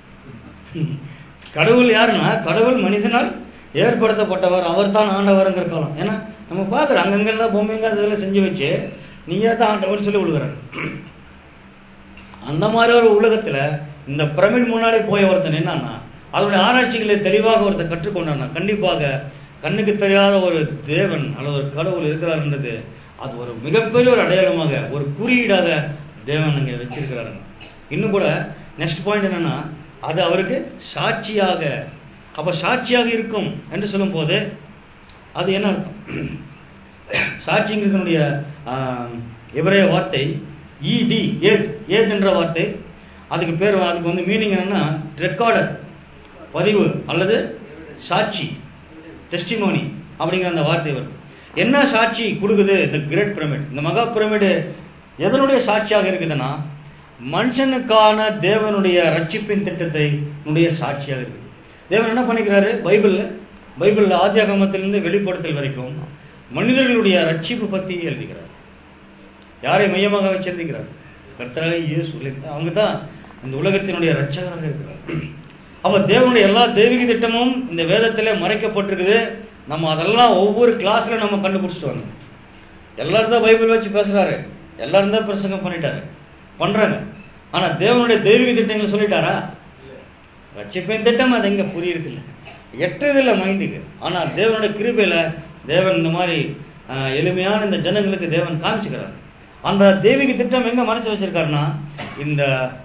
கடவுள் யாருன்னா கடவுள் மனிதனால் ஏற்படுத்தப்பட்டவர் அவர் தான் ஆண்டவருங்கிற காலம் ஏன்னா நம்ம பார்க்குறோம் அங்கங்கெல்லாம் பொம்மைங்க அதெல்லாம் செஞ்சு வச்சு நீங்க தான் ஆண்டவர் சொல்லி விழுகிறாரு அந்த மாதிரி ஒரு உலகத்துல இந்த பிரமிட் முன்னாடி போய் ஒருத்தன் என்னன்னா அதனுடைய ஆராய்ச்சிகளை தெளிவாக ஒருத்தன் கற்றுக்கொண்டானா கண்டிப்பாக கண்ணுக்கு தெரியாத ஒரு தேவன் அல்லது ஒரு கடவுள் இருக்கிறார்ன்றது அது ஒரு மிகப்பெரிய ஒரு அடையாளமாக ஒரு குறியீடாக தேவன் அங்கே வச்சிருக்கிறாரு இன்னும் கூட நெக்ஸ்ட் பாயிண்ட் என்னன்னா அது அவருக்கு சாட்சியாக அப்ப சாட்சியாக இருக்கும் என்று சொல்லும் போது அது என்ன அர்த்தம் சாட்சிங்கிறதுனுடைய எவரைய வார்த்தை இடி ஏத் ஏத் என்ற வார்த்தை அதுக்கு பேர் அதுக்கு வந்து மீனிங் என்னன்னா ரெக்கார்டர் பதிவு அல்லது சாட்சி டெஸ்டிமோனி அப்படிங்கிற அந்த வார்த்தை வருது என்ன சாட்சி கொடுக்குது இந்த கிரேட் பிரமிட் இந்த மகா பிரமிடு எதனுடைய சாட்சியாக இருக்குதுன்னா மனுஷனுக்கான தேவனுடைய ரட்சிப்பின் திட்டத்தை உடைய சாட்சியாக இருக்குது தேவன் என்ன பண்ணிக்கிறாரு பைபிள்ல பைபிள்ல ஆதியாகமத்திலிருந்து வெளிப்படுத்தல் வரைக்கும் மனிதர்களுடைய ரட்சிப்பு பத்தி எழுதுகிறார் யாரை மையமாக வச்சு எழுதுகிறார் கர்த்தராக இயேசு இல்லைங்களா? அவங்க தான் இந்த உலகத்தினுடைய ரட்சகராக இருக்கிறார் அப்ப தேவனுடைய எல்லா தெய்வீக திட்டமும் இந்த வேதத்திலே மறைக்கப்பட்டிருக்குது நம்ம அதெல்லாம் ஒவ்வொரு கிளாஸ்ல நம்ம கண்டுபிடிச்சிட்டு வரணும் எல்லாரும் தான் பைபிள் வச்சு பேசுறாரு எல்லாரும் தான் பிரசங்கம் பண்ணிட்டாரு பண்றாங்க ஆனா தேவனுடைய தெய்வீக திட்டங்கள் சொல்லிட்டாரா ரட்சிப்பின் திட்டம் அது எங்க புரியுறது இல்ல எட்டது இல்ல மைண்டுக்கு ஆனா தேவனுடைய கிருபையில தேவன் இந்த மாதிரி ஆஹ், எளிமையான இந்த ஜனங்களுக்கு தேவன் காமிச்சுக்கிறார் அந்த தெய்வீக திட்டம் எங்க மறைச்சு வச்சிருக்காருன்னா இந்த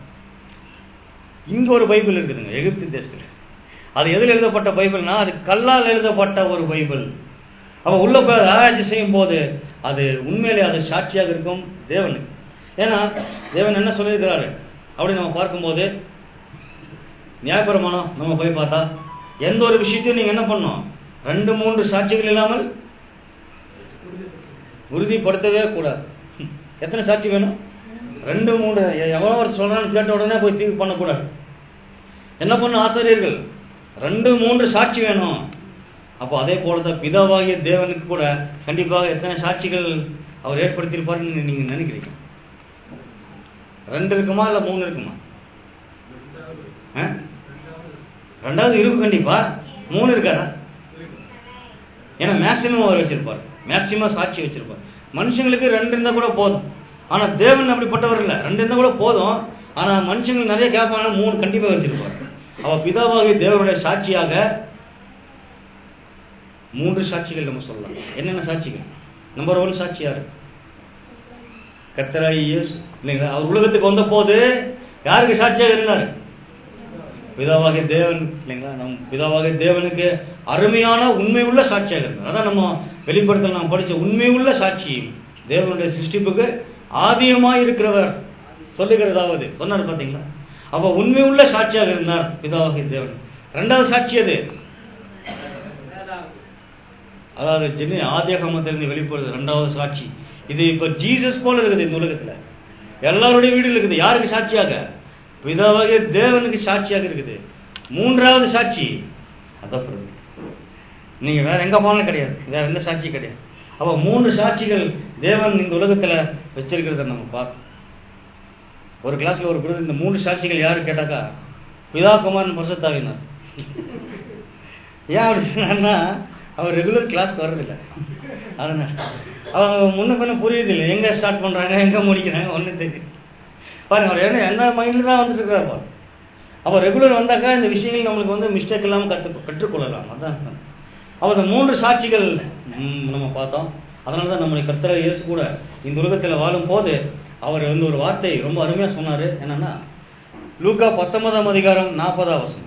இங்க ஒரு பைபிள் இருக்குதுங்க எகிப்து தேசத்துல அது எதில் எழுதப்பட்ட பைபிள்னா அது கல்லால் எழுதப்பட்ட ஒரு பைபிள் அப்ப உள்ள போய் ஆராய்ச்சி செய்யும் போது அது உண்மையிலே அது சாட்சியாக இருக்கும் தேவனுக்கு ஏன்னா தேவன் என்ன சொல்லியிருக்கிறாரு அப்படி நம்ம பார்க்கும்போது நியாயப்பிரமாணம் நம்ம போய் பார்த்தா எந்த ஒரு விஷயத்தையும் நீங்க என்ன பண்ணணும் ரெண்டு மூன்று சாட்சிகள் இல்லாமல் உறுதிப்படுத்தவே கூடாது எத்தனை சாட்சி வேணும் ரெண்டு மூணு எ- எவனோ ஒரு சொல்றான்னு கேட்ட உடனே போய் தீர்ப்பு பண்ணக்கூடாது என்ன பண்ண ஆசிரியர்கள் ரெண்டு மூன்று சாட்சி வேணும் அப்போ அதே போலதான் பிதாவாகிய தேவனுக்கு கூட கண்டிப்பாக எத்தனை சாட்சிகள் அவர் ஏற்படுத்தியிருப்பாருன்னு நீங்க நினைக்கிறீங்க ரெண்டு இருக்குமா இல்ல மூணு இருக்குமா ஆ? ரெண்டாவது இருக்கும் கண்டிப்பா மூணு இருக்காரா ஏன்னா மேக்சிமம் அவர் வச்சிருப்பார் மேக்சிமம் சாட்சி வச்சிருப்பார் மனுஷங்களுக்கு ரெண்டு இருந்தா கூட போதும் ஆனா தேவன் அப்படிப்பட்டவர் இல்ல ரெண்டு இருந்தா கூட போதும் ஆனா மனுஷங்களுக்கு நிறைய கேட்பாங்க மூணு கண்டிப்பா வச்சிருப்பார் அவ பிதாவாகிய தேவனுடைய சாட்சியாக மூன்று சாட்சிகள் நம்ம சொல்லலாம் என்னென்ன சாட்சிகள் நம்பர் ஒன் சாட்சி யாரு கர்த்தராகி இயேசு இல்லைங்களா அவர் உலகத்துக்கு வந்த போது யாருக்கு சாட்சியாக இருந்தார் பிதாவாகிய தேவன் இல்லைங்களா நம் பிதாவாகிய தேவனுக்கு அருமையான உண்மை உள்ள சாட்சியாக இருந்தார் அதான் நம்ம வெளிப்படுத்தல் நாம் படிச்ச உண்மை உள்ள சாட்சி தேவனுடைய சிருஷ்டிப்புக்கு ஆதியமாய் இருக்கிறவர் சொல்லுகிறதாவது சொன்னார் பாத்தீங்களா அப்ப உண்மை உள்ள சாட்சியாக இருந்தார் பிதாவாகிய தேவன் ரெண்டாவது சாட்சி அது அதாவது ஜெனி ஆதியாகமத்திலிருந்து வெளிப்படுது ரெண்டாவது சாட்சி இது இப்ப ஜீசஸ் போல இருக்குது இந்த உலகத்துல எல்லாருடைய வீடுல இருக்குது யாருக்கு சாட்சியாக பிதாவாகிய தேவனுக்கு சாட்சியாக இருக்குது மூன்றாவது சாட்சி அதான் பிரபு. நீங்க வேற எங்க போனாலும் கிடையாது வேற எந்த சாட்சி கிடையாது அப்ப மூன்று சாட்சிகள் தேவன் இந்த உலகத்துல வச்சிருக்கிறத நம்ம பார்ப்போம் ஒரு கிளாஸ்ல ஒரு குரு இந்த மூன்று சாட்சிகள் யாரு கேட்டாக்கா பிதா குமாரன் பரிசுத்தாவினார் ஏன் அப்படி சொன்னார்னா அவர் ரெகுலர் கிளாஸ்க்கு வர்றதில்ல அதனால அவங்க முன்ன பின்ன புரியுது இல்லை எங்க ஸ்டார்ட் பண்றாங்க எங்க முடிக்கிறாங்க ஒன்றும் தெரியும் பாருங்க அவர் என்ன என்ன மைண்ட்ல தான் வந்துட்டு இருக்கிறார் பாரு அப்போ ரெகுலர் வந்தாக்கா இந்த விஷயங்கள் நம்மளுக்கு வந்து மிஸ்டேக் இல்லாமல் கற்று கற்றுக்கொள்ளலாம் அதான் அப்போ இந்த மூன்று சாட்சிகள் ம், நம்ம பார்த்தோம் அதனால தான் நம்முடைய கர்த்தர் இயேசு கூட இந்த உலகத்தில் வாழும் போது அவர் வந்து ஒரு வார்த்தை ரொம்ப அருமையா சொன்னாரு என்னன்னா லூக்கா பத்தொன்பதாம் அதிகாரம் நாற்பதாம் வசனம்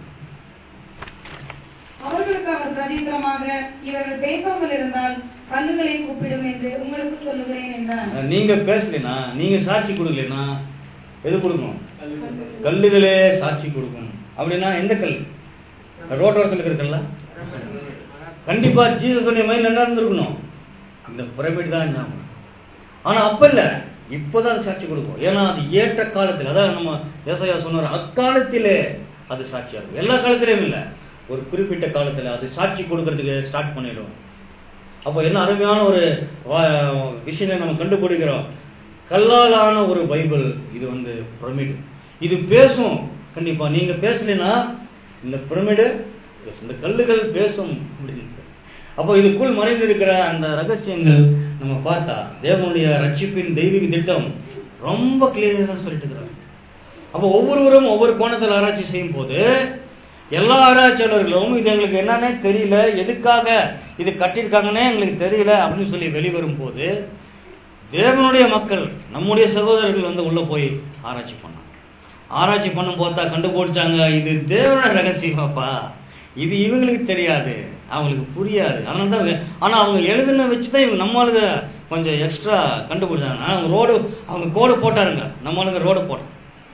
அவர்களுக்கு அவர் பிரதித்திரமாக இவர்கள் பேசாமல் இருந்தால் கல்லுகளை கூப்பிடும் என்று உங்களுக்கு சொல்லுகிறேன் என்றார் நீங்க பேசலைனா நீங்க சாட்சி கொடுக்கலைனா எது கொடுக்கணும் கல்லுகளே சாட்சி கொடுக்கணும் அப்படின்னா எந்த கல் ரோட்டோரத்தில் இருக்கிற கண்டிப்பா ஜீசஸ் மைண்ட்ல என்ன இருந்திருக்கணும் இந்த பிரமிட் தான் ஞாபகம் ஆனா அப்ப இல்ல இப்பதான் அது சாட்சி கொடுக்கும் ஏன்னா அது ஏற்ற காலத்தில் அதான் நம்ம ஏசையா சொன்னார் அக்காலத்திலே அது சாட்சியா இருக்கும் எல்லா காலத்திலயும் இல்ல ஒரு குறிப்பிட்ட காலத்துல அது சாட்சி கொடுக்கறதுக்கு ஸ்டார்ட் பண்ணிடும் அப்போ என்ன அருமையான ஒரு வா- விஷயத்தை நம்ம கண்டுபிடிக்கிறோம் கல்லாலான ஒரு பைபிள் இது வந்து பிரமிடு இது பேசும் கண்டிப்பா நீங்க பேசலைன்னா இந்த பிரமிடு பேசும். இந்த கல்லுகள் பேசும் அப்படின்னு அப்போ இதுக்குள் மறைந்திருக்கிற அந்த ரகசியங்கள் நம்ம பார்த்தா தேவனுடைய ரட்சிப்பின் தெய்வீக திட்டம் ரொம்ப கிளியரா சொல்லிட்டு இருக்கிறார் அப்போ ஒவ்வொருவரும் ஒவ்வொரு கோணத்தில் ஆராய்ச்சி செய்யும் போது எல்லா ஆராய்ச்சியாளர்களும் இது எங்களுக்கு என்னன்னே தெரியல எதுக்காக இது கட்டியிருக்காங்கன்னே எங்களுக்கு தெரியல அப்படின்னு சொல்லி வெளிவரும் போது தேவனுடைய மக்கள் நம்முடைய சகோதரர்கள் வந்து உள்ள போய் ஆராய்ச்சி பண்ணாங்க ஆராய்ச்சி பண்ணும் போதா கண்டுபிடிச்சாங்க இது தேவனுடைய ரகசியமாப்பா இது இவங்களுக்கு தெரியாது அவங்களுக்கு புரியாது அதனால தான் வே- ஆனா அவங்க எழுதுன வச்சு தான் இவங்க நம்மளுக்கு கொஞ்சம் எக்ஸ்ட்ரா கண்டுபிடிச்சாங்க ஆனா அவங்க ரோடு அவங்க கோடு போட்டாருங்க நம்மளுக்கு ரோடு போட்டோம்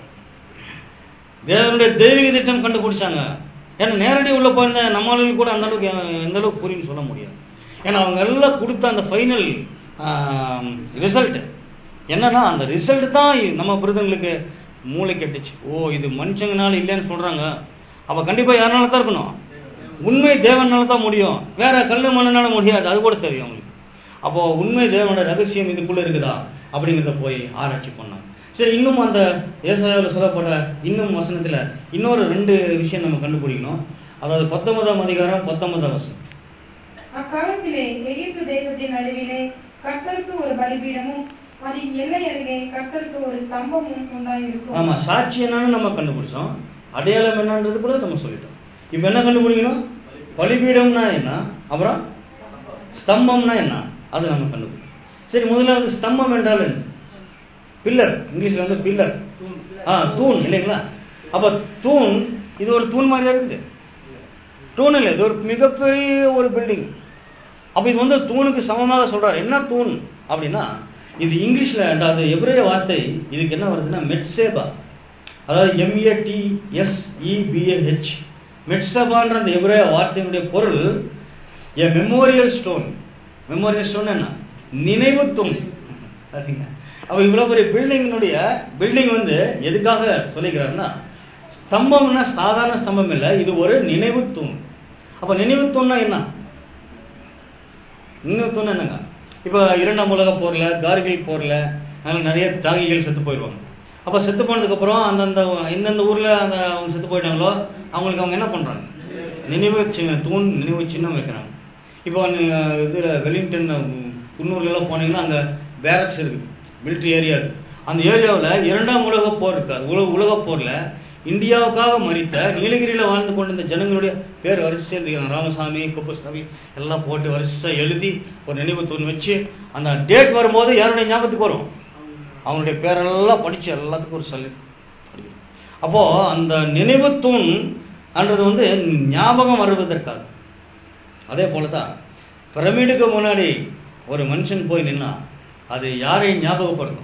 தேவனுடைய தெய்வீக திட்டம் கண்டுபிடிச்சாங்க ஏன்னா நேரடி உள்ள போயிருந்த நம்மளுக்கு கூட அந்த அளவுக்கு எ- எந்த அளவுக்கு புரியும்னு சொல்ல முடியாது ஏன்னா அவங்க எல்லாம் கொடுத்த அந்த ஃபைனல் ரிசல்ட் என்னன்னா அந்த ரிசல்ட் தான் இ- நம்ம பிரதங்களுக்கு மூளை கெட்டுச்சு ஓ இது மனுஷங்கனால இல்லைன்னு சொல்றாங்க அப்ப கண்டிப்பா யாருனால தான் இருக்கணும் உண்மை தேவனால தான் முடியும் வேற கல்லு மண்ணுனால முடியாது அது கூட தெரியும் அவங்களுக்கு அப்போ உண்மை தேவனோட ரகசியம் இதுக்குள்ள இருக்குதா அப்படிங்கிறத போய் ஆராய்ச்சி பண்ணாங்க சரி இன்னும் அந்த ஏசாயாவில் சொல்லப்பட்ட இன்னும் வசனத்துல இன்னொரு ரெண்டு விஷயம் நம்ம கண்டுபிடிக்கணும் அதாவது பத்தொன்பதாம் அதிகாரம் பத்தொன்பதாம் வசனம் அக்காலத்திலே எகிப்து தேசத்தின் நடுவிலே கர்த்தருக்கு ஒரு பலிபீடமும் அதன் எல்லை அருகே கர்த்தருக்கு ஒரு ஸ்தம்பமும் உண்டாயிருக்கும் ஆமா சாட்சி என்னன்னு நம்ம கண்டுபிடிச்சோம் அடையாளம் என்னன்றது கூட நம்ம சொல்லிட்டோம் இப்போ என்ன கண்டுபிடிக்கணும் பலிபீடம்னா என்ன அப்புறம் ஸ்தம்பம்னா என்ன அது நம்ம கண்டுபிடிக்கணும் சரி முதலாவது ஸ்தம்பம் என்றால் என்ன பில்லர் இங்கிலீஷ்ல வந்து பில்லர் ஆ தூண் இல்லைங்களா அப்ப தூண் இது ஒரு தூண் மாதிரியா இருக்குது தூண் இல்லை இது ஒரு மிகப்பெரிய ஒரு பில்டிங் அப்ப இது வந்து தூணுக்கு சமமாக சொல்றாரு என்ன தூண் அப்படின்னா இது இங்கிலீஷ்ல அதாவது எபிரேய வார்த்தை இதுக்கு என்ன வருதுன்னா மெட்சேபா அதாவது எம்ஏ டி எஸ் இபிஏஹெச் மெட்சபான்ற அந்த எபிரேய வார்த்தையினுடைய பொருள் a memorial stone memorial stone என்ன நினைவு தூண் சரிங்க அப்ப இவ்வளவு பெரிய பில்டிங்கினுடைய பில்டிங் வந்து எதுக்காக சொல்லிக்கிறாருன்னா ஸ்தம்பம்னா சாதாரண ஸ்தம்பம் இல்லை இது ஒரு நினைவு தூண் அப்ப நினைவு தூண்னா என்ன நினைவு தூண் என்னங்க இப்ப இரண்டாம் உலக போர்ல கார்கில் போர்ல அதனால நிறைய தியாகிகள் செத்து போயிடுவாங்க அப்ப செத்து போனதுக்கு அப்புறம் அந்தந்த எந்தெந்த ஊர்ல அந்த அவங்க செத்து போயிட்டாங்களோ அவங்களுக்கு அவங்க என்ன பண்றாங்க நினைவு சின்ன தூண் நினைவு சின்னம் வைக்கிறாங்க இப்போ நீங்க இதுல வெலிங்டன் உம், குன்னூர்ல எல்லாம் போனீங்கன்னா அங்க பேரக்ஸ் இருக்கு மிலிட்ரி ஏரியா இருக்கு அந்த ஏரியாவில் இரண்டாம் உலக போர் இருக்காது உலக உலக போர்ல இந்தியாவுக்காக மறித்த நீலகிரியில வாழ்ந்து கொண்டிருந்த ஜனங்களுடைய பேர் வரிசை எழுதிக்கிறாங்க. ராமசாமி குப்பசாமி எல்லாம் போட்டு வரிசை எழுதி ஒரு நினைவு தூண் வச்சு அந்த டேட் வரும்போது யாருடைய ஞாபகத்துக்கு வரும் அவங்களுடைய பேரெல்லாம் படிச்சு எல்லாத்துக்கும் ஒரு சொல்லி அப்போ அந்த நினைவு தூண் என்றது வந்து ஞாபகம் வருவதற்காக அதே போலதான் பிரமிடுக்கு முன்னாடி ஒரு மனுஷன் போய் நின்னா அது யாரை ஞாபகப்படுத்தும்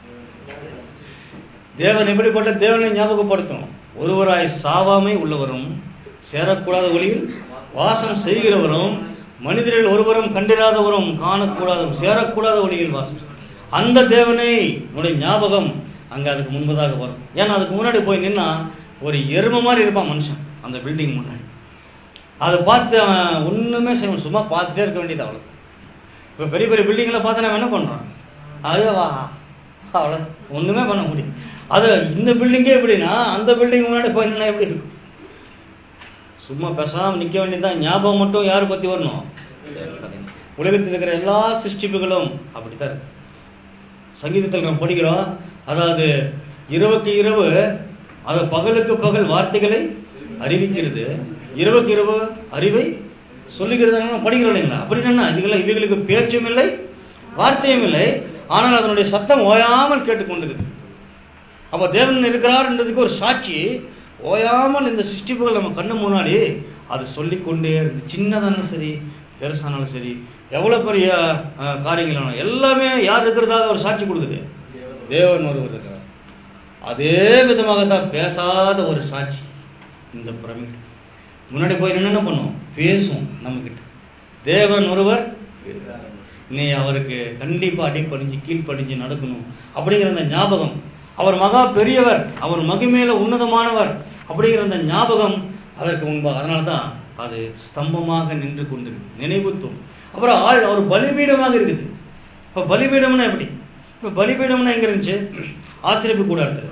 தேவன் எப்படிப்பட்ட தேவனை ஞாபகப்படுத்தும் ஒருவராய் சாவாமை உள்ளவரும் சேரக்கூடாத ஒளியில் வாசம் செய்கிறவரும் மனிதரில் ஒருவரும் கண்டிராதவரும் காணக்கூடாதவரும் சேரக்கூடாத ஒளியில் வாசம் செய்கிறவரும். அந்த தேவனை உடைய ஞாபகம் அங்க அதுக்கு முன்பதாக வரும் ஏன்னா அதுக்கு முன்னாடி போய் நின்னா ஒரு எருமை மாதிரி இருப்பான் மனுஷன் அந்த பில்டிங் முன்னாடி அதை பார்த்து அவன் ஒண்ணுமே செய்யணும் சும்மா பார்த்துட்டே இருக்க வேண்டியது அவ்வளவு இப்ப பெரிய பெரிய பில்டிங்ல பார்த்து நம்ம என்ன பண்றோம் அது வா அவ்வளோ ஒண்ணுமே பண்ண முடியும் அது இந்த பில்டிங்கே எப்படின்னா அந்த பில்டிங் முன்னாடி போய் நின்னா எப்படி இருக்கும் சும்மா பேசாம நிக்க வேண்டியதுதான் ஞாபகம் மட்டும் யாரை பத்தி வரணும் உலகத்தில் இருக்கிற எல்லா சிருஷ்டிப்புகளும் அப்படித்தான் இருக்கு சங்கீதத்தில் நம்ம படிக்கிறோம் அதாவது இரவுக்கு இரவு அது பகலுக்கு பகல் வார்த்தைகளை அறிவிக்கிறது இரவுக்கு இரவு அறிவை சொல்லுகிறது நம்ம படிக்கிறோம் இல்லைங்களா அப்படி என்ன இதுகளை இவைகளுக்கு பேச்சும் இல்லை வார்த்தையும் இல்லை ஆனால் அதனுடைய சத்தம் ஓயாமல் கேட்டுக்கொண்டிருக்கு அப்ப தேவன் இருக்கிறார்ன்றதுக்கு ஒரு சாட்சி ஓயாமல் இந்த சிருஷ்டிப்புகள் நம்ம கண்ணு முன்னாடி அது சொல்லிக்கொண்டே இருக்கு சின்னதானாலும் சரி பெருசானாலும் சரி எவ்வளவு பெரிய அஹ், காரியங்களானாலும் எல்லாமே யார் இருக்கிறதாக ஒரு சாட்சி கொடுக்குது தேவன் ஒருவர் இருக்கிறார் அதே விதமாகத்தான் பேசாத ஒரு சாட்சி இந்த பிரமிட் முன்னாடி போய் நின்னு என்ன பண்ணும் பேசும் நம்ம கிட்ட தேவன் ஒருவர் நீ அவருக்கு கண்டிப்பா அடிப்படிஞ்சு கீழ்ப்படிஞ்சு நடக்கணும் அப்படிங்கிற அந்த ஞாபகம் அவர் மகா பெரியவர் அவர் மகிமையில உன்னதமானவர் அப்படிங்கிற அந்த ஞாபகம் அதற்கு முன்பாக அதனால தான் அது ஸ்தம்பமாக நின்று கொண்டு நினைவுத்தும் அப்புறம் ஆள் ஒரு பலிபீடமாக இருக்குது இப்ப பலிபீடம்னா எப்படி இப்ப பலிபீடம்னா எங்க இருந்துச்சு ஆசிரியப்பு கூடாது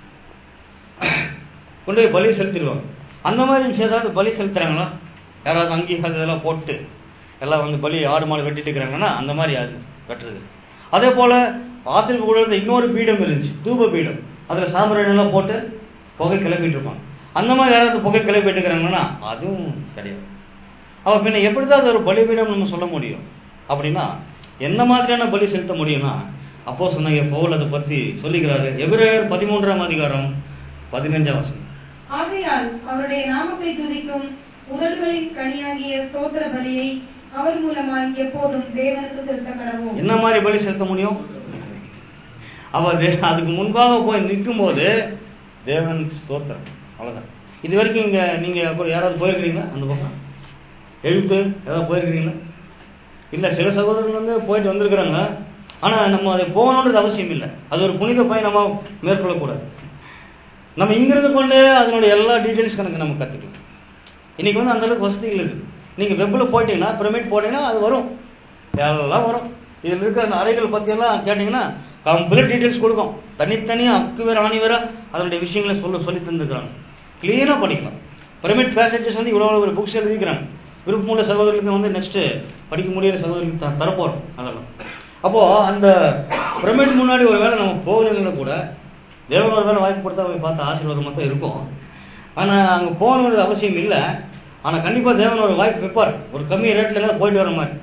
கொண்டு போய் பலி செலுத்திடுவாங்க அந்த மாதிரி விஷயம் ஏதாவது பலி செலுத்துறாங்களா யாராவது அங்கீகாரம் இதெல்லாம் போட்டு எல்லாம் வந்து பலி ஆடு மாடு வெட்டிட்டு இருக்கிறாங்கன்னா அந்த மாதிரி அது வெட்டுறது அதே போல ஆத்திரிப்பு கூட இருந்த இன்னொரு பீடம் இருந்துச்சு தூப பீடம் அதுல சாம்பிராணி எல்லாம் போட்டு புகை கிளப்பிட்டு இருப்பாங்க அந்த மாதிரி யாராவது புகை கிளப்பிட்டு இருக்கிறாங்கன்னா அதுவும் கிடையாது அவ பின்ன எப்படிதான் அது ஒரு பலிபீடம் நம்ம சொல்ல முடியும் அப்படின்னா என்ன மாதிரியான பலி செலுத்த முடியும்னா அப்போ சொன்னாங்க பவுல் அதை பத்தி சொல்லிக்கிறாரு எபிரேயர் பதிமூன்றாம் அதிகாரம் பதினஞ்சாம் வசனம் ஆகையால் அவருடைய நாமத்தை துதிக்கும் உதடுகளின் கனியாகிய ஸ்தோத்திர பலியை அவர் மூலமாய் எப்போதும் தேவனுக்கு செலுத்த கடவோம் என்ன மாதிரி பலி செலுத்த முடியும் அவர் தே- அதுக்கு முன்பாக போய் நிற்கும் போது தேவன் ஸ்தோத்திரம் அவ்வளவுதான் இது வரைக்கும் இங்க நீங்க அப்புறம் யாராவது போயிருக்கிறீங்களா அந்த பக்கம் எழுத்து ஏதாவது போயிருக்கிறீங்களா இல்ல சில சகோதரர்கள் வந்து போயிட்டு வந்திருக்கிறாங்க ஆனா நம்ம அதை போகணுன்றது அவசியம் இல்லை அது ஒரு புனித பயணமா மேற்கொள்ளக்கூடாது நம்ம இங்கிருந்து கொண்டு அதனுடைய எல்லா டீடைல்ஸ் கணக்கு நம்ம கத்துக்கலாம் இன்னைக்கு வந்து அந்த அளவுக்கு வசதிகள் இருக்கு நீங்க வெப்ல போயிட்டீங்கன்னா பிரமிட் போட்டீங்கன்னா அது வரும் எல்லாம் வரும் இதில் இருக்கிற அந்த அறைகள் பத்தி எல்லாம் கேட்டீங்கன்னா கம்ப்ளீட் டீடைல்ஸ் கொடுக்கும் தனித்தனியா அக்கு வேற ஆணி வேற அதனுடைய விஷயங்களை சொல்ல சொல்லி தந்துருக்காங்க கிளீனா படிக்கலாம் பிரமிட் பேசேஜஸ் வந்து இவ்வளவு ஒரு புக்ஸ் எழுதிக்கிறாங்க விருப்பமுள்ள சகோதரர்களுக்கு வந்து நெக்ஸ்ட் படிக்க முடியாத சகோதரர்களுக்கு த- தரப்போறோம் அதெல்லாம் அப்போ அந்த பிரமிட் முன்னாடி ஒரு வேளை நம்ம போகலைன்னா கூட தேவன் ஒரு வேளை வாய்ப்பு கொடுத்தா போய் பார்த்து ஆசீர்வாதமாக தான் இருக்கும் ஆனா அங்க போகணுங்கிறது அவசியம் இல்லை ஆனா கண்டிப்பா தேவன் ஒரு வாய்ப்பு வைப்பார் ஒரு கம்மி ரேட்ல எல்லாம் போயிட்டு வர மாதிரி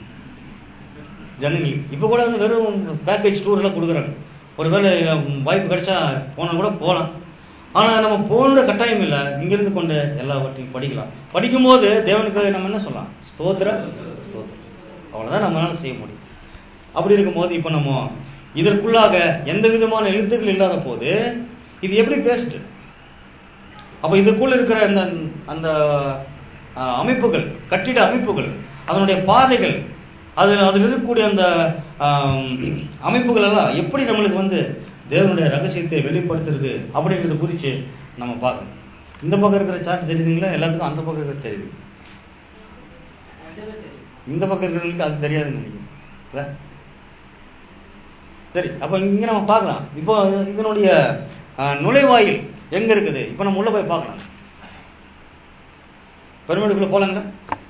ஜனனி இப்ப கூட வந்து வெறும் பேக்கேஜ் டூர் எல்லாம் கொடுக்குறாங்க ஒருவேளை உம், வாய்ப்பு கிடைச்சா போனா கூட போகலாம் ஆனா நம்ம போகணுன்ற கட்டாயம் இல்லை இங்கிருந்து கொண்டு எல்லாவற்றையும் படிக்கலாம் படிக்கும்போது தேவனுக்கு நம்ம என்ன சொல்லலாம் ஸ்தோத்திர ஸ்தோத்திரம் அவ்வளவுதான் நம்மளால செய்ய முடியும் அப்படி இருக்கும்போது இப்ப நம்ம இதற்குள்ளாக எந்த விதமான எழுத்துக்கள் இல்லாத போது இது எப்படி பேஸ்ட் அப்ப இதுக்குள்ள இருக்கிற அந்த அந்த அஹ், அமைப்புகள் கட்டிட அமைப்புகள் அதனுடைய பாதைகள் அதில் அதில் இருக்கக்கூடிய அந்த ஆம், அமைப்புகள் எல்லாம் எப்படி நம்மளுக்கு வந்து தேவனுடைய ரகசியத்தை வெளிப்படுத்துறது அப்படிங்கிறத குறித்து நம்ம பார்க்கணும் இந்த பக்கம் இருக்கிற சார்ட் தெரியுதுங்களா எல்லாத்துக்கும் அந்த பக்கம் இருக்கிறது தெரியுது இந்த பக்கம் இருக்கிறவங்களுக்கு அது தெரியாதுன்னு நினைக்கிறேன் இல்ல? சரி அப்ப இங்க நம்ம பார்க்கலாம் இப்போ இதனுடைய அஹ், நுழைவாயில் எங்க இருக்குது இப்போ நம்ம உள்ள போய் பார்க்கலாம் பெருமடுக்குள்ள போலாங்களா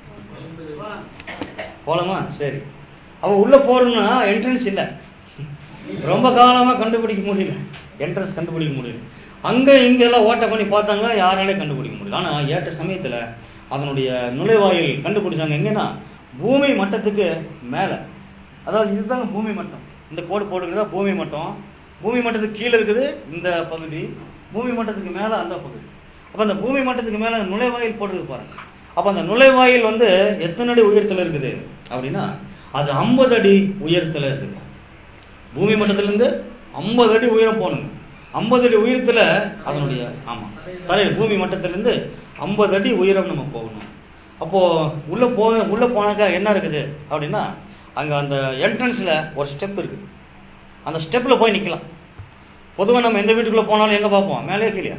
போலாமா சரி அவ உள்ள போறோம்னா என்ட்ரன்ஸ் இல்ல ரொம்ப காலமா கண்டுபிடிக்க முடியல என்ட்ரன்ஸ் கண்டுபிடிக்க முடியல அங்க இங்க எல்லாம் ஓட்ட பண்ணி பார்த்தாங்க யாராலையும் கண்டுபிடிக்க முடியல ஆனா ஏற்ற சமயத்துல அதனுடைய நுழைவாயில் கண்டுபிடிச்சாங்க எங்கன்னா பூமி மட்டத்துக்கு மேல அதாவது இதுதாங்க பூமி மட்டம் இந்த கோடு போடுகிறதா பூமி மட்டம் பூமி மட்டத்துக்கு கீழே இருக்குது இந்த பகுதி பூமி மட்டத்துக்கு மேல அந்த பகுதி அப்ப அந்த பூமி மட்டத்துக்கு மேல நுழைவாயில் போடுறது பாருங்க அப்ப அந்த நுழைவாயில் வந்து எத்தனை அடி உயரத்துல இருக்குது அப்படின்னா அது 50 அடி உயரத்துல இருக்குது பூமி மட்டத்துல இருந்து 50 அடி உயரம் போகணுங்க 50 அடி உயரத்துல அதனுடைய ஆமா தரையில் பூமி மட்டத்துல இருந்து 50 அடி உயரம் நம்ம போகணும் அப்போ உள்ள போ உள்ள போனாக்கா என்ன இருக்குது அப்படின்னா அங்க அந்த என்ட்ரன்ஸ்ல ஒரு ஸ்டெப் இருக்கு அந்த ஸ்டெப்ல போய் நிக்கலாம் பொதுவா நம்ம எந்த வீட்டுக்குள்ள போனாலும் எங்க பார்ப்போம் மேலே கீழே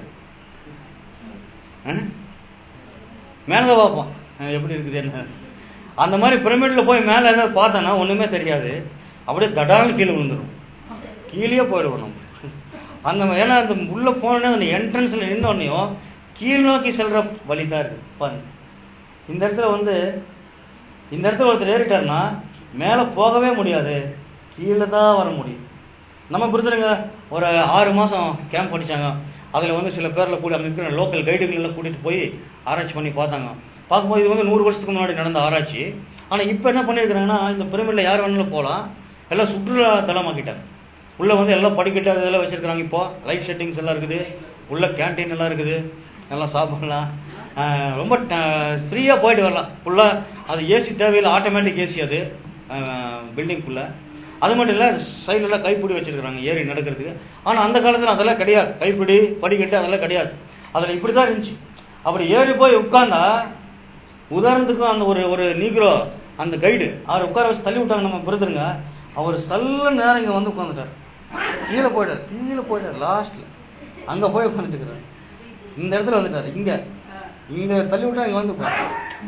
மேலே பார்ப்போம் அஹ் எப்படி இருக்குது என்ன அந்த மாதிரி பிரமிட்ல போய் மேலே ஏதாவது பார்த்தோன்னா ஒண்ணுமே தெரியாது அப்படியே தடால்னு கீழே விழுந்துடும் கீழே போயிடுவோம் நம்ம அந்த மாதிரி- ஏன்னா அந்த உள்ள போனோடனே அந்த என்ட்ரன்ஸ்ல நின்னோடனையும் கீழ் நோக்கி செல்ற வழி தான் இருக்கு பாருங்க இந்த இடத்துல வந்து இந்த இடத்துல ஒருத்தர் ஏறிட்டாருன்னா மேலே போகவே முடியாது கீழே தான் வர முடியும் நம்ம புரிஞ்சுருங்க ஒரு ஆறு மாசம் கேம்ப் படிச்சாங்க அதுல வந்து சில பேர்ல கூட அங்க இருக்கிற லோக்கல் கைடுகள் எல்லாம் கூட்டிட்டு போய் ஆராய்ச்சி பண்ணி பார்த்தாங்க பார்க்கும்போது இது வந்து நூறு வருஷத்துக்கு முன்னாடி நடந்த ஆராய்ச்சி ஆனா இப்போ என்ன பண்ணியிருக்கிறாங்கன்னா இந்த பிரமிட்ல யார் வேணாலும் போகலாம் எல்லாம் சுற்றுலா தலமாக்கிட்டாங்க உள்ள வந்து எல்லாம் படிக்கட்டு அது இதெல்லாம் வச்சிருக்காங்க இப்போ லைட் செட்டிங்ஸ் எல்லாம் இருக்குது உள்ள கேண்டீன் எல்லாம் இருக்குது எல்லாம் சாப்பிடலாம் ஆஹ் ரொம்ப ஃப்ரீயாக போயிட்டு வரலாம் ஃபுல்லாக அது ஏசி தேவையில்லை ஆட்டோமேட்டிக் ஏசி அது பில்டிங்குள்ள அது மட்டும் இல்லை சைடுல கைப்பிடி வச்சிருக்காங்க ஏறி நடக்கிறதுக்கு ஆனால் அந்த காலத்தில் அதெல்லாம் கிடையாது கைப்பிடி படிக்கட்டு அதெல்லாம் கிடையாது அதில் இப்படி தான் இருந்துச்சு அப்படி ஏறி போய் உட்கார்ந்தா உதாரணத்துக்கு அந்த ஒரு ஒரு நீக்ரோ அந்த கைடு அவர் உட்கார வச்சு தள்ளி விட்டாங்க நம்ம பிரதருங்க அவர் சல்ல நேரம் இங்க வந்து உட்காந்துட்டார் கீழே போயிட்டார் கீழே போயிட்டார் லாஸ்ட்ல அங்க போய் உட்காந்துட்டு இருக்கிறார் இந்த இடத்துல வந்துட்டார் இங்க இங்க தள்ளி விட்டா இங்க வந்து உட்காரு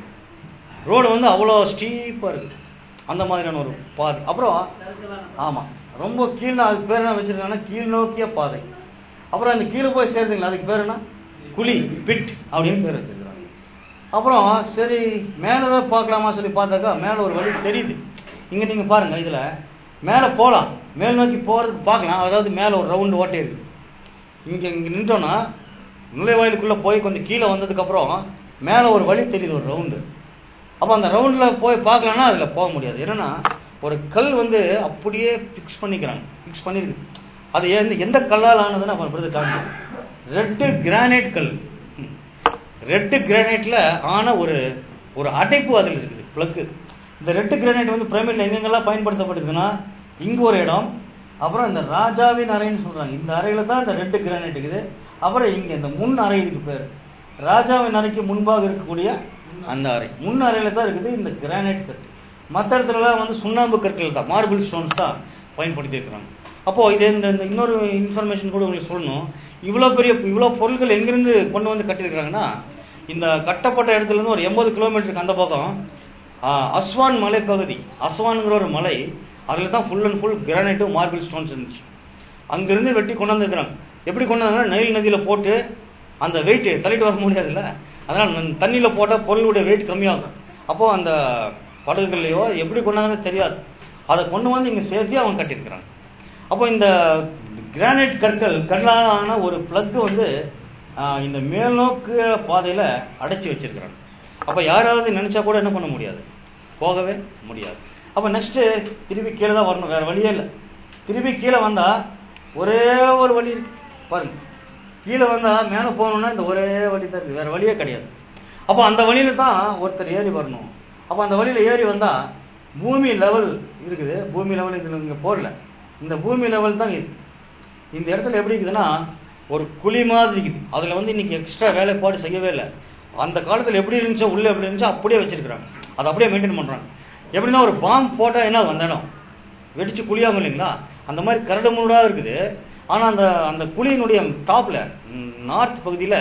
ரோடு வந்து அவ்வளோ ஸ்டீப்பா இருக்கு அந்த மாதிரியான ஒரு பாதை அப்புறம் ஆமா ரொம்ப கீழே அதுக்கு பேர் என்ன வச்சிருக்காங்கன்னா கீழ் நோக்கிய பாதை அப்புறம் அந்த கீழே போய் சேர்த்துங்களா அதுக்கு பேர் என்ன குழி பிட் அப்படின்னு பேர் வச்சிருக்காங்க அப்புறம் சரி மேலே தான் பார்க்கலாமா சொல்லி பார்த்தாக்கா மேலே ஒரு வழி தெரியுது இங்க நீங்க பாருங்க இதுல மேலே போகலாம் மேல் நோக்கி போறதுக்கு பார்க்கலாம் அதாவது மேலே ஒரு ரவுண்டு ஓட்டை இருக்கு இங்க இங்க நின்றோம்னா நுழைவாயிலுக்குள்ள போய் கொஞ்சம் கீழே வந்ததுக்கு அப்புறம் மேலே ஒரு வழி தெரியுது ஒரு ரவுண்டு அப்போ அந்த ரவுண்டில் போய் பார்க்கலன்னா அதில் போக முடியாது என்னன்னா ஒரு கல் வந்து அப்படியே ஃபிக்ஸ் பண்ணிக்கிறாங்க ஃபிக்ஸ் பண்ணிருக்கு அது எந்த எந்த கல்லால் ஆனதுன்னு அவன் பிரதர் காமிக்கும் ரெட்டு கிரானைட் கல் ரெட்டு கிரானைட்ல ஆன ஒரு ஒரு அடைப்பு அதில் இருக்குது பிளக்கு இந்த ரெட்டு கிரானைட் வந்து பிரமிட்ல எங்கெங்கெல்லாம் பயன்படுத்தப்படுதுன்னா இங்க ஒரு இடம் அப்புறம் இந்த ராஜாவின் அறைன்னு சொல்றாங்க இந்த அறையில தான் இந்த ரெட்டு கிரானைட் இருக்குது அப்புறம் இங்க இந்த முன் அறை இதுக்கு பேர் ராஜாவின் அறைக்கு முன்பாக இருக்கக்கூடிய அந்த அறை முன் அறையில தான் இருக்குது இந்த கிரானைட் கல் மற்ற இடத்துலலாம் வந்து சுண்ணாம்பு கற்கள் தான் மார்பிள் ஸ்டோன்ஸ் தான் பயன்படுத்தி இருக்கிறாங்க அப்போ இது இந்த இந்த இன்னொரு இன்ஃபர்மேஷன் கூட உங்களுக்கு சொல்லணும் இவ்வளோ பெரிய இவ்வளோ பொருட்கள் எங்கிருந்து கொண்டு வந்து கட்டியிருக்கிறாங்கன்னா இந்த கட்டப்பட்ட இடத்துல இருந்து ஒரு எண்பது கிலோமீட்டருக்கு அந்த பக்கம் ஆ, அஸ்வான் மலைப்பகுதி அஸ்வான்ங்கிற ஒரு மலை அதில் தான் ஃபுல் அண்ட் ஃபுல் கிரானைட்டும் மார்பிள் ஸ்டோன்ஸ் இருந்துச்சு அங்கிருந்து வெட்டி கொண்டாந்துருக்குறாங்க எப்படி கொண்டாந்தாங்கன்னா நைல் நதியில் போட்டு அந்த வெயிட் தள்ளிட்டு வர முடியாதுல்ல அதனால் நன்- தண்ணியில போட்டால் பொருளுடைய வெயிட் கம்மியாகும் அப்போ அந்த படகுகள்லையோ எப்படி கொண்டாந்து தெரியாது அதை கொண்டு வந்து இங்கே சேர்த்து அவங்க கட்டியிருக்கிறாங்க அப்போ இந்த கிரானைட் கற்கள் கல்லான ஒரு பிளக் வந்து ஆஹ், இந்த மேல்நோக்கு பாதையில அடைச்சி வச்சிருக்கிறாங்க அப்போ யாராவது நினைச்சா கூட என்ன பண்ண முடியாது போகவே முடியாது அப்போ நெக்ஸ்ட் திருப்பி கீழே தான் வரணும் வேற வழியே இல்லை திருப்பி கீழே வந்தா ஒரே ஒரு வழி இருக்கு பாருங்க கீழே வந்தா மேலே போகணும்னா இந்த ஒரே வழி தான் இருக்கு வேற வழியே கிடையாது அப்போ அந்த வழியில தான் ஒருத்தர் ஏறி வரணும் அப்போ அந்த வழியில ஏறி வந்தா பூமி லெவல் இருக்குது பூமி லெவல் இதுல இங்க போடல இந்த பூமி லெவல் தான் இது இந்த இடத்துல எப்படி இருக்குதுன்னா ஒரு குழி மாதிரி இருக்குது அதுல வந்து இன்னைக்கு எக்ஸ்ட்ரா வேலைப்பாடு செய்யவே இல்லை அந்த காலத்துல எப்படி இருந்துச்சோ உள்ள எப்படி இருந்துச்சோ அப்படியே வச்சிருக்காங்க அதை அப்படியே மெயின்டைன் பண்றாங்க எப்படின்னா ஒரு பாம்பு போட்டா என்ன அந்த இடம் வெடிச்சு குழியாகும் இல்லைங்களா அந்த மாதிரி கரடு முரடா இருக்குது ஆனா அந்த அந்த குழியினுடைய டாப்ல நார்த் பகுதியில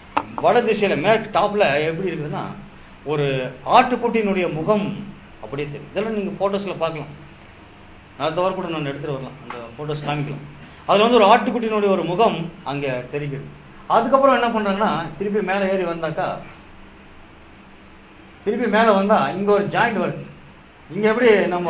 வட திசையில மேற்கு டாப்ல எப்படி இருக்குதுன்னா ஒரு ஆட்டுக்குட்டியினுடைய முகம் அப்படியே தெரியும் இதெல்லாம் நீங்க போட்டோஸ்ல பார்க்கலாம் அடுத்த வாரம் கூட நான் எடுத்துட்டு வரலாம் அந்த போட்டோஸ் காமிக்கலாம் அதுல வந்து ஒரு ஆட்டுக்குட்டியினுடைய ஒரு முகம் அங்க தெரிகிறது அதுக்கப்புறம் என்ன பண்றாங்கன்னா திருப்பி மேலே ஏறி வந்தாக்கா திருப்பி மேலே வந்தா இங்க ஒரு ஜாயிண்ட் வருது இங்க எப்படி நம்ம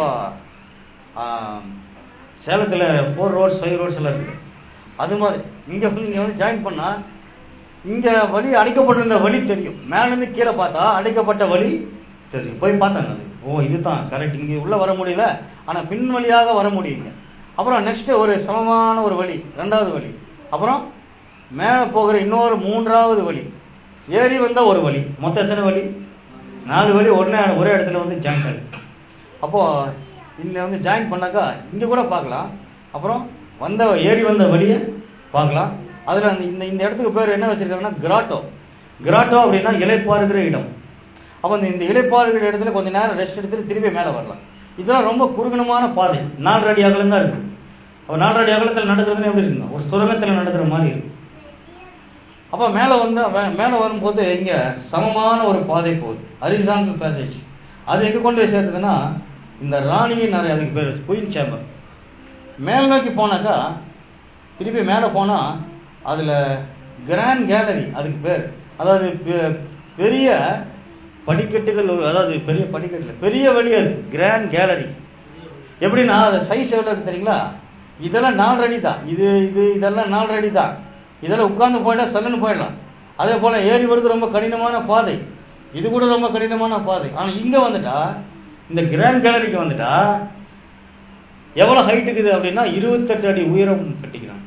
ஆம், சேலத்துல ஃபோர் ரோட்ஸ் ஃபைவ் ரோட்ஸ் எல்லாம் இருக்குது அது மாதிரி இங்க வந்து இங்க வந்து ஜாயின் பண்ணா இங்க வழி அடைக்கப்பட்டிருந்த வழி தெரியும் மேல இருந்து கீழே பார்த்தா அடைக்கப்பட்ட வழி தெரியும் போய் பார்த்தாங்க அது ஓ இதுதான் கரெக்ட் இங்க உள்ள வர முடியல ஆனா பின் வழியாக வர முடியுங்க அப்புறம் நெக்ஸ்ட் ஒரு சமமான ஒரு வழி ரெண்டாவது வழி அப்புறம் மேலே போகிற இன்னொரு மூன்றாவது வழி ஏறி வந்தா ஒரு வழி மொத்தம் எத்தனை வழி நாலு வழி ஒண்ணே ஒரே இடத்துல வந்து ஜாயின் ஆகுது அப்போ இங்க வந்து ஜாயின் பண்ணாக்கா இங்க கூட பார்க்கலாம் அப்புறம் வந்த ஏறி வந்த வழியை பார்க்கலாம் அதுல அந்த இந்த இந்த இடத்துக்கு பேர் என்ன வச்சிருக்காங்கன்னா கிராட்டோ கிராட்டோ அப்படின்னா இலைப்பாறுகிற இடம் அப்போ இந்த இந்த இலைப்பாறுகிற இடத்துல கொஞ்ச நேரம் ரெஸ்ட் எடுத்துட்டு திருப்பி மேலே வரலாம் இதெல்லாம் ரொம்ப குறுகனமான பாதை நாலு அடி அகலம் தான் இருக்கு அப்போ நாலு அடி அகலத்தில் நடக்கிறதுன்னு எப்படி இருக்குங்க ஒரு சுரங்கத்தில் நடக்கிற மாதிரி இருக்கு அப்போ மேலே வந்து மே- மேலே வரும்போது இங்க சமமான ஒரு பாதை போகுது ஹரிசாண்டல் பேசேஜ் அது எங்க கொண்டு போய் சேர்த்துதுன்னா இந்த ராணியின் அறை அதுக்கு பேர் குயின் சேம்பர் மேல் நோக்கி போனாக்கா திருப்பி மேலே போனா அதுல கிராண்ட் கேலரி அதுக்கு பேர் அதாவது பெ- பெரிய படிக்கட்டுகள் ஒரு- அதாவது பெரிய படிக்கட்டுல பெரிய வழி அது கிராண்ட் கேலரி எப்படின்னா அது சைஸ் எவ்வளோ இருக்கு தெரியுங்களா இதெல்லாம் நாலு அடி தான் இது இது இதெல்லாம் நாலு அடி தான் இதெல்லாம் உட்கார்ந்து போயிட்டா சல்லுன்னு போயிடலாம் அதே போல ஏறி வருது ரொம்ப கடினமான பாதை இது கூட ரொம்ப கடினமான பாதை ஆனா இங்க வந்துட்டா இந்த கிராண்ட் கேலரிக்கு வந்துட்டா எவ்வளவு ஹைட் இருக்குது அப்படின்னா இருபத்தெட்டு அடி உயரம் கட்டிக்கிறாங்க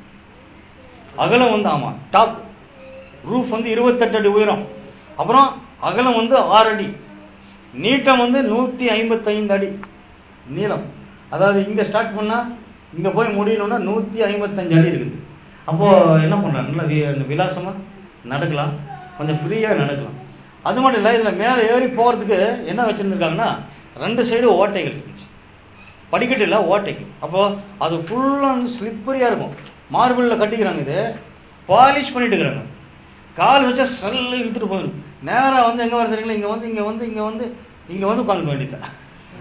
அகலம் வந்து ஆமா டாப் ரூஃப் வந்து இருபத்தெட்டு அடி உயரம் அப்புறம் அகலம் வந்து ஆறு அடி நீட்டம் வந்து நூத்தி ஐம்பத்தைந்து அடி நீளம் அதாவது இங்க ஸ்டார்ட் பண்ணா இங்க போய் முடியணும்னா நூத்தி ஐம்பத்தஞ்சு அடி இருக்குது அப்போ என்ன பண்றாங்க நல்லா வி- விலாசமா நடக்கலாம் கொஞ்சம் ஃப்ரீயா நடக்கலாம் அது மட்டும் இல்ல இதுல மேல ஏறி போறதுக்கு என்ன வச்சிருந்திருக்காங்கன்னா ரெண்டு சைடு ஓட்டைகள் இருந்துச்சு படிக்கட்டு இல்ல ஓட்டைக்கு அப்போ அது ஃபுல்லா வந்து ஸ்லிப்பரியா இருக்கும் மார்பிள்ல கட்டிக்கிறாங்க இது பாலிஷ் பண்ணிட்டு இருக்கிறாங்க கால் வச்சா சல்ல இழுத்துட்டு போயிடும் நேரா வந்து எங்க வருதுங்களா இங்க வந்து இங்க வந்து இங்க வந்து இங்க வந்து உட்காந்து வேண்டியதான்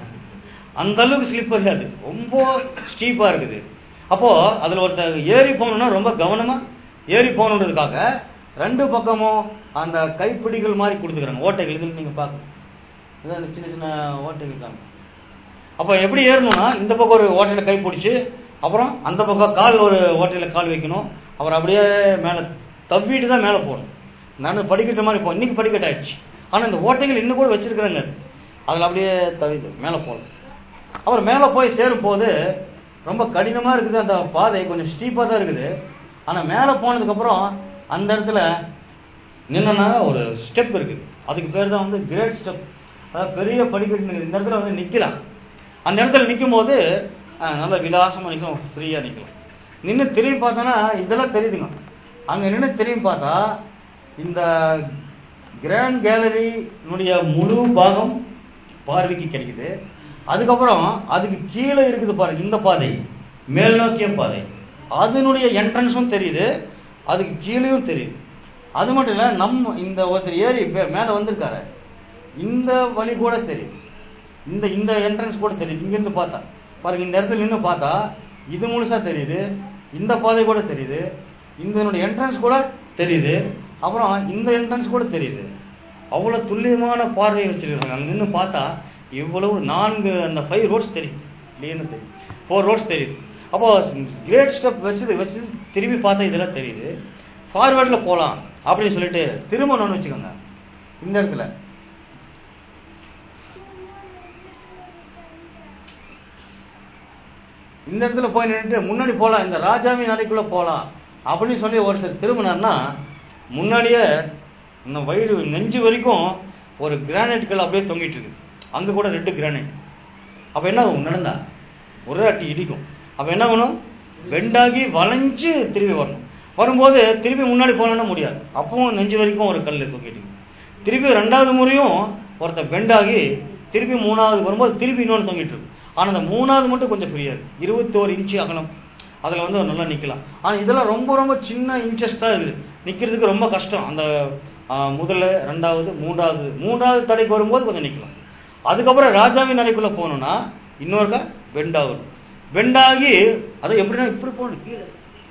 அந்த அளவுக்கு ஸ்லிப்பரியா அது ரொம்ப ஸ்டீப்பா இருக்குது அப்போ அதுல ஒருத்தர் ஏறி போகணும்னா ரொம்ப கவனமா ஏறி போகணுன்றதுக்காக ரெண்டு பக்கமும் அந்த கைப்பிடிகள் மாதிரி கொடுத்துக்கிறாங்க ஓட்டைகள் இதுல நீங்க பாக்கணும் இதான் அந்த சின்ன சின்ன ஓட்டைகள் தான் அப்போ எப்படி ஏறணும்னா இந்த பக்கம் ஒரு ஓட்டையில கை பிடிச்சி அப்புறம் அந்த பக்கம் கால் ஒரு ஓட்டையில கால் வைக்கணும் அப்புறம் அப்படியே மேலே தவ்விட்டு தான் மேலே போகணும் நான் படிக்கட்டு மாதிரி போ இன்னைக்கு படிக்கட்டு ஆயிடுச்சு ஆனால் இந்த ஓட்டைகள் இன்னும் கூட வச்சிருக்கிறாங்க அதில் அப்படியே தவிது மேலே போகணும் அப்புறம் மேலே போய் சேரும் போது ரொம்ப கடினமாக இருக்குது அந்த பாதை கொஞ்சம் ஸ்டீப்பாக தான் இருக்குது ஆனால் மேலே போனதுக்கப்புறம் அந்த இடத்துல நின்னா ஒரு ஸ்டெப் இருக்குது அதுக்கு பேர் தான் வந்து கிரேட் ஸ்டெப் அதாவது பெரிய படிக்கட்டு இருக்குது. இந்த இடத்துல வந்து நிற்கலாம் அந்த இடத்துல நிற்கும் போது அஹ், நல்ல விலாசமாக நிற்கும் ஃப்ரீயாக நிற்கலாம் நின்று திரும்பி பார்த்தோன்னா இதெல்லாம் தெரியுதுங்க அங்கே நின்று திரும்பி பார்த்தா இந்த கிராண்ட் கேலரினுடைய முழு பாகம் பார்வைக்கு கிடைக்குது அதுக்கப்புறம் அதுக்கு கீழே இருக்குது பாருங்க இந்த பாதை மேல் நோக்கிய பாதை அதனுடைய என்ட்ரன்ஸும் தெரியுது அதுக்கு கீழேயும் தெரியுது அது மட்டும் இல்ல நம்ம இந்த ஒருத்தர் ஏறி மே- மேல வந்திருக்காரு இந்த வழி கூட தெரியுது இந்த இந்த என்ட்ரன்ஸ் கூட தெரியுது இங்க இருந்து பார்த்தா பாருங்க இந்த இடத்துல நின்று பார்த்தா இது முழுசா தெரியுது இந்த பாதை கூட தெரியுது இந்த என்ட்ரன்ஸ் கூட தெரியுது அப்புறம் இந்த என்ட்ரன்ஸ் கூட தெரியுது அவ்வளவு துல்லியமான பார்வை வச்சிருக்காங்க அங்க நின்று பார்த்தா இவ்வளவு நான்கு அந்த ஃபைவ் ரோட்ஸ் தெரியும் இல்லைன்னு தெரியும் ஃபோர் ரோட்ஸ் தெரியுது அப்போ கிரேட் ஸ்டெப் வச்சது வச்சு திரும்பி பார்த்தா இதெல்லாம் தெரியுது ஃபார்வர்டில் போகலாம் அப்படின்னு சொல்லிட்டு திரும்பணும்னு வச்சுக்கோங்க இந்த இடத்துல இந்த இடத்துல போய் நின்னுட்டு முன்னாடி போகலாம் இந்த ராஜாவின் அறைக்குள்ள போகலாம் அப்படின்னு சொல்லி ஒருத்தர் திரும்பினார்னா முன்னாடியே இந்த வயிறு நெஞ்சு வரைக்கும் ஒரு கிரானைட்கள் அப்படியே தொங்கிட்டு இருக்கு அங்க கூட ரெண்டு கிரானைட் அப்ப என்ன ஆகும் நடந்தா ஒரே அட்டி இடிக்கும் அப்ப என்ன ஆகணும் பெண்டாகி வளைஞ்சு திரும்பி வரணும் வரும்போது திரும்பி முன்னாடி போகணும்னா முடியாது அப்பவும் நெஞ்சு வரைக்கும் ஒரு கல் தொங்கிட்டு இருக்கு. திருப்பி ரெண்டாவது முறையும் ஒருத்தர் பெண்டாகி திருப்பி மூணாவது வரும்போது திருப்பி இன்னொன்று தொங்கிட்டு இருக்கு ஆனா அந்த மூணாவது மட்டும் கொஞ்சம் ஃப்ரீயா இருக்கு இருபத்தோரு இன்ச்சு அகலம் அதுல வந்து நல்லா நிக்கலாம் ஆனா இதெல்லாம் ரொம்ப ரொம்ப சின்ன இன்ச்சஸ் தான் இருக்குது நிக்கிறதுக்கு ரொம்ப கஷ்டம் அந்த ஆ, முதல்ல ரெண்டாவது மூன்றாவது மூன்றாவது தடைக்கு வரும்போது கொஞ்சம் நிக்கலாம் அதுக்கப்புறம் ராஜாவின் அறைக்குள்ள போகணும்னா இன்னொருக்கா பெண்ட் ஆகணும் பெண்ட் ஆகி அதை எப்படின்னா இப்படி போகணும் கீழே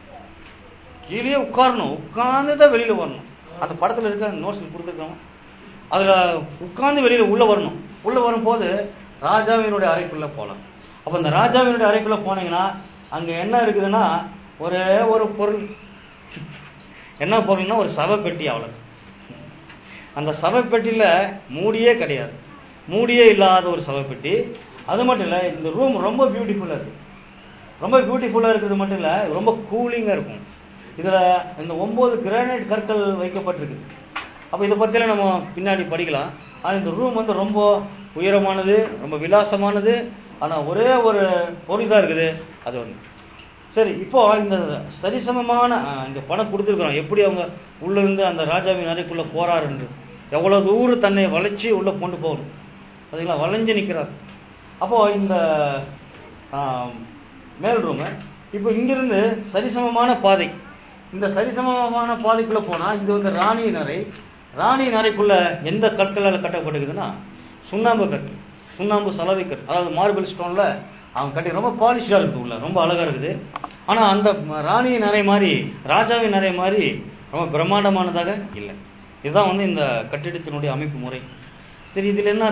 கீழே உட்காரணும் உட்கார்ந்து தான் வெளியில வரணும் அந்த படத்துல இருக்க நோட்ஸ் கொடுத்துருக்காங்க அதுல உட்கார்ந்து வெளியில உள்ள வரணும் உள்ள வரும்போது ராஜாவினுடைய அறைக்குள்ள போகலாம் அப்ப அந்த ராஜாவினுடைய அறைக்குள்ள போனீங்கன்னா அங்க என்ன இருக்குதுன்னா ஒரே ஒரு பொருள் என்ன பொருள்னா ஒரு சவப்பெட்டி அவ்வளவு அந்த சவப்பெட்டியில மூடியே கிடையாது மூடியே இல்லாத ஒரு சவப்பெட்டி அது மட்டும் இல்ல இந்த ரூம் ரொம்ப பியூட்டிஃபுல்லா இருக்கு ரொம்ப பியூட்டிஃபுல்லா இருக்கிறது மட்டும் இல்ல ரொம்ப கூலிங்கா இருக்கும் இதுல இந்த ஒன்பது கிரானைட் கற்கள் வைக்கப்பட்டிருக்கு அப்ப இதை பத்தியெல்லாம் நம்ம பின்னாடி படிக்கலாம் ஆனா இந்த ரூம் வந்து ரொம்ப உயரமானது ரொம்ப விலாசமானது ஆனா ஒரே ஒரு பொருள் தான் இருக்குது அது ஒண்ணு சரி இப்போ இந்த சரிசமமான ஆ, இங்க பணம் கொடுத்துருக்குறோம் எப்படி அவங்க உள்ள இருந்து அந்த ராஜாவின் அறைக்குள்ள போறாருன்னு எவ்வளவு தூரம் தன்னை வளைச்சு உள்ள கொண்டு போகணும் அதுங்களா வளைஞ்சு நிக்கிறார் அப்போ இந்த ஆ, மேல் ரூமு இப்போ இங்கிருந்து சரிசமமான பாதை இந்த சரிசமமான பாதைக்குள்ள போனா இது வந்து ராணியின் அறை ராணியின் அறைக்குள்ள எந்த கற்களால் கட்டப்பட்டிருக்குதுன்னா சுண்ணாம்பு கற்கள் சுண்ணாம்பு சலவை கல் அதாவது மார்பிள் ஸ்டோன்ல அவங்க கட்டி ரொம்ப பாலிஷ்டா இருக்கு உள்ள ரொம்ப அழகா இருக்குது ஆனா அந்த ராணியின் அறை மாதிரி ராஜாவின் அறை மாதிரி ரொம்ப பிரம்மாண்டமானதாக இல்லை இதுதான் வந்து இந்த கட்டிடத்தினுடைய அமைப்பு முறை சரி இதுல என்ன